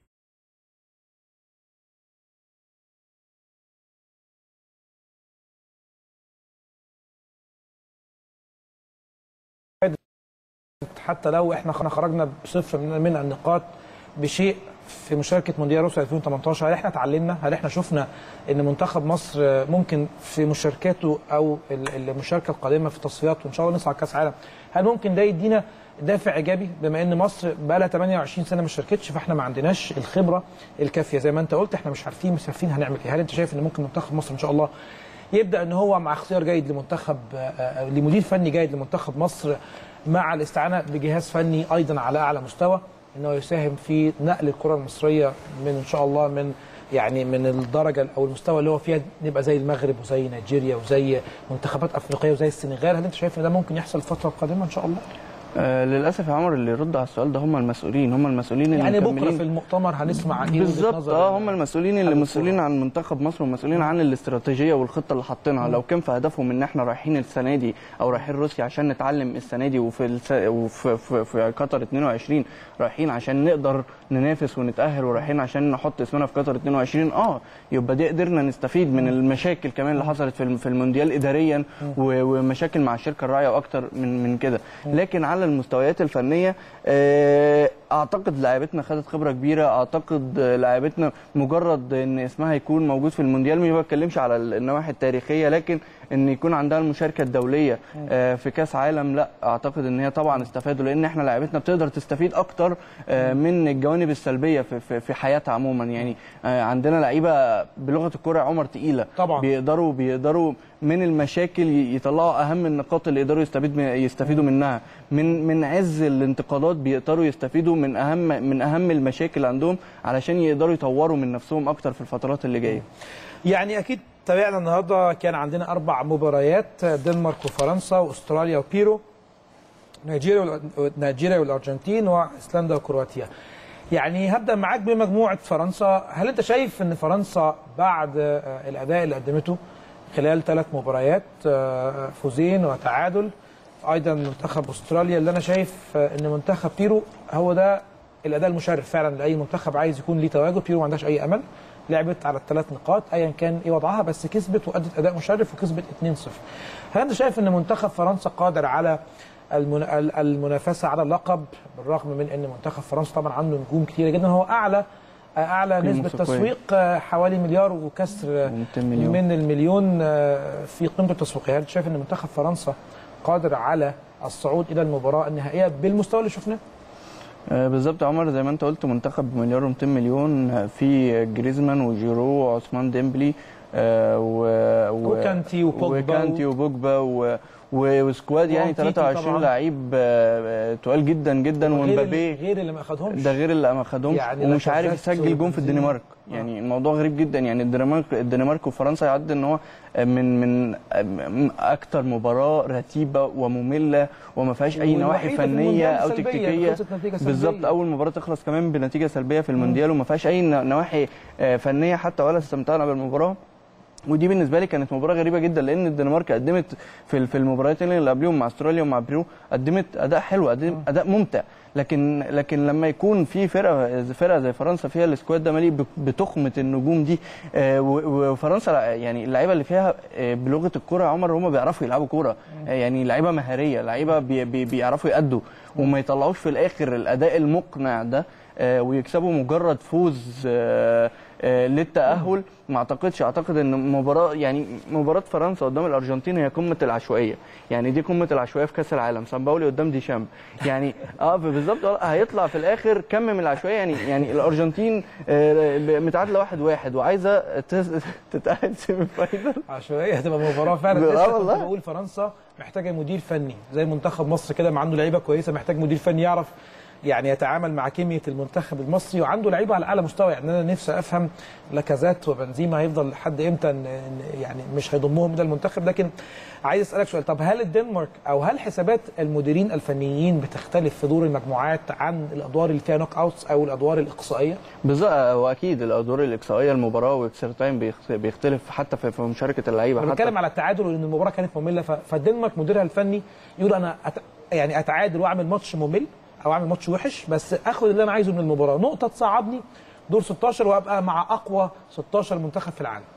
حتى لو احنا خ- خرجنا بصفر من من النقاط بشيء في مشاركه مونديال روسيا 2018 هل احنا اتعلمنا؟ هل احنا شفنا ان منتخب مصر ممكن في مشاركاته او ال- المشاركه القادمه في التصفيات وان شاء الله نصعد كاس عالم هل ممكن ده يدينا دافع ايجابي بما ان مصر بقى لها 28 سنه ما شاركتش فاحنا ما عندناش الخبره الكافيه زي ما انت قلت احنا مش عارفين مش عارفين هنعمل ايه هل انت شايف ان ممكن منتخب مصر ان شاء الله يبدا ان هو مع اختيار جيد لمنتخب آه، آه، لمدير فني جيد لمنتخب مصر مع الاستعانه بجهاز فني ايضا على اعلى مستوى انه يساهم في نقل الكره المصريه من ان شاء الله من يعني من الدرجه او المستوى اللي هو فيها نبقى زي المغرب وزي نيجيريا وزي منتخبات افريقيه وزي السنغال هل انت شايف ان ده ممكن يحصل الفتره القادمه ان شاء الله؟
آه للاسف يا عمر اللي يرد على السؤال ده هم المسؤولين هم المسؤولين اللي
يعني بكره
مكملين
في المؤتمر هنسمع ايه وجهة
بالظبط
نظر
اه هم المسؤولين اللي مسؤولين عن منتخب مصر ومسؤولين عن الاستراتيجيه والخطه اللي حاطينها لو كان في هدفهم ان احنا رايحين السنه دي او رايحين روسيا عشان نتعلم السنه دي وفي الس... وفي في, في قطر 22 رايحين عشان نقدر ننافس ونتاهل ورايحين عشان نحط اسمنا في قطر 22 اه يبقى دي قدرنا نستفيد من المشاكل كمان اللي حصلت في الم- في المونديال اداريا و- ومشاكل مع الشركه الراعيه واكتر من من كده لكن على المستويات الفنيه آه، اعتقد لاعبتنا خدت خبره كبيره اعتقد آه، لاعبتنا مجرد ان اسمها يكون موجود في المونديال ما بتكلمش على ال- النواحي التاريخيه لكن ان يكون عندها المشاركه الدوليه آه، في كاس عالم لا اعتقد ان هي طبعا استفادوا لان احنا لاعبتنا بتقدر تستفيد اكتر آه، من الجوانب السلبيه في في, في حياتها عموما يعني آه، عندنا لعيبه بلغه الكره يا عمر تقيله
طبعا
بيقدروا بيقدروا من المشاكل ي- يطلعوا اهم النقاط اللي يقدروا يستفيد من يستفيدوا منها من من عز الانتقادات بيقدروا يستفيدوا من اهم من اهم المشاكل اللي عندهم علشان يقدروا يطوروا من نفسهم اكتر في الفترات اللي جايه
يعني اكيد تابعنا النهارده كان عندنا اربع مباريات دنمارك وفرنسا واستراليا وبيرو نيجيريا وال- نيجيريا والارجنتين وايسلندا وكرواتيا يعني هبدا معاك بمجموعه فرنسا هل انت شايف ان فرنسا بعد آه، الاداء اللي قدمته خلال ثلاث مباريات آه، فوزين وتعادل ايضا منتخب استراليا اللي انا شايف آه، ان منتخب بيرو هو ده الاداء المشرف فعلا لاي منتخب عايز يكون ليه تواجد بيرو ما عندهاش اي امل لعبت على الثلاث نقاط ايا كان ايه وضعها بس كسبت وادت اداء مشرف وكسبت 2-0 هل انت شايف ان منتخب فرنسا قادر على المن- ال- المنافسه على اللقب بالرغم من ان منتخب فرنسا طبعا عنده نجوم كتيره جدا هو اعلى اعلى
قيمة
نسبه
تسويقية.
تسويق آه، حوالي مليار وكسر آه،
200 مليون.
من المليون آه، في قيمته التسويقيه هل شايف ان منتخب فرنسا قادر على الصعود الى المباراه النهائيه بالمستوى اللي شفناه
آه، بالظبط يا عمر زي ما انت قلت منتخب بمليار و200 مليون آه، في جريزمان وجيرو وعثمان ديمبلي آه، و... و...
وكانتي وبوجبا
وكانتي وبوجبا و... و... وسكواد يعني
وأمتيتي
23
طبعاً.
لعيب آه، آه، تقال جدا جدا
غير
ومبابي
اللي- غير اللي ما اخدهمش
ده غير اللي ما خدهمش
يعني
يعني ومش عارف
لاكازيت
يسجل جون في
وبنزيما.
الدنمارك يعني الموضوع غريب جدا يعني الدنمارك الدنمارك وفرنسا يعد ان هو من من من اكتر مباراه رتيبه وممله وما فيهاش اي نواحي
والوحيدة في
فنيه
المونديال
او
سلبية،
تكتيكيه
خلصت نتيجة سلبية.
بالظبط اول مباراه تخلص كمان بنتيجه سلبيه في المونديال وما فيهاش اي نواحي آه، فنيه حتى ولا استمتعنا بالمباراه ودي بالنسبه لي كانت مباراه غريبه جدا لان الدنمارك قدمت في في المباراتين اللي قبلهم مع استراليا ومع بيرو قدمت اداء حلو قدم اداء ممتع لكن لكن لما يكون في فرقه فرقه زي فرنسا فيها السكواد ده مليء ب- بتخمه النجوم دي آه، و- وفرنسا لا- يعني اللعيبه اللي فيها آه، بلغه الكوره يا عمر هم بيعرفوا يلعبوا كوره آه، يعني لعيبه مهاريه لعيبه بي بي بيعرفوا يأدوا وما يطلعوش في الاخر الاداء المقنع ده آه، ويكسبوا مجرد فوز آه، آه، للتأهل ما اعتقدش اعتقد ان مباراه يعني مباراه فرنسا قدام الارجنتين هي قمه العشوائيه يعني دي قمه العشوائيه في كاس العالم سامباولي قدام ديشامب يعني اه بالظبط آه، هيطلع في الاخر كم من العشوائيه يعني يعني الارجنتين آه، متعادله واحد واحد وعايزه تس- تتاهل سيمي فاينل
عشوائيه هتبقى مباراه فعلا
اه
لسه كنت
والله.
بقول فرنسا محتاجه مدير فني زي منتخب مصر كده ما عنده لعيبه كويسه محتاج مدير فني يعرف يعني يتعامل مع كميه المنتخب المصري وعنده لعيبه على اعلى مستوى يعني انا نفسي افهم لاكازات وبنزيما هيفضل لحد امتى إن- إن يعني مش هيضمهم الى المنتخب لكن عايز اسالك سؤال طب هل الدنمارك او هل حسابات المديرين الفنيين بتختلف في دور المجموعات عن الادوار اللي فيها نوك اوتس او الادوار الاقصائيه؟
بالظبط واكيد الادوار الاقصائيه المباراه واكسترا تايم بيخت- بيختلف حتى في في مشاركه اللعيبه
انا
حتى
بتكلم على التعادل وان المباراه كانت ممله ف- فالدنمارك مديرها الفني يقول انا أت... يعني اتعادل واعمل ماتش ممل او اعمل ماتش وحش بس اخد اللي انا عايزه من المباراه نقطه تصعدني دور 16 وابقى مع اقوى 16 منتخب في العالم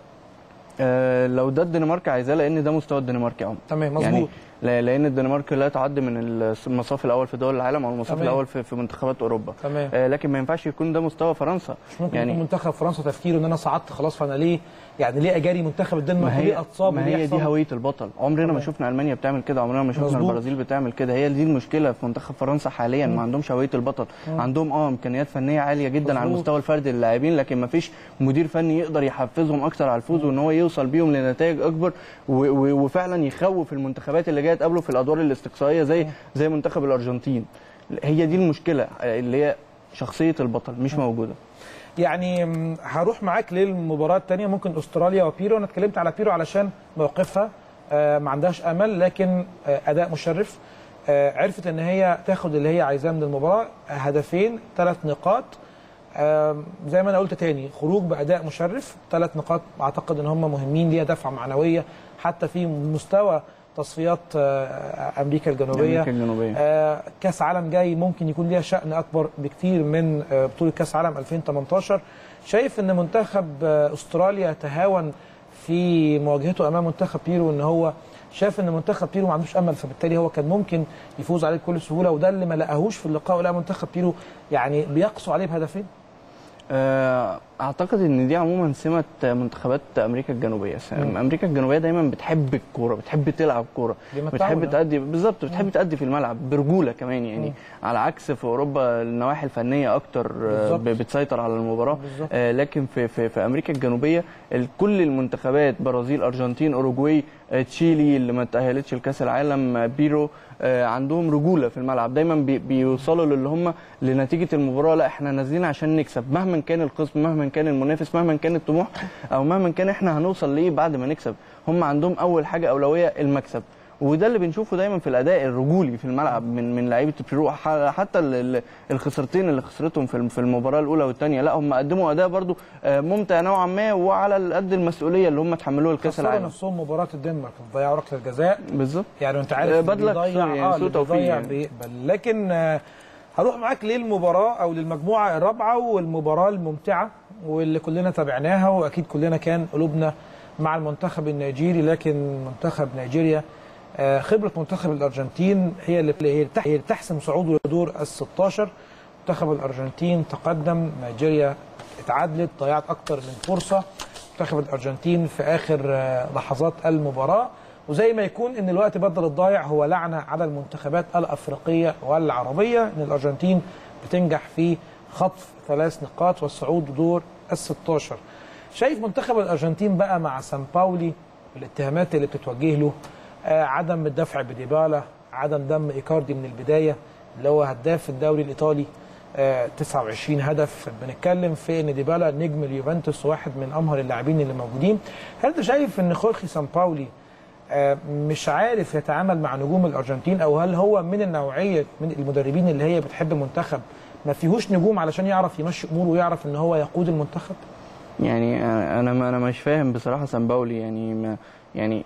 آه، لو ده الدنمارك عايزاه لان ده مستوى الدنمارك يا عم
تمام مظبوط
يعني لا- لان الدنمارك لا تعد من المصاف الاول في دول العالم او المصاف
تمام.
الاول في في منتخبات اوروبا
تمام.
آه، لكن ما ينفعش يكون ده مستوى فرنسا
مش ممكن يعني يكون منتخب فرنسا تفكيره ان انا صعدت خلاص فانا ليه يعني ليه اجاري منتخب الدنمارك
ما
وليه
هي
اتصاب
ما
وليه
هي
يحصل؟
دي هويه البطل عمرنا ما
تمام.
شفنا المانيا بتعمل كده عمرنا ما شفنا
مظبوط.
البرازيل بتعمل كده هي دي المشكله في منتخب فرنسا حاليا
مم.
ما عندهمش هويه البطل
مم.
عندهم اه امكانيات فنيه عاليه جدا على
مظبوط.
المستوى الفردي للاعبين لكن ما فيش مدير فني يقدر يحفزهم اكتر على الفوز وان هو يوصل بيهم لنتائج اكبر و- و- وفعلا يخوف المنتخبات اللي جايه تقابله في الادوار الاستقصائيه زي زي منتخب الارجنتين هي دي المشكله اللي هي شخصيه البطل مش موجوده
يعني م، هروح معاك للمباراه الثانيه ممكن استراليا وبيرو انا اتكلمت على بيرو علشان موقفها آه، ما عندهاش امل لكن آه، اداء مشرف آه، عرفت ان هي تاخد اللي هي عايزاه من المباراه هدفين ثلاث نقاط آم، زي ما انا قلت تاني خروج باداء مشرف ثلاث نقاط اعتقد ان هم مهمين ليها دفعه معنويه حتى في مستوى تصفيات آه، امريكا الجنوبيه
أمريكا الجنوبية.
آه، كاس عالم جاي ممكن يكون ليها شأن أكبر بكتير من آه، بطولة كاس عالم 2018 شايف أن منتخب آه، أستراليا تهاون في مواجهته أمام منتخب بيرو أن هو شاف ان منتخب بيرو ما عندوش امل فبالتالي هو كان ممكن يفوز عليه بكل سهوله وده اللي ما لقاهوش في اللقاء ولا منتخب بيرو يعني بيقسو عليه بهدفين
آه، اعتقد ان دي عموما سمه منتخبات امريكا الجنوبيه
مم.
امريكا الجنوبيه دايما بتحب الكوره بتحب تلعب كوره
بيمتعونا.
بتحب تأدي بالظبط بتحب تأدي في الملعب برجوله كمان يعني على عكس في اوروبا النواحي الفنيه اكتر آه،
بالظبط.
ب- بتسيطر على المباراه
بالظبط.
آه، لكن في في في امريكا الجنوبيه ال- كل المنتخبات برازيل ارجنتين اوروجواي آه، تشيلي اللي ما تاهلتش لكاس العالم آه، بيرو آه، عندهم رجوله في الملعب دايما بي- بيوصلوا للي هم لنتيجه المباراه لا احنا نازلين عشان نكسب مهما كان القسم مهما كان المنافس مهما كان الطموح او مهما كان احنا هنوصل ليه بعد ما نكسب هم عندهم اول حاجه اولويه المكسب وده اللي بنشوفه دايما في الاداء الرجولي في الملعب من من لعيبه بيرو ح- حتى ال- ال- الخسارتين اللي خسرتهم في الم- في المباراه الاولى والثانيه لا هم قدموا اداء برضو آه، ممتع نوعا ما وعلى قد المسؤوليه اللي هم تحملوها لكاس
خسروا
العالم
نفسهم مباراه الدنمارك ضيعوا ركله الجزاء
بالظبط
يعني انت عارف
آه،
اللي
بدلك
بيضيع
سوري،
اه
سوء
اللي
توفيق
بيضيع
يعني.
بيقبل لكن آه، هروح معاك للمباراه او للمجموعه الرابعه والمباراه الممتعه واللي كلنا تابعناها واكيد كلنا كان قلوبنا مع المنتخب النيجيري لكن منتخب نيجيريا آه، خبره منتخب الارجنتين هي اللي هي اللي تح- هي اللي تحسم صعوده لدور ال 16 منتخب الارجنتين تقدم نيجيريا اتعادلت ضيعت اكتر من فرصه منتخب الارجنتين في اخر آه، لحظات المباراه وزي ما يكون ان الوقت بدل الضايع هو لعنه على المنتخبات الافريقيه والعربيه ان الارجنتين بتنجح في خطف ثلاث نقاط والصعود لدور ال 16 شايف منتخب الارجنتين بقى مع سان باولي والاتهامات اللي بتتوجه له آه عدم الدفع بديبالا عدم دم ايكاردي من البدايه اللي هو هداف الدوري الايطالي آه 29 هدف بنتكلم في ان ديبالا نجم اليوفنتوس واحد من امهر اللاعبين اللي موجودين هل انت شايف ان خورخي سان باولي آه، مش عارف يتعامل مع نجوم الارجنتين او هل هو من النوعيه من المدربين اللي هي بتحب المنتخب ما فيهوش نجوم علشان يعرف يمشي اموره ويعرف ان هو يقود المنتخب
يعني انا انا مش فاهم بصراحه سامباولي يعني ما يعني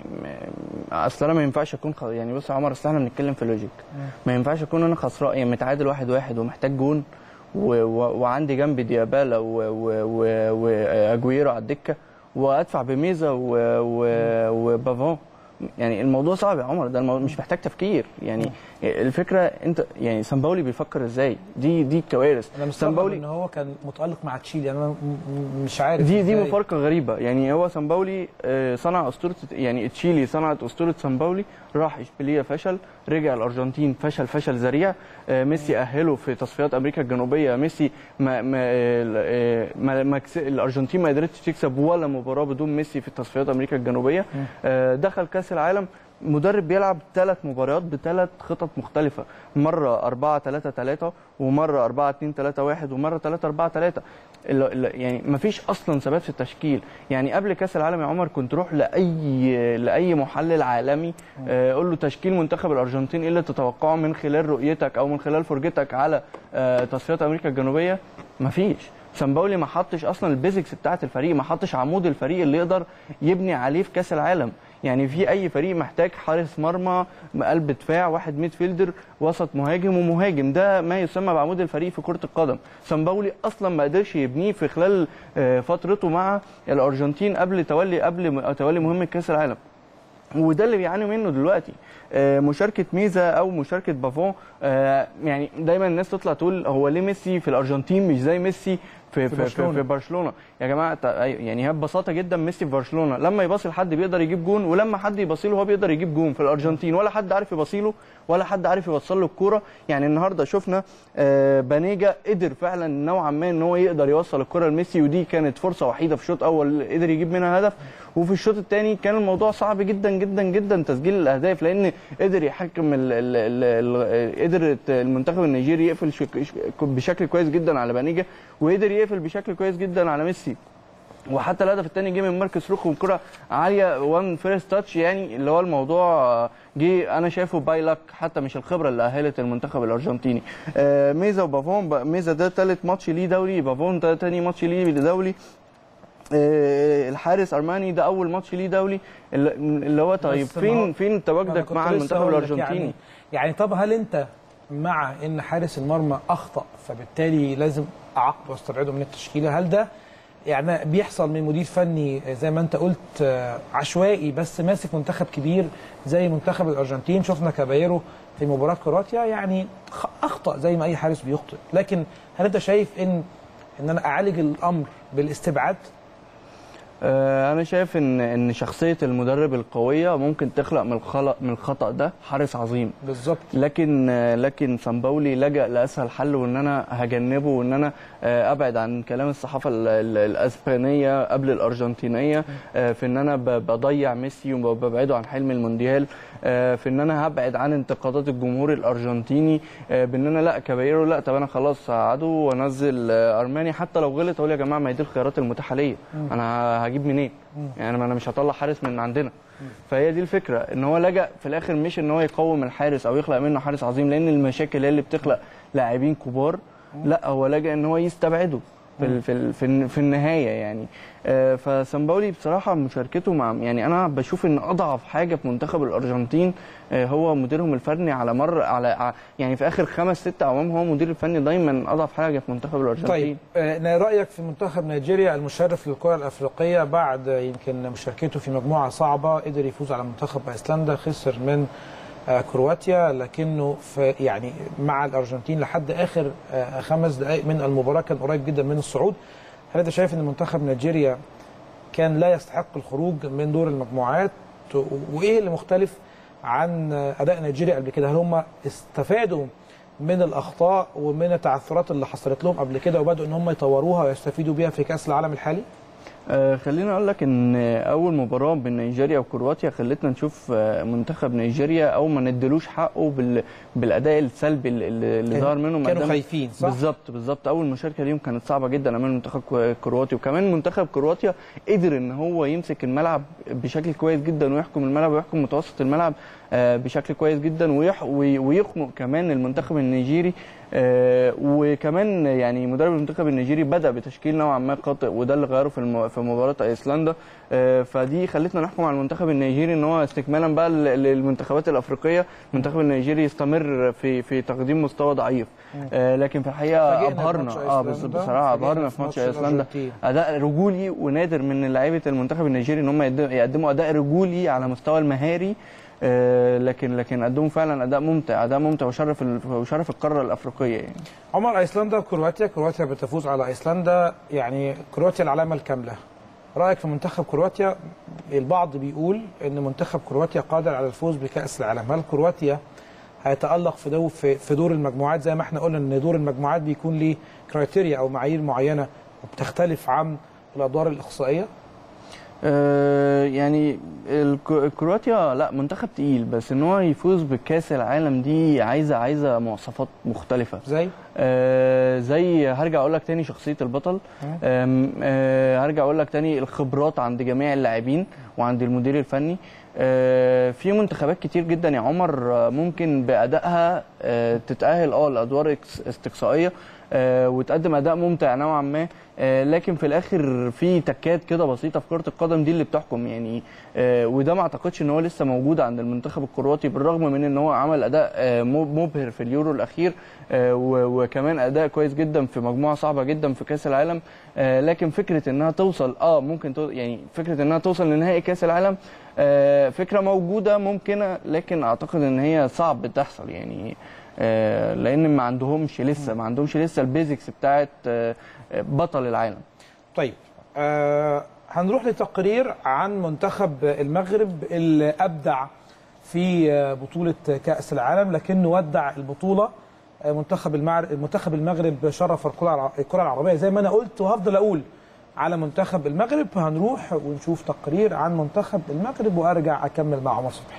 ما- اصل انا ما ينفعش اكون خ... يعني بص يا عمر اصل احنا بنتكلم في لوجيك ما ينفعش اكون انا خسران يعني متعادل واحد واحد ومحتاج جون و... و... وعندي جنبي ديابالا و... و... و... واجويرو على الدكه وادفع بميزا و... و... وبافون يعني الموضوع صعب يا عمر ده الموضوع مش محتاج تفكير يعني الفكره انت يعني سامباولي بيفكر ازاي دي دي الكوارث
انا مستغرب ان هو كان متالق مع تشيلي انا م- م- مش عارف
دي دي
إزاي.
مفارقه غريبه يعني هو سامباولي آه، صنع اسطوره يعني تشيلي صنعت اسطوره سامباولي راح اشبيليه فشل رجع الارجنتين فشل فشل ذريع آه، ميسي اهله في تصفيات امريكا الجنوبيه ميسي ما ما, آه، ما, ما كس- الارجنتين ما قدرتش تكسب ولا مباراه بدون ميسي في تصفيات امريكا الجنوبيه آه، دخل كاس العالم مدرب بيلعب ثلاث مباريات بثلاث خطط مختلفة مرة 4 3 3 ومرة 4 2 3 1 ومرة 3 4 3 ال- ال- يعني مفيش اصلا ثبات في التشكيل يعني قبل كاس العالم يا عمر كنت روح لاي لاي محلل عالمي آه، قول له تشكيل منتخب الارجنتين ايه اللي تتوقعه من خلال رؤيتك او من خلال فرجتك على آه، تصفيات امريكا الجنوبيه مفيش سامباولي ما حطش اصلا البيزكس بتاعه الفريق ما حطش عمود الفريق اللي يقدر يبني عليه في كاس العالم يعني في اي فريق محتاج حارس مرمى قلب دفاع واحد ميد فيلدر وسط مهاجم ومهاجم ده ما يسمى بعمود الفريق في كره القدم سامباولي اصلا ما قدرش يبنيه في خلال آه، فترته مع الارجنتين قبل تولي قبل م- تولي مهمه كاس العالم وده اللي بيعانوا منه دلوقتي آه، مشاركه ميزا او مشاركه بافون آه، يعني دايما الناس تطلع تقول هو ليه ميسي في الارجنتين مش زي ميسي في في, في,
برشلونة.
في برشلونه يا جماعه تع- أيوة، يعني هي ببساطه جدا ميسي في برشلونه لما يباصي لحد بيقدر يجيب جون ولما حد يباصي له هو بيقدر يجيب جون في الارجنتين ولا حد عارف يباصي له ولا حد عارف يوصل له الكوره يعني النهارده شفنا آه، بانيجا قدر فعلا نوعا ما ان هو يقدر يوصل الكره لميسي ودي كانت فرصه وحيده في الشوط اول قدر يجيب منها هدف وفي الشوط الثاني كان الموضوع صعب جدا جدا جدا تسجيل الاهداف لان قدر يحكم ال ال ال ال قدر المنتخب النيجيري يقفل شك- شك- بشكل كويس جدا على بانيجا وقدر يقفل بشكل كويس جدا على ميسي وحتى الهدف الثاني جه من ماركس روخو بكره عاليه وان فيرست تاتش يعني اللي هو الموضوع آه، جه انا شايفه باي لك حتى مش الخبره اللي اهلت المنتخب الارجنتيني آه، ميزا وبافون ب- ميزا ده ثالث ماتش ليه دوري بافون ده ثاني ماتش ليه دولي آه، الحارس ارماني ده اول ماتش ليه دولي اللي اللي هو طيب
بس ما
فين
هو-
فين
أنا
تواجدك
كنت
مع
لسه
المنتخب
هقول لك
الارجنتيني
يعني, يعني طب هل انت مع ان حارس المرمى اخطا فبالتالي لازم اعاقبه واستبعده من التشكيله هل ده يعني بيحصل من مدير فني زي ما انت قلت آه، عشوائي بس ماسك منتخب كبير زي منتخب الارجنتين شفنا كابايرو في مباراه كرواتيا يعني خ- اخطا زي ما اي حارس بيخطئ لكن هل انت شايف ان ان انا اعالج الامر بالاستبعاد
آه، انا شايف ان ان شخصيه المدرب القويه ممكن تخلق من الخلق من الخطا ده حارس عظيم
بالظبط
لكن آه، لكن سامباولي لجأ لاسهل حل وان انا هجنبه وان انا آه، ابعد عن كلام الصحافه ال- ال- الاسبانيه قبل الارجنتينيه آه، في ان انا ب- بضيع ميسي وببعده عن حلم المونديال آه، في ان انا هبعد عن انتقادات الجمهور الارجنتيني آه، بان انا لا كبايرو لا طب انا خلاص هقعده وانزل آه، ارماني حتى لو غلط اقول يا جماعه ما هي دي الخيارات المتاحه ليا
مم.
انا هجيب منين يعني ما انا مش هطلع حارس من عندنا فهي دي الفكره ان هو لجأ في الاخر مش ان هو يقوم الحارس او يخلق منه حارس عظيم لان المشاكل هي اللي بتخلق لاعبين كبار لا هو لجأ ان هو يستبعده في ال- في ال- في الن- في النهايه يعني آه، فسامباولي بصراحه مشاركته مع يعني انا بشوف ان اضعف حاجه في منتخب الارجنتين آه، هو مديرهم الفني على مر على ع- يعني في اخر خمس ست اعوام هو مدير الفني دايما اضعف حاجه في منتخب الارجنتين
طيب آه، رايك في منتخب نيجيريا المشرف للكره الافريقيه بعد آه، يمكن مشاركته في مجموعه صعبه قدر يفوز على منتخب ايسلندا خسر من آه، كرواتيا لكنه في يعني مع الارجنتين لحد اخر آه، خمس دقائق من المباراه كان قريب جدا من الصعود هل انت شايف ان منتخب نيجيريا كان لا يستحق الخروج من دور المجموعات و- وايه اللي مختلف عن آه، اداء نيجيريا قبل كده هل هم استفادوا من الاخطاء ومن التعثرات اللي حصلت لهم قبل كده وبداوا ان هم يطوروها ويستفيدوا بيها في كاس العالم الحالي
آه، خليني اقول لك ان اول مباراه بين نيجيريا وكرواتيا خلتنا نشوف آه، منتخب نيجيريا او ما ندلوش حقه بال... بالاداء السلبي اللي, اللي
كان-
ظهر منهم
كانوا
قدام-
خايفين، صح؟
بالظبط بالظبط اول مشاركه ليهم كانت صعبه جدا امام المنتخب كو- كرواتي وكمان منتخب كرواتيا قدر ان هو يمسك الملعب بشكل كويس جدا ويحكم الملعب ويحكم متوسط الملعب آه، بشكل كويس جدا ويح... وي- ويخنق كمان المنتخب النيجيري آه، وكمان يعني مدرب المنتخب النيجيري بدا بتشكيل نوعا ما خاطئ وده اللي غيره في الم... في مباراه ايسلندا آه، فدي خلتنا نحكم على المنتخب النيجيري ان هو استكمالا بقى لل- للمنتخبات الافريقيه المنتخب النيجيري يستمر في في تقديم مستوى ضعيف آه، لكن في الحقيقه
فاجئنا في
ابهرنا
ماتش
اه
أيسلندا،
بص- بصراحه
فاجئنا
ابهرنا
في
في ماتش
ماتش
ايسلندا
الأرجنتين.
اداء رجولي ونادر من لعيبه المنتخب النيجيري ان هم يقدم- يقدموا اداء رجولي على مستوى المهاري آه، لكن لكن قدموا فعلا اداء ممتع اداء ممتع وشرف ال- وشرف القاره الافريقيه يعني
عمر ايسلندا وكرواتيا كرواتيا بتفوز على ايسلندا يعني كرواتيا العلامه الكامله رايك في منتخب كرواتيا البعض بيقول ان منتخب كرواتيا قادر على الفوز بكاس العالم هل كرواتيا هيتالق في دور في, في دور المجموعات زي ما احنا قلنا ان دور المجموعات بيكون ليه كرايتيريا او معايير معينه وبتختلف عن الادوار الاقصائيه
آه، يعني الك- كرواتيا لا منتخب تقيل بس ان هو يفوز بكاس العالم دي عايزه عايزه مواصفات مختلفه
زي
آه زي هرجع اقول لك تاني شخصيه البطل آم، آه هرجع اقول لك تاني الخبرات عند جميع اللاعبين وعند المدير الفني آه في منتخبات كتير جدا يا عمر آه، ممكن بادائها آه تتاهل اه لادوار إكس- استقصائيه آه وتقدم اداء ممتع نوعا ما آه لكن في الاخر في تكات كده بسيطه في كره القدم دي اللي بتحكم يعني آه وده ما اعتقدش ان هو لسه موجود عند المنتخب الكرواتي بالرغم من ان هو عمل اداء آه مب- مبهر في اليورو الاخير آه و- وكمان اداء كويس جدا في مجموعه صعبه جدا في كاس العالم آه لكن فكره انها توصل اه ممكن تو يعني فكره انها توصل لنهائي كاس العالم آه فكره موجوده ممكنه لكن اعتقد ان هي صعب تحصل يعني آه لان ما عندهمش لسه ما عندهمش لسه البيزكس بتاعت آه بطل العالم
طيب آه هنروح لتقرير عن منتخب المغرب اللي ابدع في آه، بطوله كاس العالم لكنه ودع البطوله آه، منتخب المعر... منتخب المغرب شرف الكره الع- الكره العربيه زي ما انا قلت وهفضل اقول على منتخب المغرب هنروح ونشوف تقرير عن منتخب المغرب وارجع اكمل مع عمر صبحي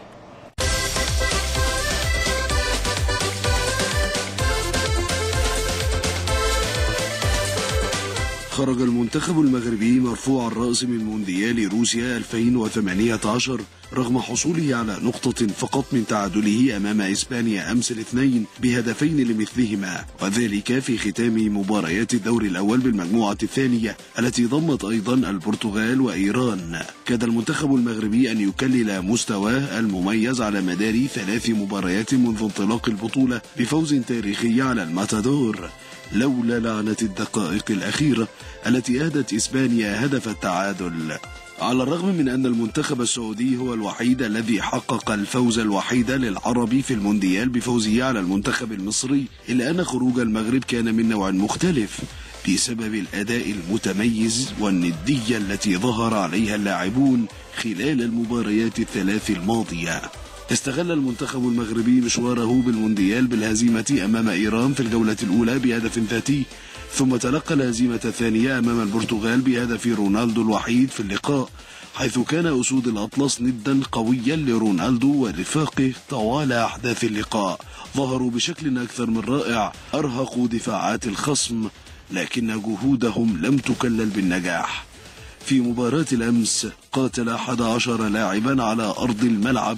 خرج المنتخب المغربي مرفوع الرأس من مونديال روسيا 2018 رغم حصوله على نقطة فقط من تعادله أمام إسبانيا أمس الاثنين بهدفين لمثلهما وذلك في ختام مباريات الدور الأول بالمجموعة الثانية التي ضمت أيضا البرتغال وإيران كاد المنتخب المغربي أن يكلل مستواه المميز على مدار ثلاث مباريات منذ انطلاق البطولة بفوز تاريخي على الماتادور لولا لعنة الدقائق الأخيرة التي أهدت إسبانيا هدف التعادل على الرغم من أن المنتخب السعودي هو الوحيد الذي حقق الفوز الوحيد للعرب في المونديال بفوزه على المنتخب المصري إلا أن خروج المغرب كان من نوع مختلف بسبب الأداء المتميز والندية التي ظهر عليها اللاعبون خلال المباريات الثلاث الماضية استغل المنتخب المغربي مشواره بالمونديال بالهزيمة أمام إيران في الجولة الأولى بهدف ذاتي ثم تلقى الهزيمة الثانية أمام البرتغال بهدف رونالدو الوحيد في اللقاء حيث كان أسود الأطلس ندا قويا لرونالدو ورفاقه طوال أحداث اللقاء ظهروا بشكل أكثر من رائع أرهقوا دفاعات الخصم لكن جهودهم لم تكلل بالنجاح في مباراة الأمس قاتل 11 لاعبا على أرض الملعب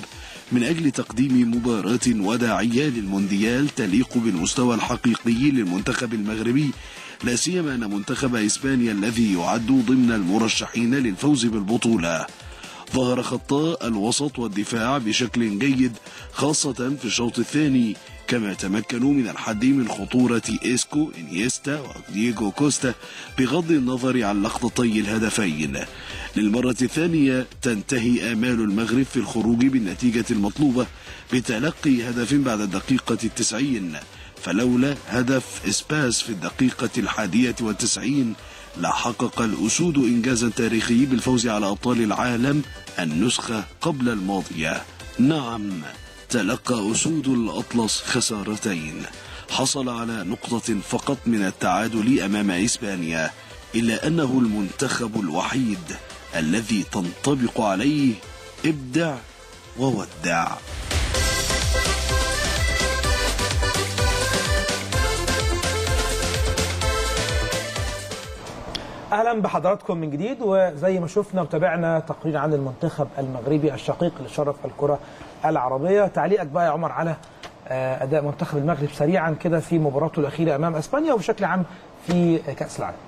من أجل تقديم مباراة وداعية للمونديال تليق بالمستوى الحقيقي للمنتخب المغربي لا سيما أن منتخب إسبانيا الذي يعد ضمن المرشحين للفوز بالبطولة ظهر خطاء الوسط والدفاع بشكل جيد خاصة في الشوط الثاني كما تمكنوا من الحد من خطورة إسكو إنيستا ودييغو كوستا بغض النظر عن لقطتي الهدفين للمرة الثانية تنتهي آمال المغرب في الخروج بالنتيجة المطلوبة بتلقي هدف بعد الدقيقة التسعين فلولا هدف إسباس في الدقيقة الحادية والتسعين لحقق الأسود إنجازا تاريخي بالفوز على أبطال العالم النسخة قبل الماضية نعم تلقى أسود الأطلس خسارتين حصل على نقطة فقط من التعادل أمام إسبانيا إلا أنه المنتخب الوحيد الذي تنطبق عليه ابدع وودع
اهلا بحضراتكم من جديد وزي ما شفنا وتابعنا تقرير عن المنتخب المغربي الشقيق اللي شرف الكره العربيه تعليقك بقى يا عمر على آه، اداء منتخب المغرب سريعا كده في مباراته الاخيره امام اسبانيا وبشكل عام في كاس العالم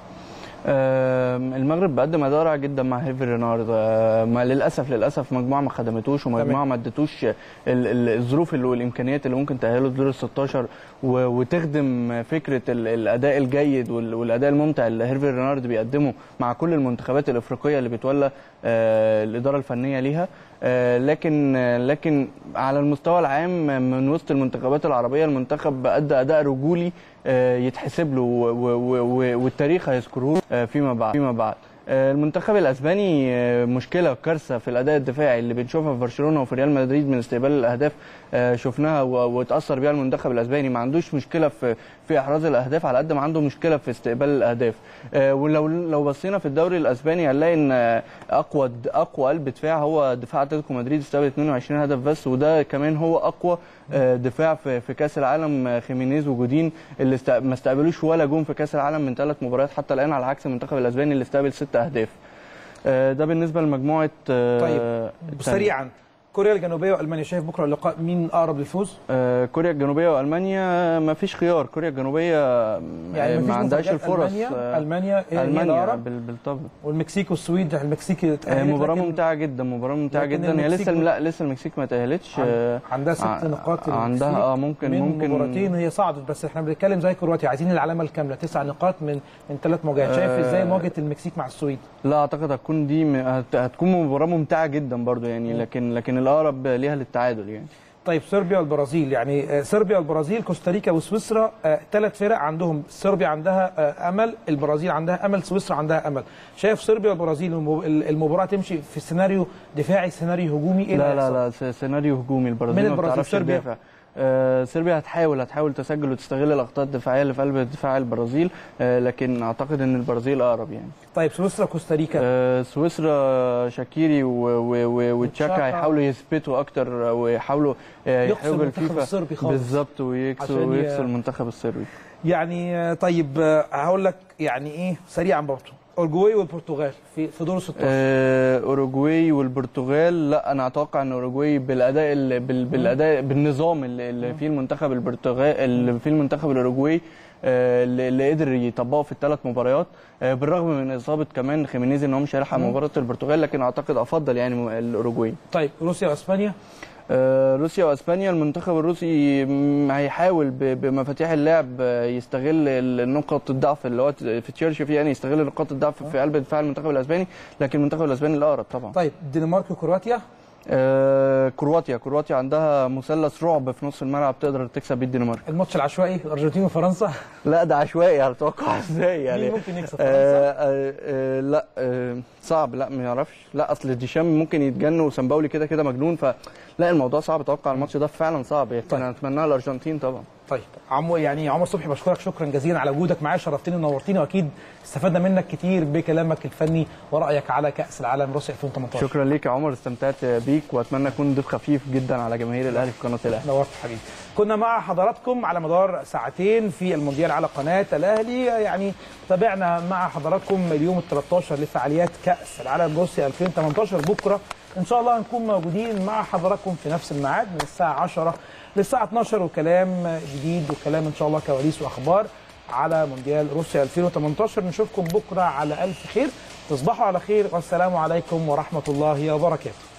آم، المغرب بقدم اداء رائع جدا مع هيفي رينارد آه، ما للاسف للاسف مجموعه ما خدمتوش ومجموعه ما ادتوش ال- ال- الظروف اللي والامكانيات اللي ممكن تاهله دور ال 16 و- وتخدم فكره ال- الاداء الجيد وال- والاداء الممتع اللي هيفي رينارد بيقدمه مع كل المنتخبات الافريقيه اللي بتولى آه، الاداره الفنيه ليها آه، لكن آه، لكن على المستوى العام من وسط المنتخبات العربيه المنتخب ادى اداء رجولي آه، يتحسب له و- و- و- والتاريخ هيذكره له، آه، فيما بعد فيما بعد آه، المنتخب الاسباني آه، مشكله كارثه في الاداء الدفاعي اللي بنشوفها في برشلونه وفي ريال مدريد من استقبال الاهداف آه، شفناها و- واتاثر بيها المنتخب الاسباني ما عندوش مشكله في في احراز الاهداف على قد ما عنده مشكله في استقبال الاهداف آه، ولو لو بصينا في الدوري الاسباني هنلاقي ان آه، اقوى اقوى قلب دفاع هو دفاع اتلتيكو مدريد استقبل 22 هدف بس وده كمان هو اقوى آه، دفاع في في كاس العالم آه، خيمينيز وجودين اللي است- ما استقبلوش ولا جون في كاس العالم من ثلاث مباريات حتى الان على عكس المنتخب الاسباني اللي استقبل ست اهداف آه، ده بالنسبه لمجموعه آه،
طيب
التانية.
سريعا كوريا الجنوبيه والمانيا شايف بكره اللقاء مين اقرب للفوز؟
آه، كوريا الجنوبيه والمانيا ما فيش خيار كوريا الجنوبيه
يعني
آه،
مفيش
ما عندهاش
مفاجآت.
الفرص
ألمانيا-
آه،
ألمانيا هي- هي
المانيا
الأقرب.
بال- بالطبع
والمكسيك والسويد المكسيك
آه،
اتأهلت
مباراة
لكن
ممتعة جدا مباراة ممتعة
لكن
جدا هي
المكسيك
لسه
ب-
لا لسه المكسيك ما تأهلتش
عن-
آه،
عندها ست
ع-
نقاط
عندها
المكسيك
اه ممكن
من
ممكن
مباراتين هي صعدت بس احنا بنتكلم زي كرواتيا عايزين العلامه الكامله تسع نقاط من من ثلاث مواجهات شايف
آه،
ازاي مواجهه المكسيك مع السويد؟
لا اعتقد هتكون دي م- هت- هتكون مباراة ممتعة جدا برضو يعني
مم.
لكن لكن الأقرب ليها للتعادل يعني
طيب صربيا والبرازيل يعني آه، صربيا والبرازيل كوستاريكا وسويسرا ثلاث فرق عندهم صربيا عندها آه، امل البرازيل عندها امل سويسرا عندها امل شايف صربيا والبرازيل المب- المباراه تمشي في سيناريو دفاعي سيناريو هجومي ايه اللي
لا لا
هيحصل؟
لا س- سيناريو هجومي البرازيل
من
ما
البرازيل؟
بتعرفش
صربيا؟
تدافع آه، صربيا هتحاول هتحاول تسجل وتستغل الاخطاء الدفاعيه اللي في قلب دفاع البرازيل آه، لكن اعتقد ان البرازيل اقرب يعني
طيب سويسرا كوستاريكا
آه، سويسرا شاكيري و- و- و- وتشاكا
وتشاكا.
هيحاولوا يثبتوا اكتر ويحاولوا آه،
يقصوا
يحرجوا
المنتخب
الفيفا
الصربي خالص.
بالظبط ويكسوا
عشان ي-
ويكسوا المنتخب الصربي
يعني آه، طيب آه، هقول لك يعني ايه سريعا برضه اورجواي والبرتغال في في دور 16
آه، اوروجواي والبرتغال لا انا اتوقع ان اوروجواي بالاداء ال- بال- بالاداء بالنظام اللي اللي فيه المنتخب البرتغال اللي فيه المنتخب الاوروجواي آه، اللي اللي قدر يطبقه في الثلاث مباريات آه، بالرغم من اصابه كمان خيمينيز ان هو مش هيلحق
مم.
مباراه البرتغال لكن اعتقد افضل يعني الاوروجواي
طيب روسيا واسبانيا
آه، روسيا واسبانيا المنتخب الروسي م- هيحاول ب- بمفاتيح اللعب آه، يستغل ال- نقط الضعف اللي هو ت- في تشيرشي يعني يستغل نقاط الضعف في قلب دفاع المنتخب الاسباني لكن المنتخب الاسباني الاقرب طبعا
طيب الدنمارك وكرواتيا
آه، كرواتيا كرواتيا عندها مثلث رعب في نص الملعب تقدر تكسب بيه الدنمارك
الماتش العشوائي الارجنتين وفرنسا
لا ده عشوائي هتوقع ازاي يعني
مين ممكن يكسب
آه آه آه لا آه صعب لا ما يعرفش لا اصل ديشام ممكن يتجن وسامباولي كده كده مجنون فلا الموضوع صعب اتوقع الماتش ده فعلا صعب يعني انا اتمناها الارجنتين طبعا
طيب عمو يعني عمر صبحي بشكرك شكرا جزيلا على وجودك معايا شرفتني ونورتني واكيد استفدنا منك كتير بكلامك الفني ورايك على كاس العالم روسيا 2018
شكرا ليك يا عمر استمتعت بيك واتمنى اكون ضيف خفيف جدا على جماهير الاهلي في قناه الاهلي
نورت حبيبي كنا مع حضراتكم على مدار ساعتين في المونديال على قناه الاهلي يعني تابعنا مع حضراتكم اليوم ال 13 لفعاليات كاس العالم روسيا 2018 بكره ان شاء الله هنكون موجودين مع حضراتكم في نفس الميعاد من الساعه 10 للساعه 12 وكلام جديد وكلام ان شاء الله كواليس واخبار على مونديال روسيا 2018 نشوفكم بكره على الف خير تصبحوا على خير والسلام عليكم ورحمه الله وبركاته